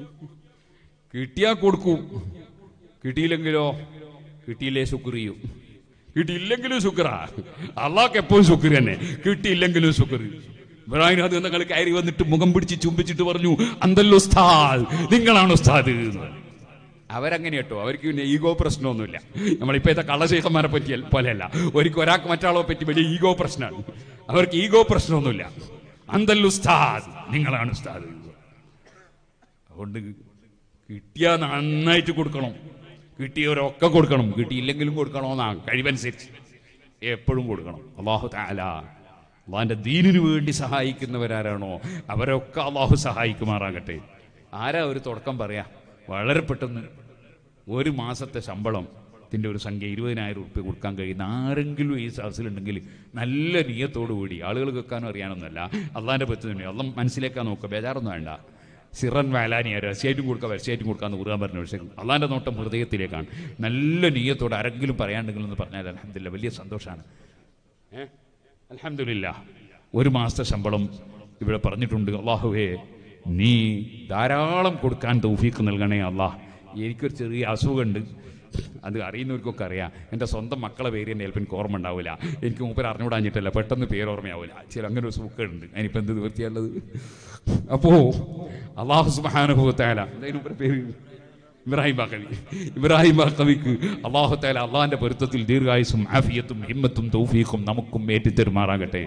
കിട്ടിയാ കൊടുക്കൂ കിട്ടിയില്ലെങ്കിലോ കിട്ടിയില്ലേ ശുക്ർ ചെയ്യും കിട്ടിയില്ലെങ്കിലും ശുക്രാ അള്ളാഹ്ക്ക് എപ്പോഴും ശുക്ർ തന്നെ കിട്ടിയില്ലെങ്കിലും ശുക്ർ ഇബ്രാഹിം അത് നിങ്ങൾ കയറി വന്നിട്ട് മുഖം പിടിച്ച് ചുംബിച്ചിട്ട് പറഞ്ഞു അന്തല്ലോ ഉസ്താദ് നിങ്ങളാണ് ഉസ്താദ് എന്ന്. അവരങ്ങനെ കേട്ടോ അവർക്ക് പിന്നെ ഈഗോ പ്രശ്നമൊന്നുമില്ല നമ്മളിപ്പോഴത്തെ കള്ളശേഖന്മാരെ പറ്റി പോലെയല്ല ഒരിക്കൽ ഒരാൾക്ക് മറ്റാളെ പറ്റി വലിയ ഈഗോ പ്രശ്നമാണ് അവർക്ക് ഈഗോ പ്രശ്നമൊന്നുമില്ല അന്തൽ ഉസ്താദ് നിങ്ങളാണ് ഉസ്താദ് അതുകൊണ്ട് കിട്ടിയാ നന്നായിട്ട് കൊടുക്കണം കിട്ടിയവരൊക്കെ കൊടുക്കണം കിട്ടിയില്ലെങ്കിലും കൊടുക്കണമെന്നാണ് കഴിവനുസരിച്ച് എപ്പോഴും കൊടുക്കണം അള്ളാഹു താല അള്ളാഹിന്റെ ദീനിനു വേണ്ടി സഹായിക്കുന്നവരാരാണോ അവരൊക്കെ അള്ളാഹു സഹായിക്കുമാറാകട്ടെ ആരാ ഒരു തുടക്കം പറയാ വളരെ പെട്ടെന്ന് ഒരു മാസത്തെ ശമ്പളം ത്തിന്റെ ഒരു സംഖ്യ ഇരുപതിനായിരം ഉറുപ്പ്യ കൊടുക്കാൻ കഴിയുന്ന ആരെങ്കിലും ഈ സദസ്സിലുണ്ടെങ്കിൽ നല്ല നീയത്തോടു കൂടി ആളുകൾ വെക്കാനും അറിയാനൊന്നുമല്ല അള്ളാഹിന്റെ പറ്റി തന്നെ അള്ളം മനസ്സിലേക്കാൻ നോക്കുക ബേജാറൊന്നും വേണ്ട സിറൻ വാലാനിയ രഹസ്യമായിട്ടും കൊടുക്കുക പരസ്യമായിട്ടും കൊടുക്കാന്ന് ഊറാൻ പറഞ്ഞു പക്ഷേ അള്ളാഹിന്റെ നോട്ടം ഹൃദയത്തിലേക്കാണ് നല്ല നീയത്തോട് ആരെങ്കിലും പറയാണ്ടെങ്കിൽ എന്ന് പറഞ്ഞാൽ അലഹമില്ല വലിയ സന്തോഷമാണ് ഏഹ് അലഹമില്ല ഒരു മാസത്തെ ശമ്പളം ഇവിടെ പറഞ്ഞിട്ടുണ്ട് അള്ളാഹുവേ നീ ധാരാളം കൊടുക്കാൻ തൗഫീക്ക് നൽകണേ അള്ളാഹ് എനിക്കൊരു ചെറിയ അസുഖമുണ്ട് അത് അറിയുന്നവർക്കൊക്കെ അറിയാം എൻ്റെ സ്വന്തം മക്കളെ പേര് എൻ്റെ ചിലപ്പോൾ എനിക്ക് ഓർമ്മ ഉണ്ടാവില്ല എനിക്ക് മൂപ്പർ അറിഞ്ഞുകൂടാഞ്ഞിട്ടല്ല പെട്ടെന്ന് പേര് ഓർമ്മയാവില്ല ചില അങ്ങനെ ഒരു സുഖമുണ്ട് അതിനിപ്പോൾ എന്ത് നിവൃത്തിയുള്ളത് അപ്പോൾ അള്ളാഹു സുബാനുഭവത്തായാല എന്തായാലും മൂപ്പരെ പേര് ഇബ്രാഹിം ബാക്കവി ഇബ്രാഹിം ബാക്കവിക്ക് അള്ളാഹുത്താല അള്ളാഹിന്റെ പൊരുത്തത്തിൽ ദീർഘായുസും ആഫിയത്തും ഹിമ്മത്തും തൗഫീഖും നമുക്കും ഏറ്റിത്തെരുമാറാകട്ടെ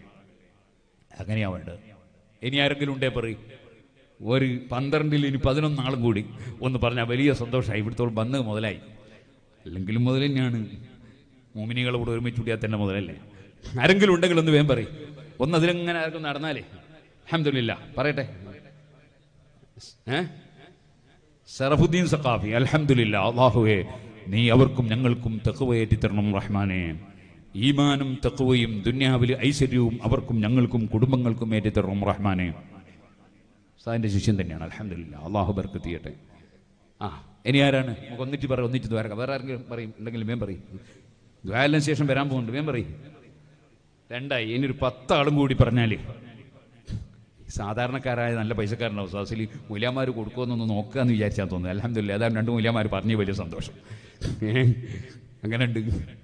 അങ്ങനെയാ വേണ്ടത് ഇനി ആരെങ്കിലും ഉണ്ടേ പറയും ഒരു പന്ത്രണ്ടിൽ ഇനി പതിനൊന്നാളും കൂടി ഒന്ന് പറഞ്ഞാൽ വലിയ സന്തോഷമായി ഇവിടുത്തോളം വന്നത് മുതലായി അല്ലെങ്കിലും മുതൽ തന്നെയാണ് മോമിനികളെ കൂടെ ഒരുമിച്ച് കൂടിയാൽ തന്നെ മുതലല്ലേ ആരെങ്കിലും ഉണ്ടെങ്കിൽ ഒന്ന് വേഗം പറയും ഒന്ന് അതിലെങ്ങനെ ആർക്കും നടന്നാലേ അഹമ്മദില്ല പറയട്ടെ ഏ സറഫുദ്ദീൻ സഖാഫി അൽഹംദുലില്ല അള്ളാഹുവേ നീ അവർക്കും ഞങ്ങൾക്കും തെക്കുവയേറ്റി തരണം റഹ്മാനെ ഈമാനും തെക്കുവയും ദുന്യാവിലെ ഐശ്വര്യവും അവർക്കും ഞങ്ങൾക്കും കുടുംബങ്ങൾക്കും ഏറ്റി തരണം റഹ്മാനെ സാറിൻ്റെ ശിഷ്യൻ തന്നെയാണ് അൽഹംദുലില്ല അള്ളാഹു ബർക്കത്ത് ചെയ്യട്ടെ ആ ഇനി ആരാണ് നമുക്ക് ഒന്നിച്ച് പറ ഒന്നിച്ച് ദ്വാരക വേറെ ആരെങ്കിലും പറയും ഉണ്ടെങ്കിൽ വേം പറയും ദ്വാരലിന് ശേഷം വരാൻ പോകുന്നുണ്ട് വേം പറയും രണ്ടായി ഇനി ഒരു പത്താളും കൂടി പറഞ്ഞാൽ സാധാരണക്കാരായ നല്ല പൈസക്കാരനാവും സാസിലി മൂല്യന്മാർ കൊടുക്കുമെന്നൊന്ന് നോക്കുക എന്ന് വിചാരിച്ചാൽ തോന്നുന്നു അലഹമില്ല അതാണ് രണ്ട് മൂല്യന്മാർ പറഞ്ഞു വലിയ സന്തോഷം ഏ? അങ്ങനെ ഉണ്ട്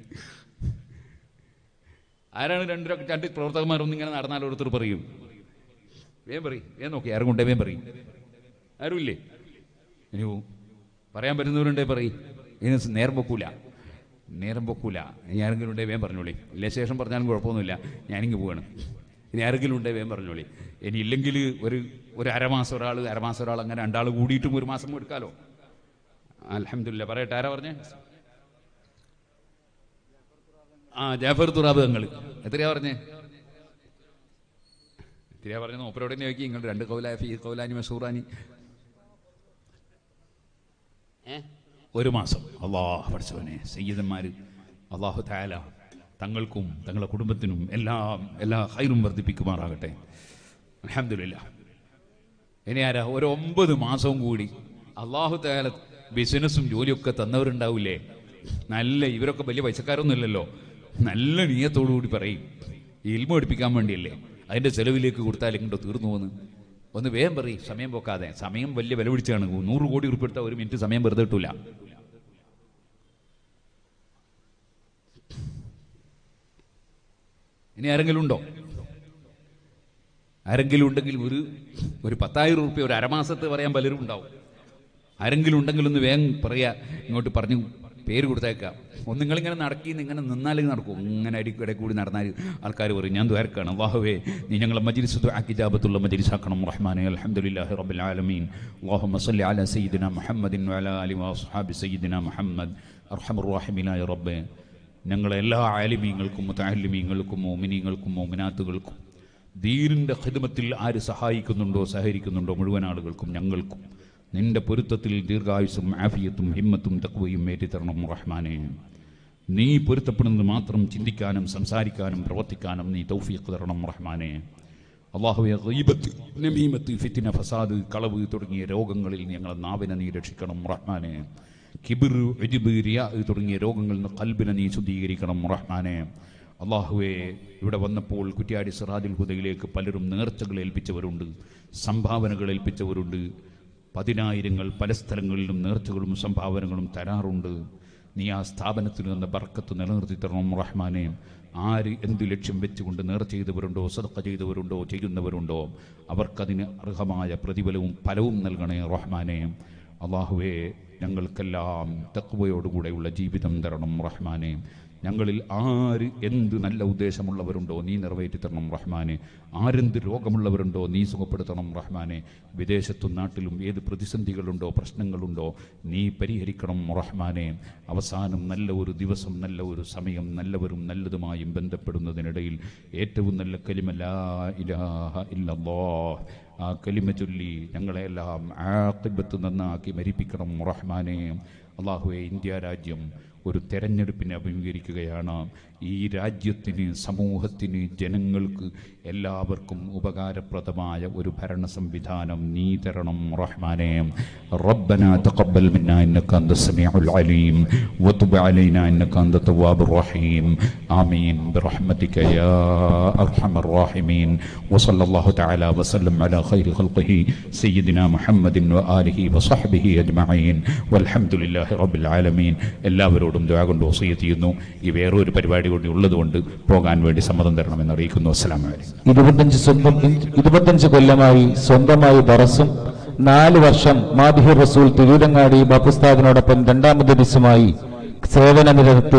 ആരാണ് രണ്ട് ര- രണ്ട് പ്രവർത്തകന്മാരൊന്നും ഇങ്ങനെ നടന്നാൽ ഓരോരുത്തർ പറയും വേം പറയും വേം നോക്കി ആരും കൊണ്ടേ വേം പറയും ആരുമില്ലേ ഇനി പറയാൻ പറ്റുന്നവരുണ്ടേ പറയും ഇനി നേരം പൊക്കൂല നേരം പൊക്കൂല ഇനി ആരെങ്കിലും ഉണ്ടേ വേം പറഞ്ഞോളി ഇല്ലേ ശേഷം പറഞ്ഞാലും കുഴപ്പമൊന്നുമില്ല ഞാനിങ്ങ് പോവാണ് ഇനി ആരെങ്കിലും ഉണ്ടേ വേം പറഞ്ഞോളി ഇനി ഇല്ലെങ്കിൽ ഒരു ഒരു അരമാസം ഒരാൾ അരമാസം ഒരാൾ അങ്ങനെ രണ്ടാൾ കൂടിയിട്ടും ഒരു മാസം എടുക്കാലോ അലഹമില്ല പറയട്ടെ ആരാ പറഞ്ഞേ ആ ജാഫർ തുറാബ് തങ്ങൾ എത്രയാ പറഞ്ഞേ എത്രയാ പറഞ്ഞത് മൂപ്പരോട് തന്നെ നോക്കി നിങ്ങൾ രണ്ട് കൗല ഫീ കൗലാനി മസൂറാനി ഏ? ഒരു മാസം അള്ളാഹ് പഠിച്ചവനെ സയ്യിദന്മാർ അള്ളാഹു താല തങ്ങൾക്കും തങ്ങളുടെ കുടുംബത്തിനും എല്ലാം എല്ലാ ഹൈറും വർദ്ധിപ്പിക്കുമാറാകട്ടെ അലഹമില്ല ഇനി ആരാ ഒരു ഒമ്പത് മാസവും കൂടി അള്ളാഹു താല ബിസിനസ്സും ജോലിയൊക്കെ തന്നവരുണ്ടാവില്ലേ നല്ല ഇവരൊക്കെ വലിയ പൈസക്കാരൊന്നുമില്ലല്ലോ നല്ല നീയത്തോടു കൂടി പറയും ഈ ഇൽമ പഠിപ്പിക്കാൻ വേണ്ടിയല്ലേ അതിന്റെ ചെലവിലേക്ക് കൊടുത്താൽ ഇങ്ങോട്ട് തീർന്നു പോന്ന് ഒന്ന് വേഗം പറയും സമയം പോക്കാതെ സമയം വലിയ വില പിടിച്ചാണ് നൂറ് കോടി ഉറുപ്പെടുത്ത ഒരു മിനിറ്റ് സമയം വെറുതെ കിട്ടൂല ഇനി ആരെങ്കിലും ഉണ്ടോ ആരെങ്കിലും ഉണ്ടെങ്കിൽ ഒരു ഒരു പത്തായിരം റുപ്യ ഒരു അരമാസത്ത് പറയാൻ പലരും ഉണ്ടാവും ആരെങ്കിലും ഉണ്ടെങ്കിൽ ഒന്ന് വേഗം പറയാ ഇങ്ങോട്ട് പറഞ്ഞു പേര് കൊടുത്തേക്കാം ഒന്ന് നിങ്ങളിങ്ങനെ നടക്കി ഇങ്ങനെ നിന്നാലേ നടക്കും ഇങ്ങനെ അടിക്കടെ കൂടി നടന്നാൽ ആൾക്കാർ പറയും ഞാൻ ദ്വാരക്കാണ് അള്ളാഹുവേ നീ ഞങ്ങളെ മജിലിസ് ആക്കിജാബത്തുള്ള മജിലിസാക്കണം റഹ്മാനെ അൽഹംദുലില്ലാഹി റബ്ബിൽ ആലമീൻ അല്ലാഹുമ്മ സല്ലി അലാ സയ്യിദിന മുഹമ്മദിൻ വഅലാ ആലി വഅസ്ഹാബി സയ്യിദിന മുഹമ്മദ് അർഹമർ റഹീമിനായ റബ്ബേ ഞങ്ങളെ എല്ലാ ആലിമീങ്ങൾക്കും മുത്തഅല്ലിമീങ്ങൾക്കും മോമിനീങ്ങൾക്കും മോമിനാത്തുകൾക്കും ദീനിന്റെ ഖിദ്മത്തിൽ ആര് സഹായിക്കുന്നുണ്ടോ സഹകരിക്കുന്നുണ്ടോ മുഴുവൻ ആളുകൾക്കും ഞങ്ങൾക്കും നിന്റെ പൊരുത്തത്തിൽ ദീർഘായുസും ആഫിയത്തും ഹിമ്മത്തും തക്വയും ഏറ്റിത്തരണം റഹ്മാനെ നീ പൊരുത്തപ്പെടുന്നത് മാത്രം ചിന്തിക്കാനും സംസാരിക്കാനും പ്രവർത്തിക്കാനും നീ തൗഫീഖ് തരണം റഹ്മാനെ അള്ളാഹുവെ ഗീബത്ത് നമീമത്ത് ഫിത്തിന ഫസാദ് കളവ് തുടങ്ങിയ രോഗങ്ങളിൽ ഞങ്ങളെ നാവിനെ നീ രക്ഷിക്കണം റഹ്മാനെ കിബിർ എജിബ് റിയാ തുടങ്ങിയ രോഗങ്ങളിൽ നിന്ന് കൽബിനെ നീ ശുദ്ധീകരിക്കണം റഹ്മാനെ അള്ളാഹുവെ ഇവിടെ വന്നപ്പോൾ കുറ്റ്യാടി സിറാജുൽ ഹുദയിലേക്ക് പലരും നേർച്ചകൾ ഏൽപ്പിച്ചവരുണ്ട് സംഭാവനകൾ ഏൽപ്പിച്ചവരുണ്ട് പതിനായിരങ്ങൾ പല സ്ഥലങ്ങളിലും നേർച്ചകളും സംഭാവനകളും തരാറുണ്ട് നീ ആ സ്ഥാപനത്തിൽ നിന്ന് ബർക്കത്ത് നിലനിർത്തി തരണം റഹ്മാനെ ആര് എന്ത് ലക്ഷ്യം വെച്ചുകൊണ്ട് നേർ ചെയ്തവരുണ്ടോ സദക്ക ചെയ്തവരുണ്ടോ ചെയ്യുന്നവരുണ്ടോ അവർക്കതിന് അർഹമായ പ്രതിഫലവും ഫലവും നൽകണേ റഹ്മാനെ അള്ളാഹുവേ ഞങ്ങൾക്കെല്ലാം തക്വയോടുകൂടെയുള്ള ജീവിതം തരണം റഹ്മാനെ ഞങ്ങളിൽ ആര് എന്ത് നല്ല ഉദ്ദേശമുള്ളവരുണ്ടോ നീ നിറവേറ്റി തരണം റഹ്മാനെ ആരെന്ത് രോഗമുള്ളവരുണ്ടോ നീ സുഖപ്പെടുത്തണം റഹ്മാനെ വിദേശത്തും നാട്ടിലും ഏത് പ്രതിസന്ധികളുണ്ടോ പ്രശ്നങ്ങളുണ്ടോ നീ പരിഹരിക്കണം റഹ്മാനെ അവസാനം നല്ല ഒരു ദിവസം നല്ല ഒരു സമയം നല്ലവരും നല്ലതുമായും ബന്ധപ്പെടുന്നതിനിടയിൽ ഏറ്റവും നല്ല കലിമല്ല ഇലാഹ ഇല്ലല്ലാഹ് ആ കലിമ ചൊല്ലി ഞങ്ങളെല്ലാം ആക്കിബത്ത് നന്നാക്കി മരിപ്പിക്കണം റഹ്മാനെ അള്ളാഹുവെ ഇന്ത്യ രാജ്യം ഒരു തെരഞ്ഞെടുപ്പിനെ അഭിമുഖീകരിക്കുകയാണ് ഈ രാജ്യത്തിന് സമൂഹത്തിന് ജനങ്ങൾക്ക് എല്ലാവർക്കും ഉപകാരപ്രദമായ ഒരു ഭരണ സംവിധാനം നീ തരണം റഹ്മാനെ ربنا تقبل منا انك انت السميع العليم وتب علينا انك انت التواب الرحيم امين برحمتك يا ارحم الراحمين وصلى الله تعالى وسلم على خير خلقه سيدنا محمد واله وصحبه اجمعين والحمد لله رب العالمين എല്ലാവരോടും ദുആ കൊണ്ട് വസിയത്ത് ചെയ്യുന്നു ഈ വേറൊരു പരിപാടി കൂടി ഉള്ളതുകൊണ്ട് പോകാൻ വേണ്ടി സമ്മതം തരണമെന്ന് അറിയിക്കുന്നു അസ്സലാമു അലൈക്കും ഇരുപത്തഞ്ച് സ്വന്തം ഇരുപത്തഞ്ച് കൊല്ലമായി സ്വന്തമായി ദറസും നാല് വർഷം മാബിഹിർ റസൂൽ തിരൂരങ്ങാടി ബാപ്പുസ്താദിനോടൊപ്പം രണ്ടാമത് ദിവസമായി സേവന നിരത്ത്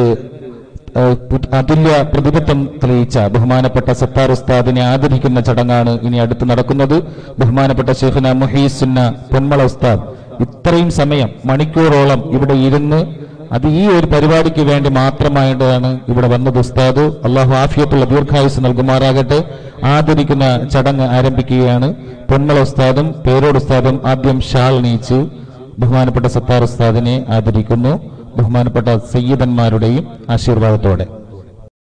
ഏഹ്, പു- അതുല്യ പ്രതിബദ്ധം തെളിയിച്ച ബഹുമാനപ്പെട്ട സത്താർ ഉസ്താദിനെ ആദരിക്കുന്ന ചടങ്ങാണ് ഇനി അടുത്ത് നടക്കുന്നത് ബഹുമാനപ്പെട്ട ഷെയ്ഖുന മുഹീസുന്ന പൊന്മള ഉസ്താദ് ഇത്രയും സമയം മണിക്കൂറോളം ഇവിടെ ഇരുന്ന് അത് ഈ ഒരു പരിപാടിക്ക് വേണ്ടി മാത്രമായിട്ടാണ് ഇവിടെ വന്നത് ഉസ്താദ് അള്ളാഹു ആഫിയത്തുള്ള ദീർഘായുസ് നൽകുമാറാകട്ടെ ആദരിക്കുന്ന ചടങ്ങ് ആരംഭിക്കുകയാണ് പൊന്മള ഉസ്താദും പേരോട് ഉസ്താദും ആദ്യം ഷാൾ നീച്ചു ബഹുമാനപ്പെട്ട സത്താർ ഉസ്താദിനെ ആദരിക്കുന്നു ബഹുമാനപ്പെട്ട സയ്യിദന്മാരുടെയും ആശീർവാദത്തോടെ